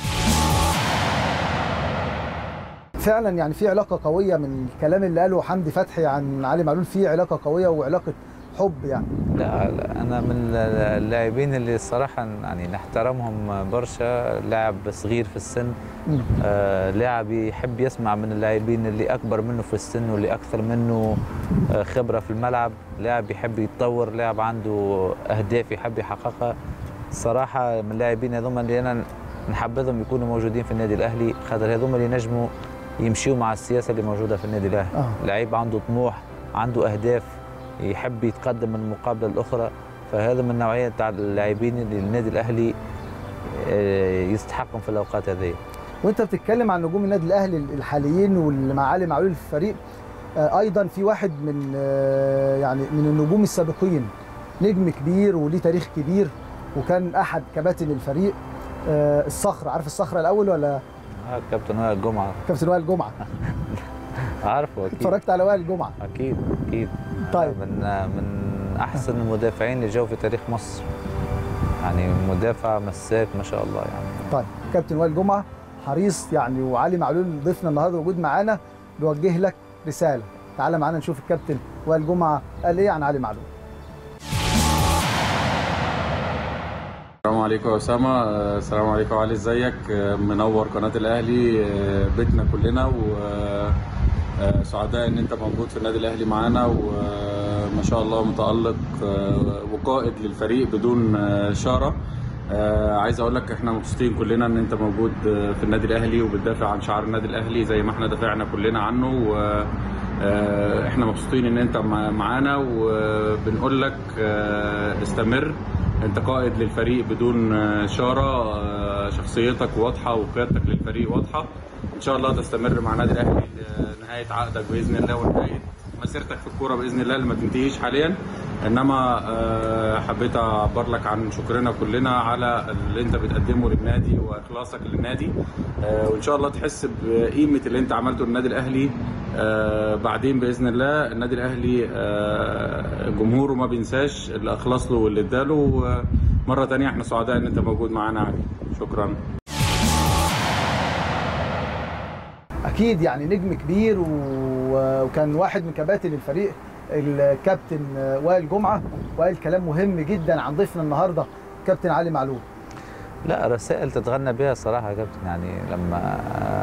فعلا يعني في علاقة قوية من الكلام اللي قاله حمدي فتحي عن علي معلول في علاقة قوية وعلاقة حب يعني لا, لا انا من اللاعبين اللي الصراحه يعني نحترمهم برشا لاعب صغير في السن آه لاعب يحب يسمع من اللاعبين اللي اكبر منه في السن واللي اكثر منه آه خبره في الملعب لاعب يحب يتطور لاعب عنده اهداف يحب يحققها الصراحه من اللاعبين هذوما اللي انا نحبذهم يكونوا موجودين في النادي الاهلي خاطر هذوما اللي ينجموا يمشيوا مع السياسه اللي موجوده في النادي الاهلي آه. لعيب عنده طموح عنده اهداف يحب يتقدم من المقابله الاخرى فهذا من النوعيه تاع اللاعبين اللي النادي الاهلي يستحقهم في الاوقات هذه وانت بتتكلم عن نجوم النادي الاهلي الحاليين واللي مع علي معلول في الفريق ايضا في واحد من يعني من النجوم السابقين نجم كبير وليه تاريخ كبير وكان احد كباتن الفريق الصخره عارف الصخره الاول ولا اه كابتن وائل جمعه كابتن وائل جمعه عارفه اكيد اتفرجت على وائل جمعه اكيد اكيد طيب من من احسن المدافعين اللي جو في تاريخ مصر يعني مدافع مساك ما شاء الله يعني طيب كابتن وائل جمعه حريص يعني وعلي معلول ضيفنا النهارده موجود معانا بيوجه لك رساله تعالى معانا نشوف الكابتن وائل جمعه قال ايه عن علي معلول السلام عليكم يا اسامه السلام عليكم علي ازيك منور قناه الاهلي بيتنا كلنا وسعداء ان انت موجود في النادي الاهلي معانا وما شاء الله متالق وقائد للفريق بدون اشاره عايز اقول لك احنا مبسوطين كلنا ان انت موجود في النادي الاهلي وبتدافع عن شعار النادي الاهلي زي ما احنا دافعنا كلنا عنه و احنا مبسوطين ان انت معانا وبنقول لك استمر انت قائد للفريق بدون اشاره شخصيتك واضحه وقيادتك للفريق واضحه ان شاء الله تستمر مع النادي الاهلي لنهايه عقدك باذن الله ونهايه مسيرتك في الكوره باذن الله اللي ما تنتهيش حاليا انما حبيت اعبر لك عن شكرنا كلنا على اللي انت بتقدمه للنادي واخلاصك للنادي وان شاء الله تحس بقيمه اللي انت عملته للنادي الاهلي بعدين باذن الله النادي الاهلي جمهوره ما بينساش اللي اخلص له واللي اداله مره ثانيه احنا سعداء ان انت موجود معانا علي شكرا اكيد يعني نجم كبير وكان واحد من كباتن الفريق الكابتن وائل جمعه وقال كلام مهم جدا عن ضيفنا النهارده كابتن علي معلول لا رسائل تتغنى بها صراحه يا كابتن يعني لما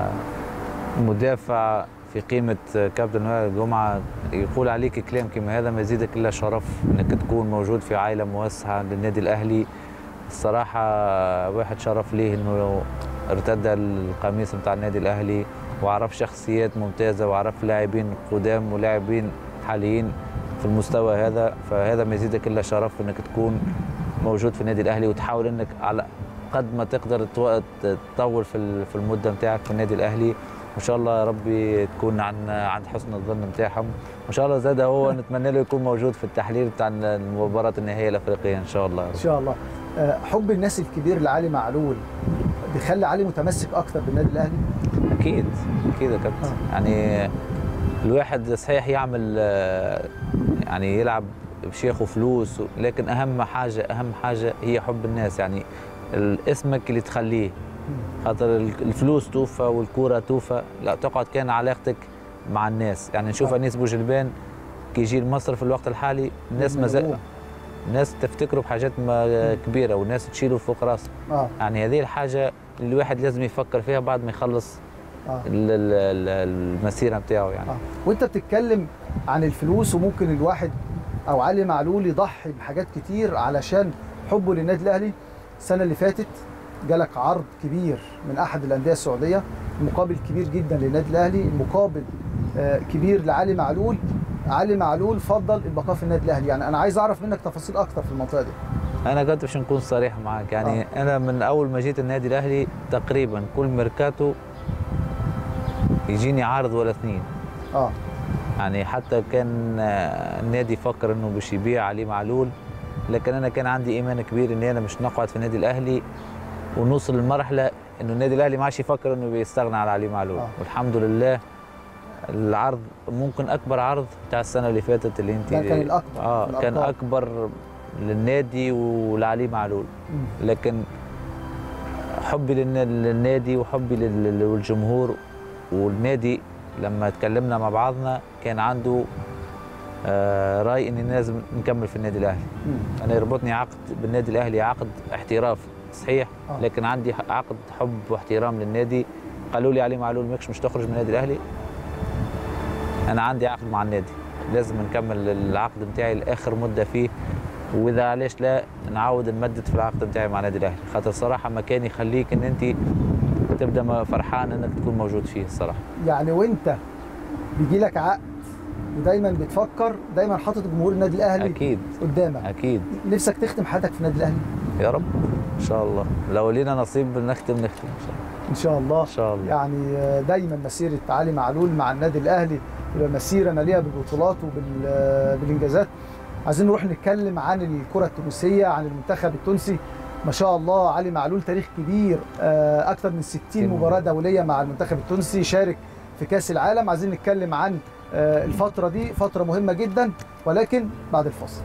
مدافع في قيمة كابتن وائل جمعة يقول عليك كلام كما هذا ما يزيدك إلا شرف أنك تكون موجود في عائلة موسعة للنادي الأهلي الصراحة واحد شرف ليه أنه ارتدى القميص بتاع النادي الأهلي وعرف شخصيات ممتازة وعرف لاعبين قدام ولاعبين حاليين في المستوى هذا فهذا ما يزيدك إلا شرف أنك تكون موجود في النادي الأهلي وتحاول أنك على قد ما تقدر تطول في في المدة بتاعك في النادي الأهلي وان شاء الله يا ربي تكون عن عند حسن الظن بتاعهم وان شاء الله زاد هو نتمنى له يكون موجود في التحليل بتاع المباراه النهائيه الافريقيه ان شاء الله ان شاء الله حب الناس الكبير لعلي معلول بيخلي علي متمسك اكتر بالنادي الاهلي اكيد اكيد يا كابتن آه. يعني الواحد صحيح يعمل يعني يلعب بشيخ وفلوس لكن اهم حاجه اهم حاجه هي حب الناس يعني اسمك اللي تخليه خاطر الفلوس توفى والكوره توفى لا تقعد كان علاقتك مع الناس يعني نشوف انيس بوجلبان كي يجي لمصر في الوقت الحالي الناس ما الناس تفتكروا بحاجات ما كبيره والناس تشيله فوق راسه آه. يعني هذه الحاجه اللي الواحد لازم يفكر فيها بعد ما يخلص آه. المسيره بتاعه يعني آه. وانت بتتكلم عن الفلوس وممكن الواحد او علي معلول يضحي بحاجات كتير علشان حبه للنادي الاهلي السنه اللي فاتت جالك عرض كبير من احد الانديه السعوديه مقابل كبير جدا للنادي الاهلي مقابل آه، كبير لعلي معلول علي معلول فضل البقاء في النادي الاهلي يعني انا عايز اعرف منك تفاصيل اكتر في المنطقه دي انا كنت باش نكون صريح معك يعني آه. انا من اول ما جيت النادي الاهلي تقريبا كل ميركاتو يجيني عارض ولا اثنين اه يعني حتى كان آه، النادي فكر انه باش يبيع علي معلول لكن انا كان عندي ايمان كبير اني انا مش نقعد في النادي الاهلي ونوصل لمرحله انه النادي الاهلي ما عادش يفكر انه بيستغنى على علي معلول آه. والحمد لله العرض ممكن اكبر عرض بتاع السنه اللي فاتت اللي انت ده كان الأكبر اه في كان الأرقام. اكبر للنادي ولعلي معلول مم. لكن حبي للن- للنادي وحبي لل- للجمهور والنادي لما اتكلمنا مع بعضنا كان عنده آه، راي اني لازم نكمل في النادي الاهلي مم. انا يربطني عقد بالنادي الاهلي عقد احتراف صحيح آه. لكن عندي عقد حب واحترام للنادي قالوا لي علي معلول ماكش مش تخرج من النادي الاهلي انا عندي عقد مع النادي لازم نكمل العقد بتاعي لاخر مده فيه واذا علاش لا نعاود نمدد في العقد بتاعي مع النادي الاهلي خاطر صراحه مكان يخليك ان انت تبدا م- فرحان انك تكون موجود فيه الصراحه يعني وانت بيجي لك عقد ودايما بتفكر دايما حاطط جمهور النادي الاهلي اكيد قدامك اكيد نفسك تختم حياتك في النادي الاهلي يا رب ان شاء الله لو لينا نصيب نختم نختم ان شاء الله ان شاء الله ان شاء الله يعني آه، دايما مسيره علي معلول مع النادي الاهلي تبقى مسيره مليئه بالبطولات وبالانجازات عايزين نروح نتكلم عن الكره التونسيه عن المنتخب التونسي ما شاء الله علي معلول تاريخ كبير آه، اكثر من 60 مباراه دوليه مع المنتخب التونسي شارك في كاس العالم عايزين نتكلم عن آه، الفتره دي فتره مهمه جدا ولكن بعد الفاصل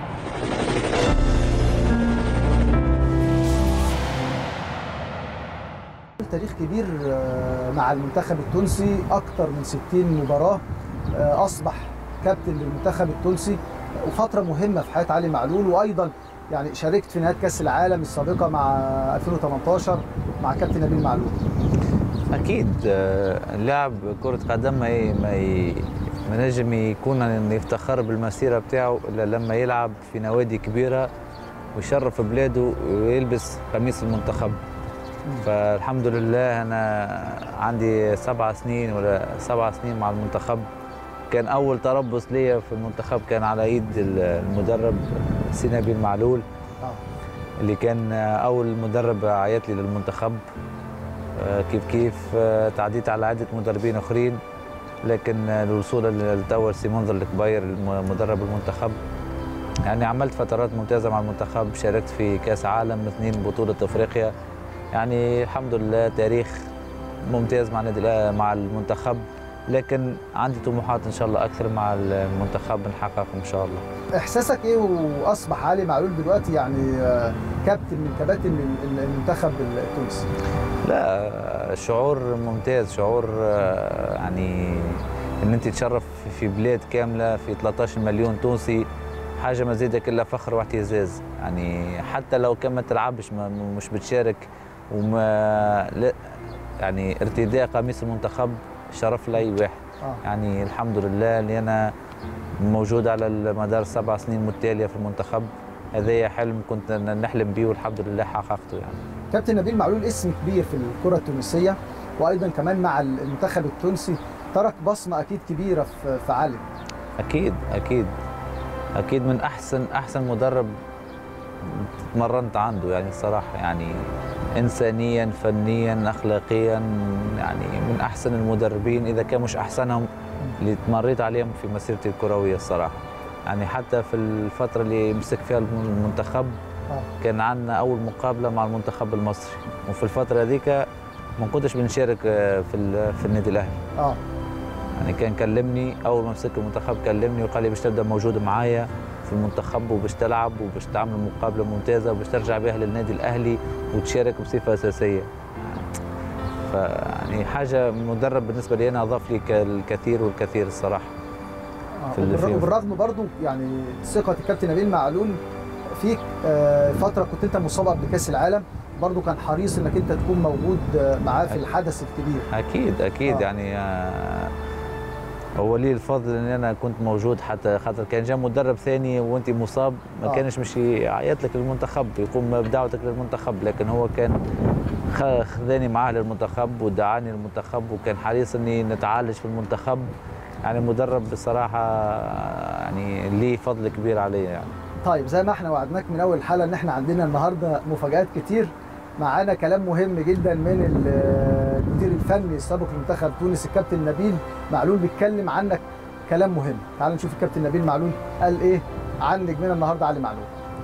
تاريخ كبير آه، مع المنتخب التونسي اكثر من 60 مباراه آه، اصبح كابتن للمنتخب التونسي وفتره مهمه في حياه علي معلول وايضا يعني شاركت في نهايه كاس العالم السابقه مع 2018 مع كابتن نبيل معلول اكيد آه، لاعب كره قدم ما ي- ما ي- ما نجم يكون إنه يفتخر بالمسيره بتاعه الا لما يلعب في نوادي كبيره ويشرف بلاده ويلبس قميص المنتخب فالحمد لله انا عندي سبع سنين ولا سبع سنين مع المنتخب كان اول تربص ليا في المنتخب كان على ايد المدرب سي نبيل معلول اللي كان اول مدرب عيط لي للمنتخب آه، كيف كيف آه، تعديت على عده مدربين اخرين لكن آه، الوصول لتوا سي منذر الكبير الم- مدرب المنتخب يعني عملت فترات ممتازه مع المنتخب شاركت في كاس عالم اثنين بطوله افريقيا يعني الحمد لله تاريخ ممتاز مع النادي الأهلي- مع المنتخب لكن عندي طموحات ان شاء الله اكثر مع المنتخب نحقق ان شاء الله احساسك ايه واصبح علي معلول دلوقتي يعني آه، كابتن من كباتن ال- ال- المنتخب التونسي لا شعور ممتاز شعور آه، يعني ان انت تشرف في بلاد كامله في 13 مليون تونسي حاجه مزيده كلها فخر واعتزاز يعني حتى لو كان ما تلعبش ما مش بتشارك وما لا يعني ارتداء قميص المنتخب شرف لاي واحد آه. يعني الحمد لله اللي انا موجود على مدار سبع سنين متتاليه في المنتخب هذا حلم كنت نحلم به والحمد لله حققته يعني كابتن نبيل معلول اسم كبير في الكره التونسيه وايضا كمان مع المنتخب التونسي ترك بصمه اكيد كبيره في في علي اكيد اكيد اكيد من احسن احسن مدرب تمرنت عنده يعني الصراحه يعني انسانيا فنيا اخلاقيا يعني من احسن المدربين اذا كان مش احسنهم اللي تمريت عليهم في مسيرتي الكرويه الصراحه يعني حتى في الفتره اللي مسك فيها المنتخب آه. كان عندنا اول مقابله مع المنتخب المصري وفي الفتره هذيك ما كنتش بنشارك آه، في ال- في النادي الاهلي اه يعني كان كلمني اول ما مسك المنتخب كلمني وقال لي باش تبدا موجود معايا في المنتخب وباش تلعب وباش تعمل مقابله ممتازه وباش ترجع بها للنادي الاهلي وتشارك بصفه اساسيه فيعني حاجه مدرب بالنسبه لي انا اضاف لي ك- الكثير والكثير الصراحه آه. في اللي وبالر- فيه. وبالرغم برضو يعني ثقه الكابتن نبيل معلول فيك آه، فتره كنت انت مصاب قبل كاس العالم برضو كان حريص انك انت تكون موجود آه، معاه في الحدث الكبير اكيد اكيد آه. يعني آه، هو لي الفضل ان انا كنت موجود حتى خاطر كان جا مدرب ثاني وانت مصاب ما آه. كانش مش يعيط لك للمنتخب يقوم بدعوتك للمنتخب لكن هو كان خ- خذاني معاه للمنتخب ودعاني للمنتخب وكان حريص اني نتعالج في المنتخب يعني مدرب بصراحه يعني ليه فضل كبير عليا يعني طيب زي ما احنا وعدناك من اول حلقه ان احنا عندنا النهارده مفاجات كتير معانا كلام مهم جدا من ال- المدير الفني السابق لمنتخب تونس الكابتن نبيل معلول بيتكلم عنك كلام مهم تعال نشوف الكابتن نبيل معلول قال ايه عن نجمنا النهارده علي معلول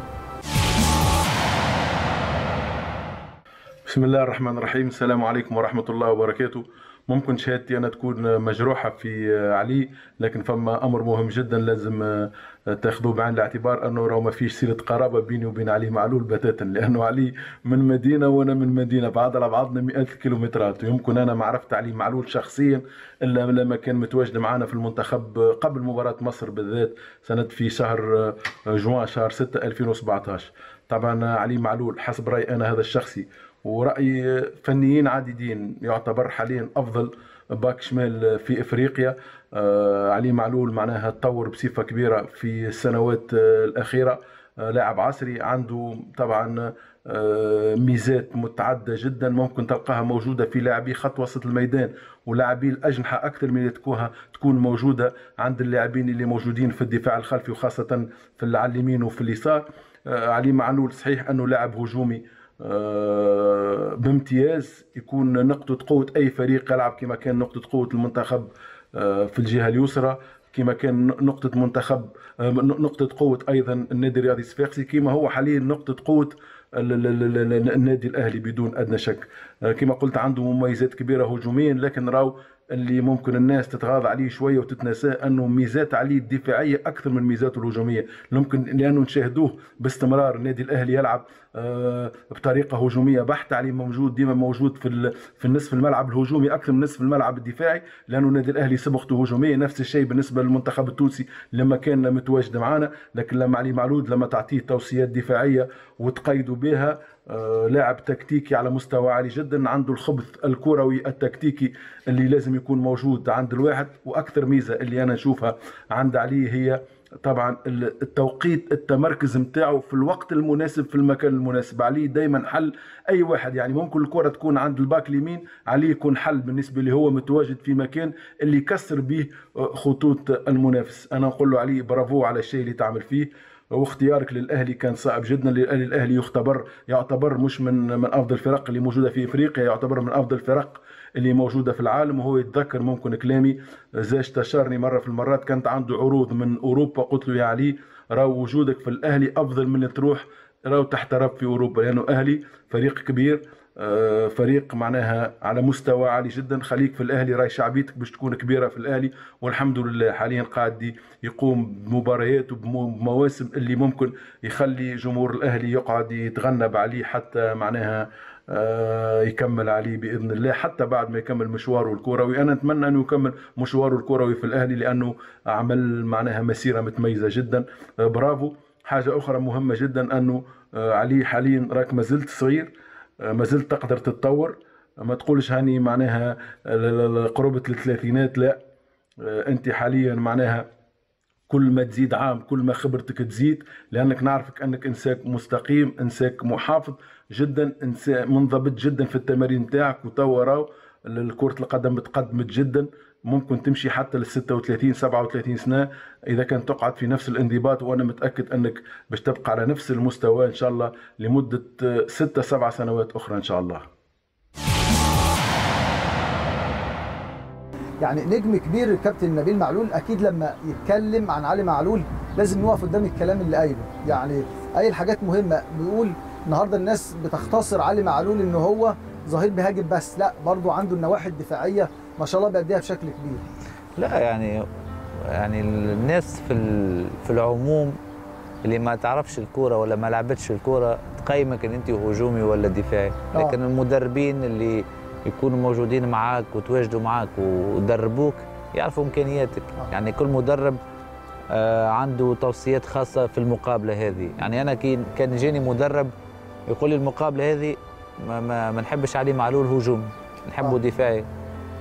بسم الله الرحمن الرحيم السلام عليكم ورحمة الله وبركاته ممكن شهادتي أنا تكون مجروحة في علي لكن فما أمر مهم جدا لازم تاخذوه بعين الاعتبار أنه راه ما فيش صلة قرابة بيني وبين علي معلول بتاتا لأنه علي من مدينة وأنا من مدينة بعض على بعضنا مئات الكيلومترات ويمكن أنا ما عرفت علي معلول شخصيا إلا لما كان متواجد معنا في المنتخب قبل مباراة مصر بالذات سنة في شهر جوان شهر 6 2017 طبعا علي معلول حسب رأيي أنا هذا الشخصي ورأي فنيين عديدين يعتبر حاليا أفضل باك شمال في إفريقيا آه، علي معلول معناها تطور بصفة كبيرة في السنوات آه، الأخيرة آه، لاعب عصري عنده طبعا آه، ميزات متعددة جدا ممكن تلقاها موجودة في لاعبي خط وسط الميدان ولاعبي الأجنحة أكثر من اللي تكونها تكون موجودة عند اللاعبين اللي موجودين في الدفاع الخلفي وخاصة في على اليمين وفي اليسار آه، علي معلول صحيح أنه لاعب هجومي آه، بامتياز يكون نقطة قوة أي فريق يلعب كما كان نقطة قوة المنتخب آه، في الجهة اليسرى كما كان نقطة منتخب آه، نقطة قوة أيضا النادي الرياضي الصفاقسي كما هو حاليا نقطة قوة ال- ال- ال- ال- النادي الأهلي بدون أدنى شك آه، كما قلت عنده مميزات كبيرة هجوميا لكن راو اللي ممكن الناس تتغاضى عليه شويه وتتناساه انه ميزات عليه الدفاعيه اكثر من ميزاته الهجوميه ممكن لانه نشاهدوه باستمرار النادي الاهلي يلعب آه، بطريقه هجوميه بحته عليه موجود ديما موجود في ال- في النصف الملعب الهجومي اكثر من نصف الملعب الدفاعي لانه النادي الاهلي سبقته هجوميا نفس الشيء بالنسبه للمنتخب التونسي لما كان متواجد معنا لكن لما علي معلول لما تعطيه توصيات دفاعيه وتقيدوا بها آه، لاعب تكتيكي على مستوى عالي جدا عنده الخبث الكروي التكتيكي اللي لازم يكون موجود عند الواحد واكثر ميزه اللي انا اشوفها عند علي هي طبعا ال- التوقيت التمركز نتاعو في الوقت المناسب في المكان المناسب علي دايما حل اي واحد يعني ممكن الكره تكون عند الباك اليمين علي يكون حل بالنسبه اللي هو متواجد في مكان اللي يكسر به آه، خطوط المنافس انا نقول له علي برافو على الشيء اللي تعمل فيه واختيارك للاهلي كان صعب جدا لان الاهلي يختبر يعتبر مش من من افضل الفرق اللي موجوده في افريقيا يعتبر من افضل الفرق اللي موجوده في العالم وهو يتذكر ممكن كلامي زي استشارني مره في المرات كانت عنده عروض من اوروبا قلت له يا علي راهو وجودك في الاهلي افضل من تروح راهو تحترف في اوروبا لانه اهلي فريق كبير آه، فريق معناها على مستوى عالي جدا خليك في الاهلي راي شعبيتك باش تكون كبيره في الاهلي والحمد لله حاليا قاعد يقوم بمباريات وبمواسم اللي ممكن يخلي جمهور الاهلي يقعد يتغنى عليه حتى معناها آه، يكمل عليه باذن الله حتى بعد ما يكمل مشواره الكروي انا اتمنى انه يكمل مشواره الكروي في الاهلي لانه عمل معناها مسيره متميزه جدا آه، برافو حاجه اخرى مهمه جدا انه آه، علي حاليا راك ما زلت صغير آه، ما زلت تقدر تتطور ما تقولش هاني معناها ل- ل- قرابه الثلاثينات لا آه، انت حاليا معناها كل ما تزيد عام كل ما خبرتك تزيد لانك نعرفك انك انسان مستقيم انسان محافظ جدا انسان منضبط جدا في التمارين نتاعك وتوا راهو كرة القدم تقدمت جدا ممكن تمشي حتى لل 36 37 سنه اذا كان تقعد في نفس الانضباط وانا متاكد انك باش تبقى على نفس المستوى ان شاء الله لمده ستة سبع سنوات اخرى ان شاء الله يعني نجم كبير الكابتن نبيل معلول اكيد لما يتكلم عن علي معلول لازم يقف قدام الكلام اللي قايله يعني قايل حاجات مهمه بيقول النهارده الناس بتختصر علي معلول ان هو ظهير بيهاجم بس لا برضه عنده النواحي الدفاعيه ما شاء الله بيأديها بشكل كبير لا يعني يعني الناس في ال- في العموم اللي ما تعرفش الكوره ولا ما لعبتش الكوره تقيمك ان انت هجومي ولا دفاعي آه. لكن المدربين اللي يكونوا موجودين معاك وتواجدوا معاك ودربوك يعرفوا امكانياتك يعني كل مدرب آه، عنده توصيات خاصه في المقابله هذه يعني انا كي كان يجيني مدرب يقول لي المقابله هذه ما, ما, ما نحبش عليه معلول هجومي نحبه آه. دفاعي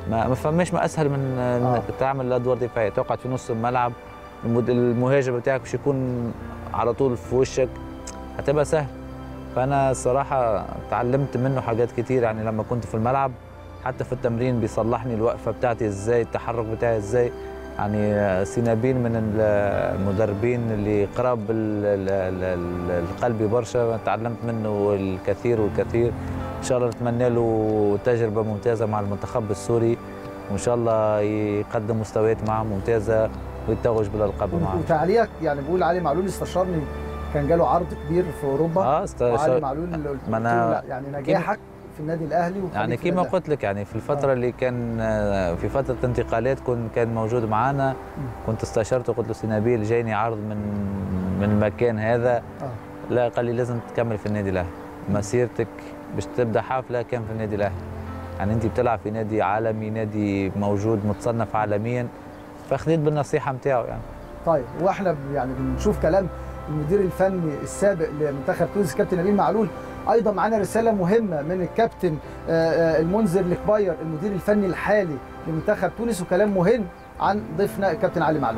ما ما فماش ما اسهل من انك تعمل ادوار دفاعيه تقعد في نص الملعب المد- المهاجم بتاعك مش يكون على طول في وشك هتبقى سهل فانا الصراحه تعلمت منه حاجات كتير يعني لما كنت في الملعب حتى في التمرين بيصلحني الوقفه بتاعتي ازاي التحرك بتاعي ازاي يعني سينابين من ال- المدربين اللي قراب ال- ال- ال- ال- القلب برشا تعلمت منه الكثير والكثير ان شاء الله نتمنى له تجربه ممتازه مع المنتخب السوري وان شاء الله يقدم مستويات معهم ممتازه ويتوج بالالقاب معهم وتعليقك يعني بقول علي معلول استشارني كان جاله عرض كبير في اوروبا اه است- وعلي معلول اللي قلت ما له أنا- لا يعني نجاحك في النادي الاهلي وخليك يعني في كما النادي قلت لك يعني في الفترة اللي كان آه، في فترة انتقالات كنت كان موجود معانا كنت استشرته قلت له سينابيل جايني عرض من من المكان هذا لا قال لي لازم تكمل في النادي الاهلي مسيرتك باش تبدا حافله كان في النادي الاهلي يعني انت بتلعب في نادي عالمي نادي موجود متصنف عالميا فخذيت بالنصيحه نتاعو يعني طيب واحنا ب- يعني بنشوف كلام المدير الفني السابق لمنتخب تونس كابتن نبيل معلول ايضا معانا رساله مهمه من الكابتن آه، آه، المنذر الكباير المدير الفني الحالي لمنتخب تونس وكلام مهم عن ضيفنا الكابتن علي معلول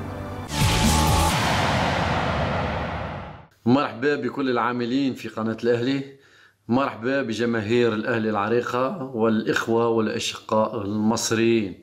مرحبا بكل العاملين في قناة الأهلي مرحبا بجماهير الأهلي العريقة والإخوة والأشقاء المصريين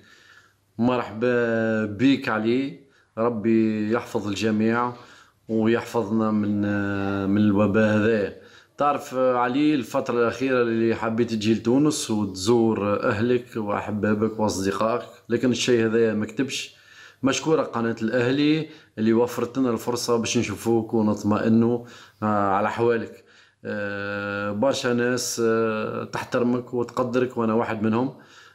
مرحبا بك علي ربي يحفظ الجميع ويحفظنا من من الوباء هذا تعرف علي الفترة الأخيرة اللي حبيت تجي لتونس وتزور أهلك وأحبابك وأصدقائك لكن الشيء هذا ما كتبش مشكورة قناة الأهلي اللي وفرت لنا الفرصة باش نشوفوك ونطمئنوا آه، على أحوالك آه، برشا ناس آه، تحترمك وتقدرك وأنا واحد منهم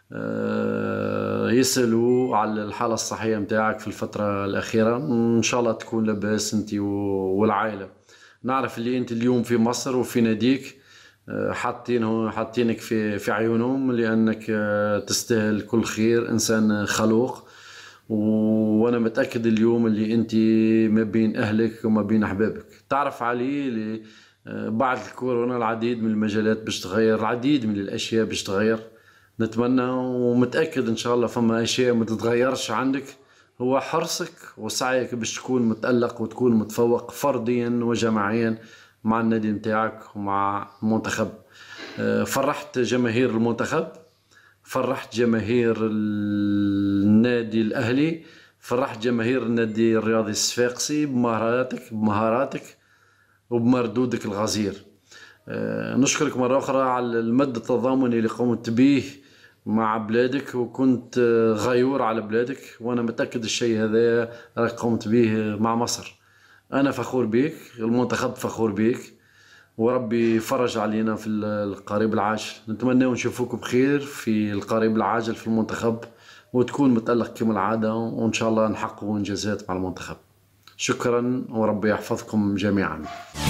آه، يسألوا على الحالة الصحية متاعك في الفترة الأخيرة إن شاء الله تكون لاباس أنت و- والعائلة نعرف اللي أنت اليوم في مصر وفي ناديك آه، حاطينه حاطينك في في عيونهم لأنك آه، تستاهل كل خير إنسان خلوق وانا متاكد اليوم اللي انت ما بين اهلك وما بين احبابك تعرف علي اللي آه، بعد الكورونا العديد من المجالات باش تغير العديد من الاشياء باش تغير نتمنى ومتاكد ان شاء الله فما اشياء ما تتغيرش عندك هو حرصك وسعيك باش تكون متالق وتكون متفوق فرديا وجماعيا مع النادي نتاعك ومع المنتخب آه، فرحت جماهير المنتخب فرحت جماهير النادي الاهلي فرحت جماهير النادي الرياضي الصفاقسي بمهاراتك بمهاراتك وبمردودك الغزير آه، نشكرك مرة أخرى على المد التضامني اللي قمت به مع بلادك وكنت آه، غيور على بلادك وأنا متأكد الشيء هذا راك قمت به مع مصر أنا فخور بك المنتخب فخور بك وربي يفرج علينا في القريب العاجل نتمنى نشوفوك بخير في القريب العاجل في المنتخب وتكون متألق كما العادة وإن شاء الله نحققوا إنجازات مع المنتخب شكرا وربي يحفظكم جميعا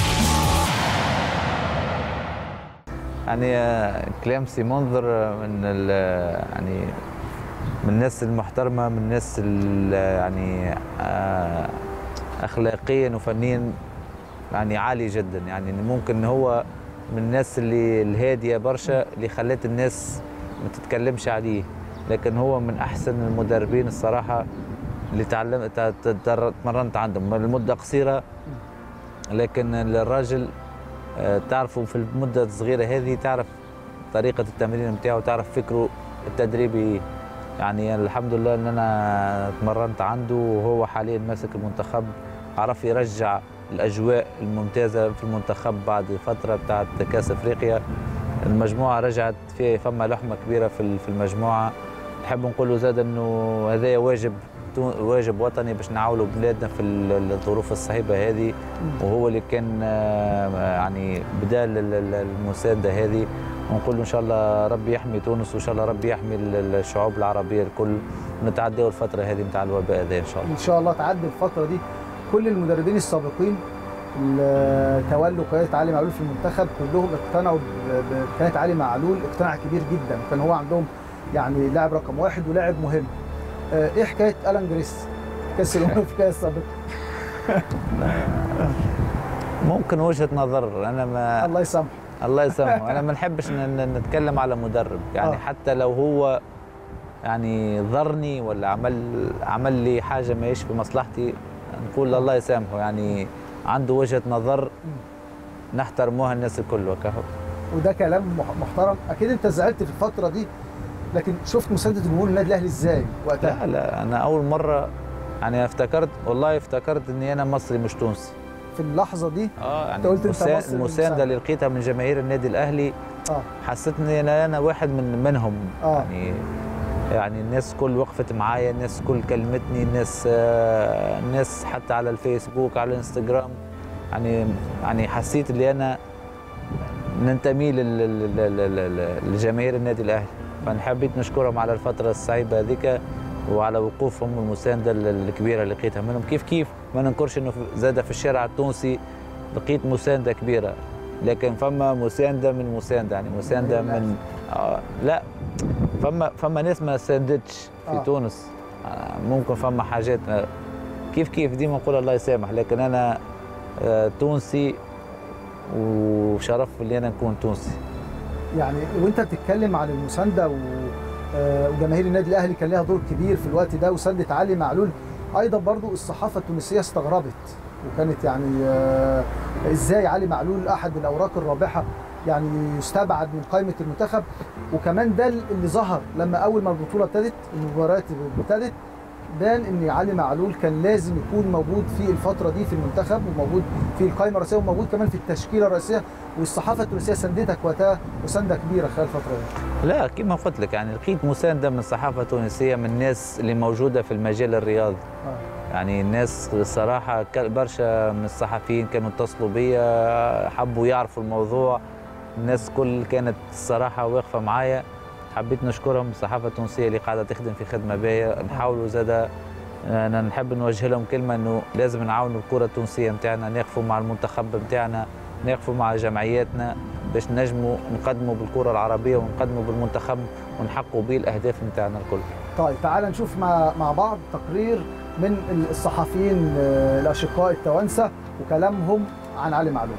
يعني آه، كلام سي منذر آه، من ال- آه، يعني من الناس المحترمه من الناس ال- يعني آه، اخلاقيا وفنيا يعني عالي جدا يعني ممكن إن هو من الناس اللي الهاديه برشا اللي خلت الناس ما تتكلمش عليه لكن هو من احسن المدربين الصراحه اللي تعلم ت- ت- تر- تمرنت عندهم لمده قصيره لكن الراجل آه، تعرفوا في المده الصغيره هذه تعرف طريقه التمرين نتاعو تعرف فكره التدريبي يعني الحمد لله ان انا تمرنت عنده وهو حاليا ماسك المنتخب عرف يرجع الاجواء الممتازه في المنتخب بعد فتره بتاعت كاس افريقيا المجموعه رجعت في فما لحمه كبيره في في المجموعه نحب نقول له زاد انه هذا واجب تو- واجب وطني باش نعاولوا بلادنا في ال- الظروف الصعيبه هذه وهو اللي كان آه، يعني بدا ال- ال- المسانده هذه ونقول له ان شاء الله ربي يحمي تونس وان شاء الله ربي يحمي ال- الشعوب العربيه الكل ونتعداو الفتره هذه نتاع الوباء هذا ان شاء الله ان شاء الله تعدي الفتره دي كل المدربين السابقين اللي تولوا قياده علي معلول في المنتخب كلهم اقتنعوا ب- بقياده علي معلول اقتناع كبير جدا كان هو عندهم يعني لاعب رقم واحد ولاعب مهم آه، ايه حكايه الان جريس كاس الامم الافريقيه السابقه ممكن وجهه نظر انا ما الله يسامحه الله يسامحه انا ما نحبش ن- ن- نتكلم على مدرب يعني آه. آه. حتى لو هو يعني ضرني ولا عمل عمل لي حاجه ما في مصلحتي نقول الله يسامحه يعني عنده وجهه نظر نحترموها الناس الكل وكهو وده كلام مح- محترم اكيد انت زعلت في الفتره دي لكن شفت مسانده جمهور النادي الاهلي ازاي وقتها لا لا انا اول مره يعني افتكرت والله افتكرت اني انا مصري مش تونسي في اللحظه دي اه يعني انت قلت انت المسا- مصري المسانده اللي لقيتها من جماهير النادي الاهلي اه حسيت اني انا انا واحد من منهم آه. يعني يعني الناس كل وقفت معايا الناس كل كلمتني الناس آه، الناس حتى على الفيسبوك على الانستغرام يعني يعني حسيت اللي انا ننتمي لل- لل- لل- لل- لجماهير النادي الاهلي فانا حبيت نشكرهم على الفتره الصعيبه هذيك وعلى وقوفهم والمسانده الكبيره اللي لقيتها منهم كيف كيف ما ننكرش انه في- زاد في الشارع التونسي لقيت مسانده كبيره لكن فما مسانده من مسانده يعني مسانده من آه لا فما فما ناس ما ساندتش في آه. تونس آه ممكن فما حاجات آه، كيف كيف ديما نقول الله يسامح لكن انا آه تونسي وشرف اللي انا نكون تونسي يعني وانت بتتكلم عن المسانده و... آه، وجماهير النادي الاهلي كان لها دور كبير في الوقت ده وساندت علي معلول ايضا برضو الصحافه التونسيه استغربت وكانت يعني آه، ازاي علي معلول احد الاوراق الرابحه يعني يستبعد من قائمه المنتخب وكمان ده اللي ظهر لما اول ما البطوله ابتدت المباريات ابتدت بان ان علي معلول كان لازم يكون موجود في الفتره دي في المنتخب وموجود في القائمه الرئيسيه وموجود كمان في التشكيله الرئيسيه والصحافه التونسيه ساندتك وقتها مسانده كبيره خلال الفتره دي لا كما قلت لك يعني لقيت مسانده من الصحافه التونسيه من الناس اللي موجوده في المجال الرياضي يعني الناس الصراحه ك- برشا من الصحفيين كانوا اتصلوا بيا حبوا يعرفوا الموضوع الناس كل كانت الصراحه واقفه معايا حبيت نشكرهم الصحافه التونسيه اللي قاعده تخدم في خدمه باهيه نحاولوا زاده انا نحب نوجه لهم كلمه انه لازم نعاونوا الكره التونسيه نتاعنا نقفوا مع المنتخب نتاعنا نقفوا مع جمعياتنا باش نجموا نقدموا بالكره العربيه ونقدموا بالمنتخب ونحققوا به الاهداف نتاعنا الكل طيب تعال نشوف مع مع بعض تقرير من الصحفيين آه، الاشقاء التوانسه وكلامهم عن علي معلول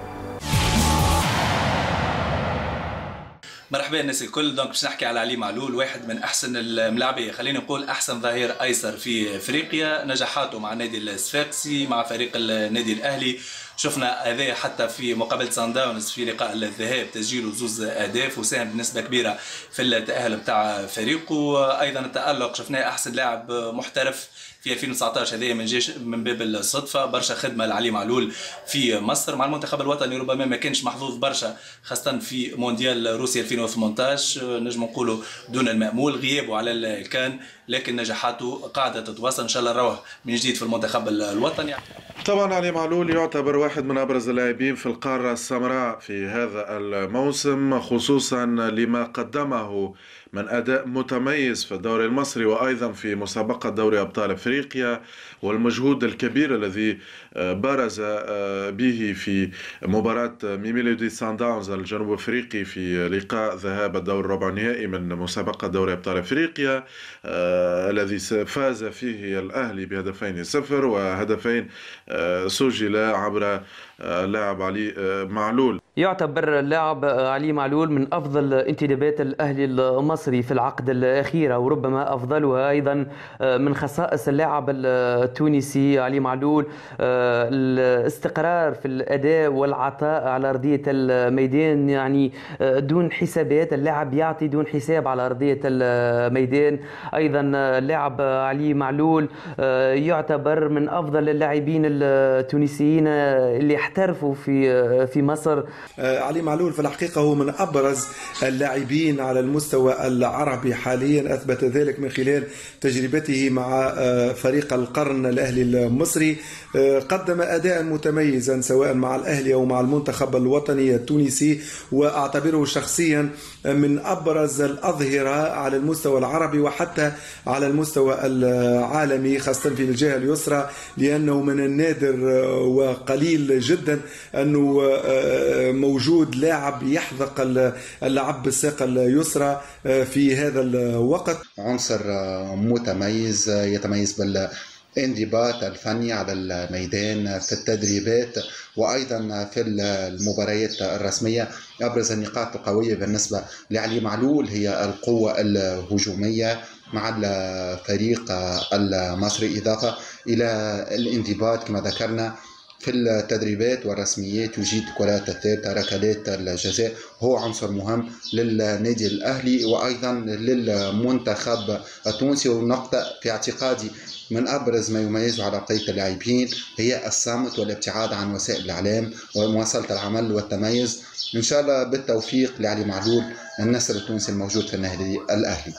مرحبا الناس الكل دونك باش نحكي على علي معلول واحد من احسن الملاعبيه خليني نقول احسن ظهير ايسر في افريقيا نجاحاته مع النادي الصفاقسي مع فريق النادي الاهلي شفنا هذا حتى في مقابله سان داونز في لقاء الذهاب تسجيله زوز اهداف وساهم بنسبه كبيره في التاهل بتاع فريقه ايضا التالق شفناه احسن لاعب محترف في 2019 هذه من جيش من باب الصدفه برشا خدمه لعلي معلول في مصر مع المنتخب الوطني ربما ما كانش محظوظ برشا خاصه في مونديال روسيا 2018 نجم نقولوا دون المامول غيابه على الكان لكن نجاحاته قاعده تتواصل ان شاء الله نروح من جديد في المنتخب الوطني طبعا علي معلول يعتبر واحد من ابرز اللاعبين في القاره السمراء في هذا الموسم خصوصا لما قدمه من اداء متميز في الدوري المصري وايضا في مسابقه دوري ابطال افريقيا والمجهود الكبير الذي بارز به في مباراه ميميلودي سان داونز الجنوب افريقي في لقاء ذهاب الدور الربع النهائي من مسابقه دوري ابطال افريقيا الذي فاز فيه الاهلي بهدفين صفر وهدفين سجل عبر اللاعب علي معلول يعتبر اللاعب علي معلول من افضل انتدابات الاهلي المصري في العقد الاخيره وربما افضلها ايضا من خصائص اللاعب التونسي علي معلول الاستقرار في الاداء والعطاء على ارضيه الميدان يعني دون حسابات اللاعب يعطي دون حساب على ارضيه الميدان ايضا اللاعب علي معلول يعتبر من افضل اللاعبين التونسيين اللي احترفوا في في مصر علي معلول في الحقيقة هو من أبرز اللاعبين على المستوى العربي حاليا أثبت ذلك من خلال تجربته مع فريق القرن الأهلي المصري قدم أداء متميزا سواء مع الأهلي أو مع المنتخب الوطني التونسي وأعتبره شخصيا من أبرز الأظهرة على المستوى العربي وحتى على المستوى العالمي خاصة في الجهة اليسرى لأنه من النادر وقليل جدا أنه موجود لاعب يحذق اللعب بالساق اليسرى في هذا الوقت عنصر متميز يتميز بال الانضباط الفني على الميدان في التدريبات وايضا في المباريات الرسميه ابرز النقاط القويه بالنسبه لعلي معلول هي القوه الهجوميه مع الفريق المصري اضافه الى الانضباط كما ذكرنا في التدريبات والرسميات يجيد كرات الثابتة ركلات الجزاء هو عنصر مهم للنادي الأهلي وأيضا للمنتخب التونسي ونقطة في اعتقادي من أبرز ما يميزه على بقية اللاعبين هي الصمت والابتعاد عن وسائل الإعلام ومواصلة العمل والتميز إن شاء الله بالتوفيق لعلي معلول النسر التونسي الموجود في النادي الأهلي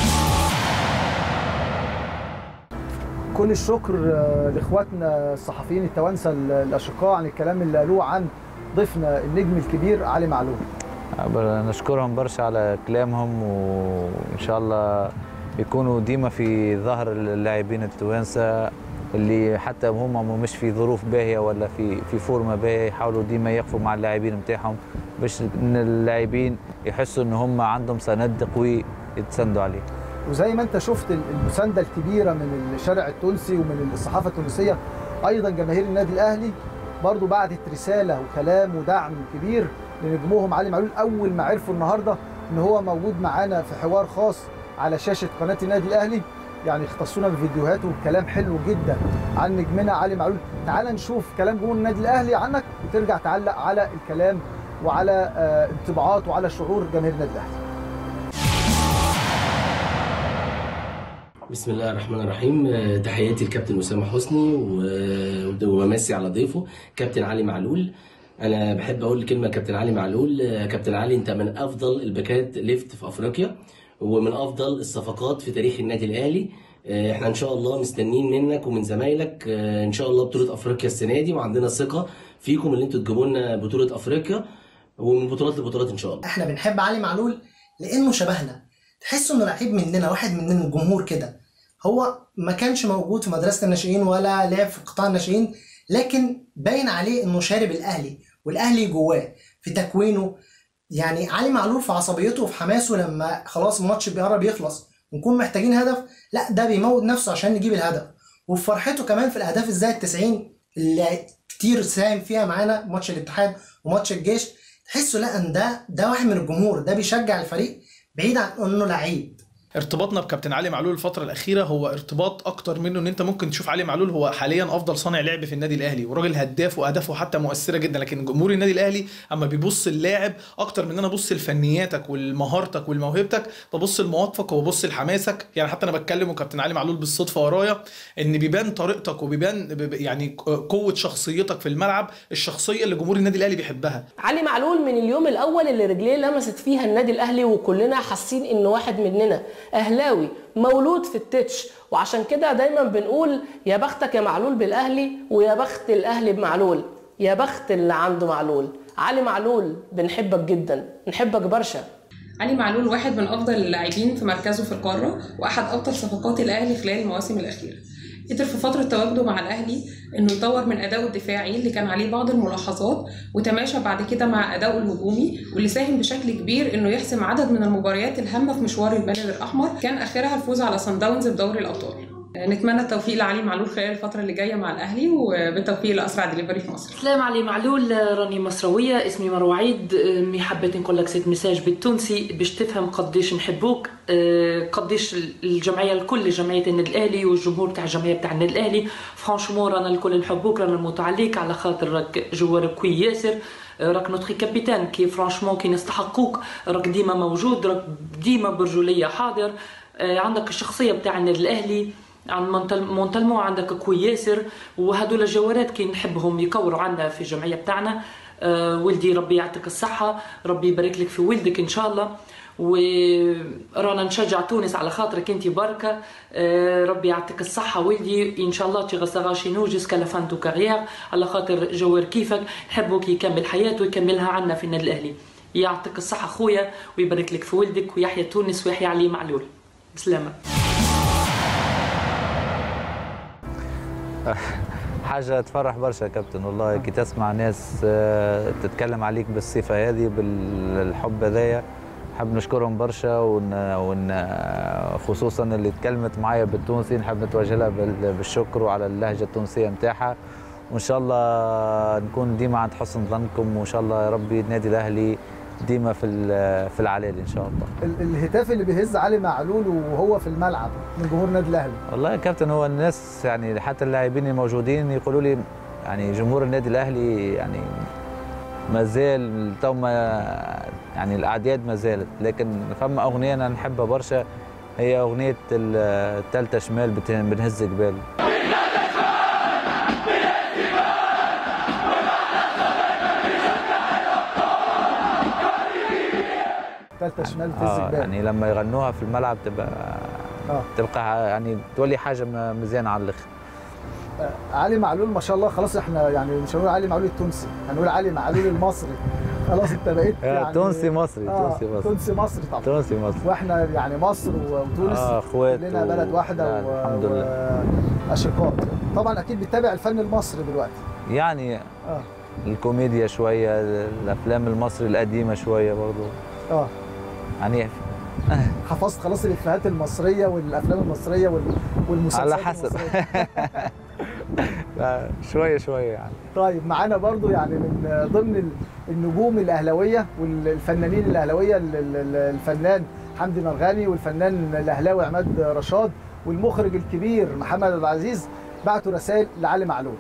كل الشكر لاخواتنا الصحفيين التوانسه الاشقاء عن الكلام اللي قالوه عن ضيفنا النجم الكبير علي معلول نشكرهم برشا على كلامهم وان شاء الله يكونوا ديما في ظهر اللاعبين التوانسه اللي حتى هم مش في ظروف باهيه ولا في في فورمه باهيه يحاولوا ديما يقفوا مع اللاعبين نتاعهم باش ان اللاعبين يحسوا ان هم عندهم سند قوي يتسندوا عليه وزي ما انت شفت المسانده الكبيره من الشارع التونسي ومن الصحافه التونسيه ايضا جماهير النادي الاهلي برضو بعتت رساله وكلام ودعم كبير لنجمهم علي معلول اول ما عرفوا النهارده ان هو موجود معانا في حوار خاص على شاشه قناه النادي الاهلي يعني اختصونا بفيديوهات وكلام حلو جدا عن نجمنا علي معلول تعال نشوف كلام جمهور النادي الاهلي عنك وترجع تعلق على الكلام وعلى انطباعات وعلى شعور جماهير النادي الاهلي بسم الله الرحمن الرحيم تحياتي لكابتن اسامه حسني وممسي على ضيفه كابتن علي معلول انا بحب اقول كلمه كابتن علي معلول كابتن علي انت من افضل الباكات ليفت في افريقيا ومن افضل الصفقات في تاريخ النادي الاهلي احنا ان شاء الله مستنيين منك ومن زمايلك ان شاء الله بطوله افريقيا السنه دي وعندنا ثقه فيكم اللي انتوا تجيبوا لنا بطوله افريقيا ومن بطولات لبطولات ان شاء الله احنا بنحب علي معلول لانه شبهنا تحسوا انه لعيب مننا واحد مننا الجمهور كده هو ما كانش موجود في مدرسه الناشئين ولا لعب في قطاع الناشئين لكن باين عليه انه شارب الاهلي والاهلي جواه في تكوينه يعني علي معلول في عصبيته وفي حماسه لما خلاص الماتش بيقرب يخلص ونكون محتاجين هدف لا ده بيموت نفسه عشان نجيب الهدف وفي فرحته كمان في الاهداف الزائد 90 اللي كتير ساهم فيها معانا ماتش الاتحاد وماتش الجيش تحسوا لا ان ده ده واحد من الجمهور ده بيشجع الفريق بعيد عن انه لعيب ارتباطنا بكابتن علي معلول الفترة الأخيرة هو ارتباط أكتر منه إن أنت ممكن تشوف علي معلول هو حاليا أفضل صانع لعب في النادي الأهلي وراجل هداف وأهدافه حتى مؤثرة جدا لكن جمهور النادي الأهلي أما بيبص اللاعب أكتر من أنا أبص لفنياتك ومهارتك والموهبتك ببص لمواقفك وببص لحماسك يعني حتى أنا بتكلم وكابتن علي معلول بالصدفة ورايا إن بيبان طريقتك وبيبان يعني قوة شخصيتك في الملعب الشخصية اللي جمهور النادي الأهلي بيحبها علي معلول من اليوم الأول اللي رجليه لمست فيها النادي الأهلي وكلنا حاسين إنه واحد مننا أهلاوي مولود في التتش وعشان كده دايما بنقول يا بختك يا معلول بالاهلي ويا بخت الاهلي بمعلول يا بخت اللي عنده معلول علي معلول بنحبك جدا نحبك برشا علي معلول واحد من افضل اللاعبين في مركزه في القاره واحد افضل صفقات الاهلي خلال المواسم الاخيره قدر في فترة تواجده مع الأهلي إنه يطور من أدائه الدفاعي اللي كان عليه بعض الملاحظات وتماشى بعد كده مع أدائه الهجومي واللي ساهم بشكل كبير إنه يحسم عدد من المباريات الهامة في مشوار البلد الأحمر كان آخرها الفوز على صن داونز بدوري الأبطال. نتمنى التوفيق لعلي معلول خلال الفترة اللي جاية مع الأهلي وبالتوفيق لأسرع دليفري في مصر. سلام علي معلول راني مصروية اسمي مروة عيد مي حبيت نقول لك سيت ميساج بالتونسي باش تفهم قديش نحبوك قديش الجمعية الكل جمعية النادي الأهلي والجمهور تاع الجمعية بتاع النادي الأهلي فرانشمون رانا الكل نحبوك رانا نموت عليك على خاطر راك جوار كوي ياسر راك نوتخي كابيتان كي فرانشمون كي نستحقوك راك ديما موجود راك ديما برجولية حاضر عندك الشخصية بتاع النادي الأهلي عن مونتالمون عندك كوي ياسر وهدول الجوارات كي نحبهم يكوروا عندنا في الجمعيه بتاعنا أه ولدي ربي يعطيك الصحه ربي يبارك لك في ولدك ان شاء الله ورانا نشجع تونس على خاطرك انت بركه أه ربي يعطيك الصحه ولدي ان شاء الله تي غساغا شينو جيسكا لا فان تو كارير على خاطر جوار كيفك نحبوك يكمل حياته ويكملها عنا في النادي الاهلي يعطيك الصحه خويا ويبارك لك في ولدك ويحيى تونس ويحيى علي معلول بسلامه حاجة تفرح برشا كابتن والله كي تسمع ناس تتكلم عليك بالصفة هذه بالحب هذايا نحب نشكرهم برشا ون... ون... خصوصا اللي اتكلمت معايا بالتونسي نحب نتوجه لها بال... بالشكر وعلى اللهجه التونسيه نتاعها وان شاء الله نكون ديما عند حسن ظنكم وان شاء الله يا ربي النادي الاهلي ديما في في العلالي ان شاء الله ال- الهتاف اللي بيهز علي معلول وهو في الملعب من جمهور النادي الاهلي والله يا كابتن هو الناس يعني حتى اللاعبين الموجودين يقولوا لي يعني جمهور النادي الاهلي يعني ما زال تو ما يعني الاعداد ما زالت لكن فما اغنيه انا نحبها برشا هي اغنيه الثالثه شمال بت- بنهز جبال ثالثه شمال بتهز آه جبال يعني لما يغنوها في الملعب تبقى آه. تبقى يعني تولي حاجه م- مزيانه على الاخر آه، علي معلول ما شاء الله خلاص احنا يعني مش هنقول علي معلول التونسي هنقول علي معلول المصري خلاص انت بقيت آه، يعني تونسي مصري، آه تونسي مصري. تونسي مصري طبعا تونسي مصري واحنا يعني مصر و- وتونس آه، اخوات كلنا و- بلد واحده لا، و- الحمد لله. واشقاء طبعا اكيد بتتابع الفن المصري دلوقتي يعني اه الكوميديا شويه الافلام المصري القديمه شويه برضو اه يعني حفظت خلاص الافيهات المصريه والافلام المصريه وال- والمسلسلات على حسب المصرية. لا، شويه شويه يعني طيب معانا برضو يعني من ضمن ال- النجوم الاهلاويه والفنانين الاهلاويه ال- ال- ال- الفنان حمدي مرغني والفنان الاهلاوي عماد رشاد والمخرج الكبير محمد عبد العزيز بعتوا رسائل لعلي معلول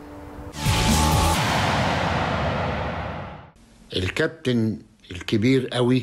الكابتن الكبير قوي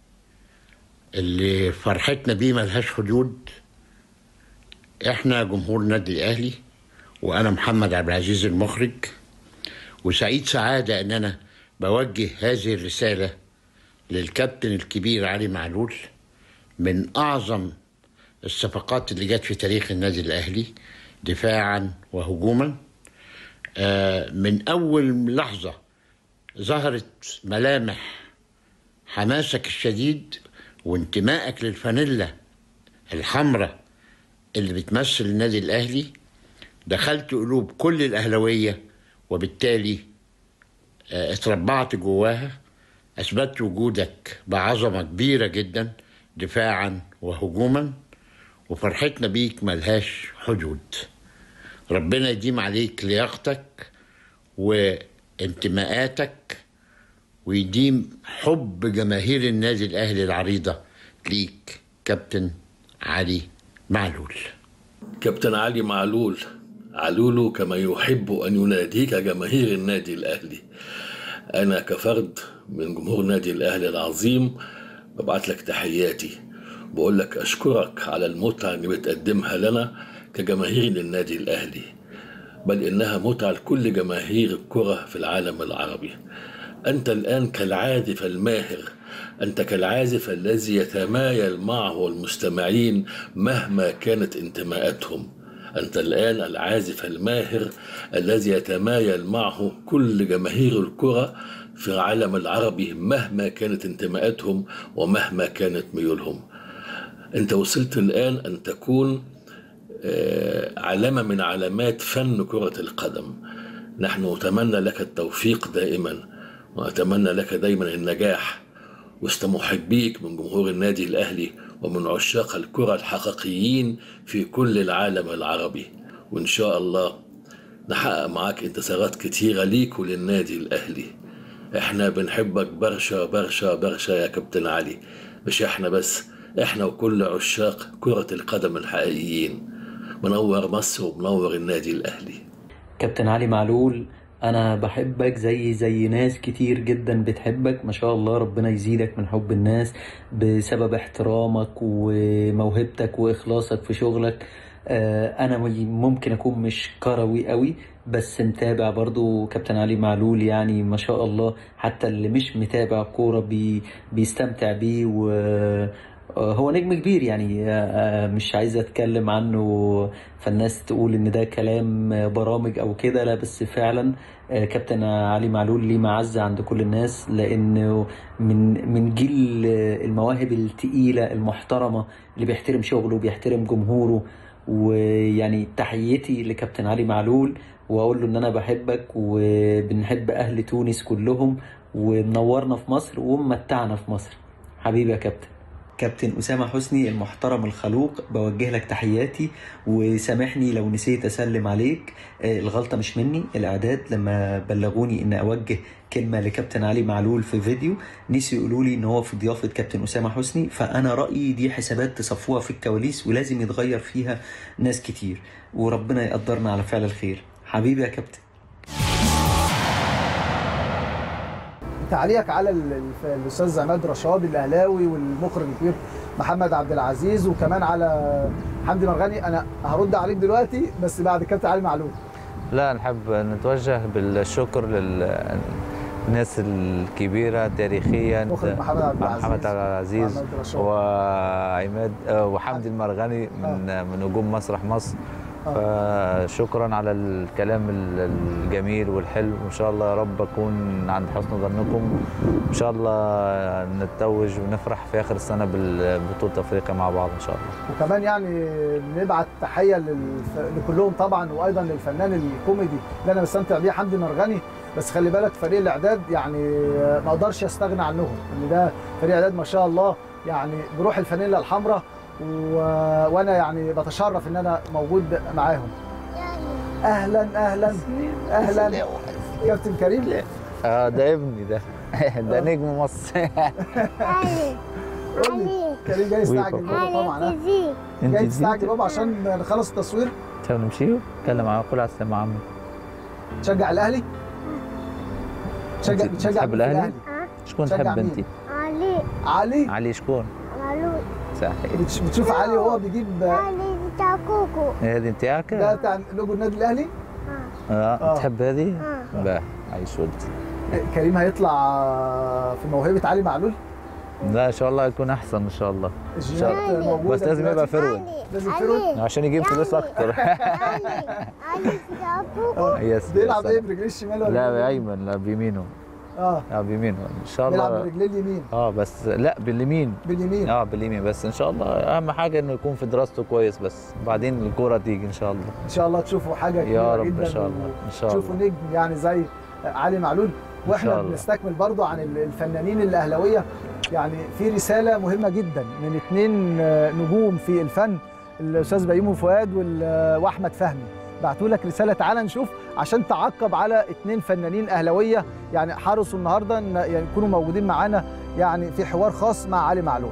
اللي فرحتنا بيه ملهاش حدود احنا جمهور النادي الاهلي وانا محمد عبد العزيز المخرج وسعيد سعاده ان انا بوجه هذه الرساله للكابتن الكبير علي معلول من اعظم الصفقات اللي جت في تاريخ النادي الاهلي دفاعا وهجوما آه، من اول لحظه ظهرت ملامح حماسك الشديد وانتمائك للفانيلا الحمراء اللي بتمثل النادي الاهلي دخلت قلوب كل الاهلاويه وبالتالي آه، اتربعت جواها اثبتت وجودك بعظمه كبيره جدا دفاعا وهجوما وفرحتنا بيك ملهاش حدود ربنا يديم عليك لياقتك وانتماءاتك ويديم حب جماهير النادي الاهلي العريضه ليك كابتن علي معلول كابتن علي معلول علول كما يحب أن يناديك جماهير النادي الأهلي أنا كفرد من جمهور النادي الأهلي العظيم ببعت لك تحياتي بقول لك أشكرك على المتعة اللي بتقدمها لنا كجماهير للنادي الأهلي بل إنها متعة لكل جماهير الكرة في العالم العربي أنت الآن كالعازف الماهر أنت كالعازف الذي يتمايل معه المستمعين مهما كانت انتماءاتهم أنت الآن العازف الماهر الذي يتمايل معه كل جماهير الكرة في العالم العربي مهما كانت انتماءاتهم ومهما كانت ميولهم أنت وصلت الآن أن تكون آه، علامة من علامات فن كرة القدم نحن نتمنى لك التوفيق دائما ونتمنى لك دائما النجاح وسط محبيك من جمهور النادي الأهلي ومن عشاق الكرة الحقيقيين في كل العالم العربي وإن شاء الله نحقق معاك انتصارات كتيرة ليك وللنادي الأهلي احنا بنحبك برشا برشا برشا يا كابتن علي مش احنا بس احنا وكل عشاق كرة القدم الحقيقيين منور مصر ومنور النادي الأهلي كابتن علي معلول انا بحبك زي زي ناس كتير جدا بتحبك ما شاء الله ربنا يزيدك من حب الناس بسبب احترامك وموهبتك واخلاصك في شغلك آه، انا ممكن اكون مش كروي قوي بس متابع برضو كابتن علي معلول يعني ما شاء الله حتى اللي مش متابع كورة بي بيستمتع بيه و آه، هو نجم كبير يعني آه، آه، مش عايز اتكلم عنه فالناس تقول ان ده كلام آه، برامج او كده لا بس فعلا آه، كابتن علي معلول ليه معزة عند كل الناس لانه من من جيل آه، المواهب التقيلة المحترمة اللي بيحترم شغله وبيحترم جمهوره ويعني تحيتي لكابتن علي معلول واقول له ان انا بحبك وبنحب اهل تونس كلهم ومنورنا في مصر وممتعنا في مصر حبيبي يا كابتن كابتن أسامة حسني المحترم الخلوق بوجه لك تحياتي وسامحني لو نسيت أسلم عليك آه، الغلطة مش مني الإعداد لما بلغوني إن أوجه كلمة لكابتن علي معلول في فيديو نسي يقولوا لي إن هو في ضيافة كابتن أسامة حسني فأنا رأيي دي حسابات تصفوها في الكواليس ولازم يتغير فيها ناس كتير وربنا يقدرنا على فعل الخير حبيبي يا كابتن تعليقك على ال- ال- الاستاذ عماد رشاد الاهلاوي والمخرج الكبير محمد عبد العزيز وكمان على حمدي مرغني انا هرد عليك دلوقتي بس بعد كابتن علي معلول لا نحب نتوجه بالشكر للناس الكبيرة تاريخيا مخرج محمد عبد العزيز. محمد عبد العزيز محمد رشاد. وعماد آه، وحمدي المرغني من من نجوم مسرح مصر فشكرا على الكلام ال- الجميل والحلو وان شاء الله يا رب اكون عند حسن ظنكم ان شاء الله نتوج ونفرح في اخر السنه بالبطوله افريقيا مع بعض ان شاء الله وكمان يعني نبعت تحيه للف... لكلهم طبعا وايضا للفنان الكوميدي اللي انا بستمتع بيه حمدي مرغني بس خلي بالك فريق الاعداد يعني ما اقدرش استغنى عنهم ان ده فريق اعداد ما شاء الله يعني بروح الفانيلا الحمراء و... وانا يعني بتشرف ان انا موجود معاهم اهلا اهلا اهلا كابتن كريم اه ده ابني ده ده نجم مصر قول لي كريم جاي يستعجل بابا طبعا ها؟ انت جاي زيد. تستعجل بابا عشان نخلص التصوير طب نمشي اتكلم معاه كل على السلامة يا عمي تشجع الاهلي تشجع انت بتشجع بتحب مين في الاهلي؟ شكون تشجع تحب مين؟ انت؟ علي علي علي شكون؟ معلول صحيح بتش- بتشوف علي وهو بيجيب علي بتاع كوكو هذه نتاعك؟ ده بتاع لوجو النادي الاهلي اه تحب هذه؟ آه. باه عايش ولد كريم هيطلع في موهبه علي معلول لا ان شاء الله يكون احسن ان شاء الله ان شاء الجينات الله موجودة بس لازم يبقى دلوقتي. فرود لازم فرود عشان يجيب فلوس اكتر علي بتاع كوكو يس بيلعب يس. ايه برجليه الشمال ولا لا باليمين؟ بايمن لا بيمينه اه لا بيمينه ان شاء بيلعب الله برجليه اليمين اه بس لا باليمين باليمين اه باليمين بس ان شاء الله اهم حاجه انه يكون في دراسته كويس بس بعدين الكوره تيجي ان شاء الله ان شاء الله تشوفوا حاجه يا كبيره رب جدا ان شاء الله ان شاء تشوفوا الله نجم يعني زي علي معلول شاء واحنا الله. بنستكمل برضو عن ال- الفنانين الاهلاويه يعني في رساله مهمه جدا من اثنين آه، نجوم في الفن الاستاذ بيومي فؤاد وال- آه، واحمد فهمي بعتوا لك رساله تعال نشوف عشان تعقب على اثنين فنانين اهلاويه يعني حرصوا النهارده ان يعني يكونوا موجودين معانا يعني في حوار خاص مع علي معلول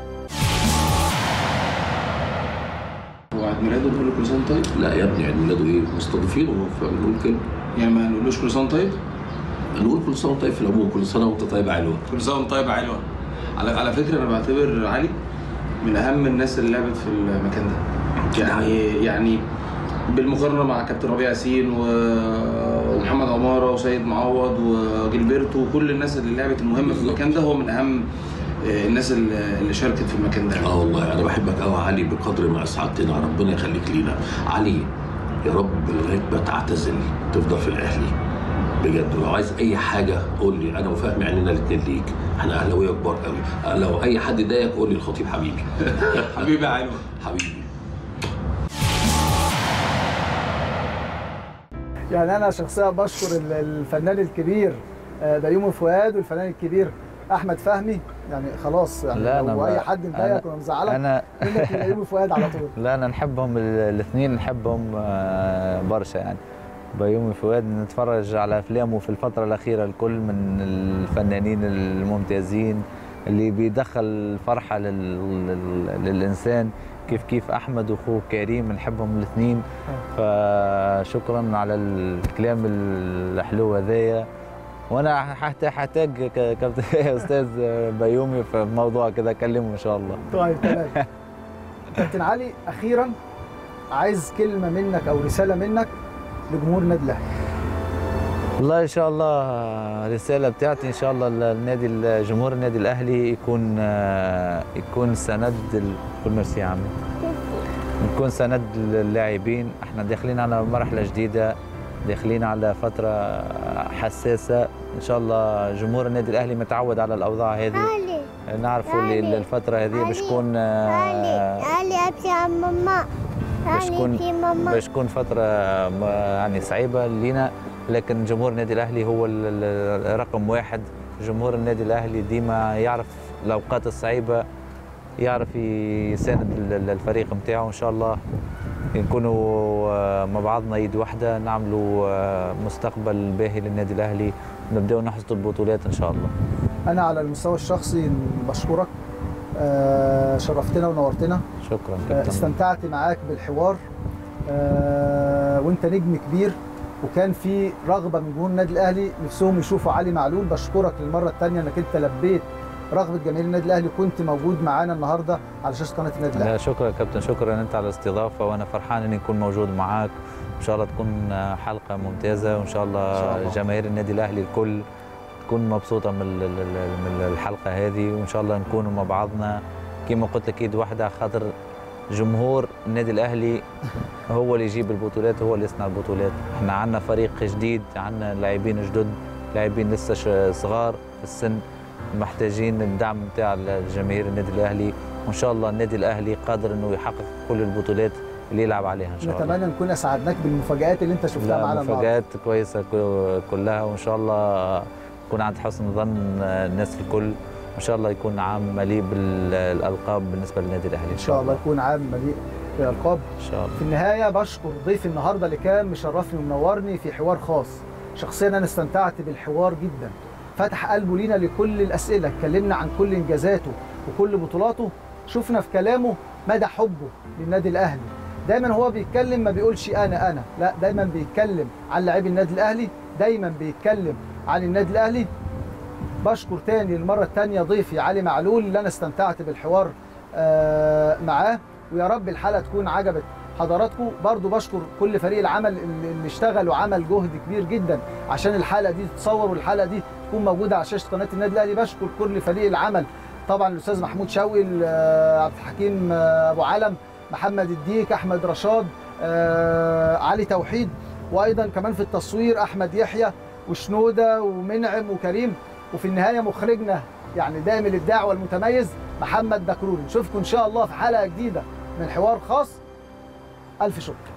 وعيد ميلاده نقول له كل سنه طيب؟ لا يا ابني عيد ميلاده ايه؟ مستضيفينه فنقول كده يعني ما نقولوش كل سنه طيب؟ نقول كل سنه طيب في العموم كل سنه وانت طيب يا علوة كل سنه وانت طيب يا علوة على على فكره انا بعتبر علي من اهم الناس اللي لعبت في المكان ده يعني يعني بالمقارنه مع كابتن ربيع ياسين و- ومحمد عماره وسيد معوض وجilberto وكل الناس اللي لعبت المهمه في المكان ده هو من اهم آه، الناس اللي اللي شاركت في المكان ده اه والله انا بحبك قوي علي بقدر ما اسعدتنا ربنا يخليك لينا علي يا رب لغايه ما تعتزل تفضل في الاهلي بجد ولو عايز اي حاجه قول لي انا وفهمي عينينا الاثنين ليك احنا اهلاويه كبار قوي لو اي حد ضايقك قول لي الخطيب حبيبي حبيبي يا علوة حبيبي يعني انا شخصيا بشكر ال- الفنان الكبير آه، بيومي فؤاد والفنان الكبير احمد فهمي يعني خلاص يعني لا، أنا لو اي ب- حد مضايقك أنا- ولا مزعلك أنا- منك لبيومي فؤاد على طول لا انا نحبهم الاثنين نحبهم آه، برشا يعني بيومي فؤاد نتفرج على افلامه في الفتره الاخيره الكل من الفنانين الممتازين اللي بيدخل فرحه لل... لل... للانسان كيف كيف احمد واخوه كريم نحبهم الاثنين فشكرا على الكلام الحلو هذايا وانا حتى ححتاج ك- كابتن استاذ بيومي في موضوع كده اكلمه ان شاء الله طيب تمام كابتن علي اخيرا عايز كلمه منك او رساله منك لجمهور النادي الاهلي والله ان شاء الله الرساله بتاعتي ان شاء الله النادي جمهور النادي الاهلي يكون آه، يكون سند ال- كل ميرسي يا عمي نكون سند للاعبين احنا داخلين على مرحله جديده داخلين على فتره حساسه ان شاء الله جمهور النادي الاهلي متعود على الاوضاع هذه نعرفوا اللي الفتره هذه باش تكون آه، علي ابكي على ماما باش علي تكون في ماما باش تكون فترة ما- يعني صعيبة لينا لكن جمهور النادي الأهلي هو ال- ال- رقم واحد جمهور النادي الأهلي ديما يعرف الاوقات الصعيبه يعرف يساند ال- ال- الفريق نتاعو ان شاء الله نكونوا آه، مع بعضنا يد واحده نعملوا آه، مستقبل باهي للنادي الاهلي نبداو نحصدوا البطولات ان شاء الله انا على المستوى الشخصي بشكرك آه، شرفتنا ونورتنا شكرا آه، كابتن استمتعت معاك بالحوار آه، وانت نجم كبير وكان في رغبه من جمهور النادي الاهلي نفسهم يشوفوا علي معلول بشكرك للمره الثانيه انك انت لبيت رغبه جماهير النادي الاهلي كنت موجود معانا النهارده على شاشه قناه النادي الاهلي لا شكرا كابتن شكرا انت على الاستضافه وانا فرحان اني اكون موجود معاك ان شاء الله تكون حلقه ممتازه وان شاء الله, شاء الله. جماهير النادي الاهلي الكل تكون مبسوطه من ال- ال- ال- من الحلقه هذه وان شاء الله نكونوا مع بعضنا كما قلت لك ايد واحده خاطر جمهور النادي الاهلي هو اللي يجيب البطولات هو اللي يصنع البطولات احنا عندنا فريق جديد عندنا لاعبين جدد لاعبين لسه ش- صغار في السن محتاجين الدعم بتاع جماهير النادي الاهلي وان شاء الله النادي الاهلي قادر انه يحقق كل البطولات اللي يلعب عليها ان شاء الله نتمنى نكون اسعدناك بالمفاجات اللي انت شفتها لا معانا النهارده مفاجآت كويسة كل- كلها وإن شاء الله يكون عند حسن ظن الناس الكل وإن شاء الله يكون عام مليء بالألقاب بالنسبة للنادي الأهلي ان شاء الله يكون عام مليء بالالقاب إن شاء الله في النهايه بشكر ضيفي النهارده اللي كان مشرفني ومنورني في حوار خاص شخصيا انا استمتعت بالحوار جدا فتح قلبه لينا لكل الاسئله اتكلمنا عن كل انجازاته وكل بطولاته شفنا في كلامه مدى حبه للنادي الاهلي دايما هو بيتكلم ما بيقولش انا انا لا دايما بيتكلم عن لاعبي النادي الاهلي دايما بيتكلم عن النادي الاهلي بشكر تاني المرة التانية ضيفي علي معلول اللي أنا استمتعت بالحوار آه، معاه ويا رب الحلقة تكون عجبت حضراتكم برضو بشكر كل فريق العمل اللي اللي اشتغل وعمل جهد كبير جدا عشان الحلقة دي تتصور والحلقة دي تكون موجودة على شاشة قناة النادي الأهلي بشكر كل فريق العمل طبعا الأستاذ محمود شوقي آه، عبد الحكيم آه، أبو علم محمد الديك أحمد رشاد آه، علي توحيد وأيضا كمان في التصوير أحمد يحيى وشنودة ومنعم وكريم وفي النهايه مخرجنا يعني دائم الابداع والمتميز محمد دكروري نشوفكم ان شاء الله في حلقه جديده من حوار خاص الف شكر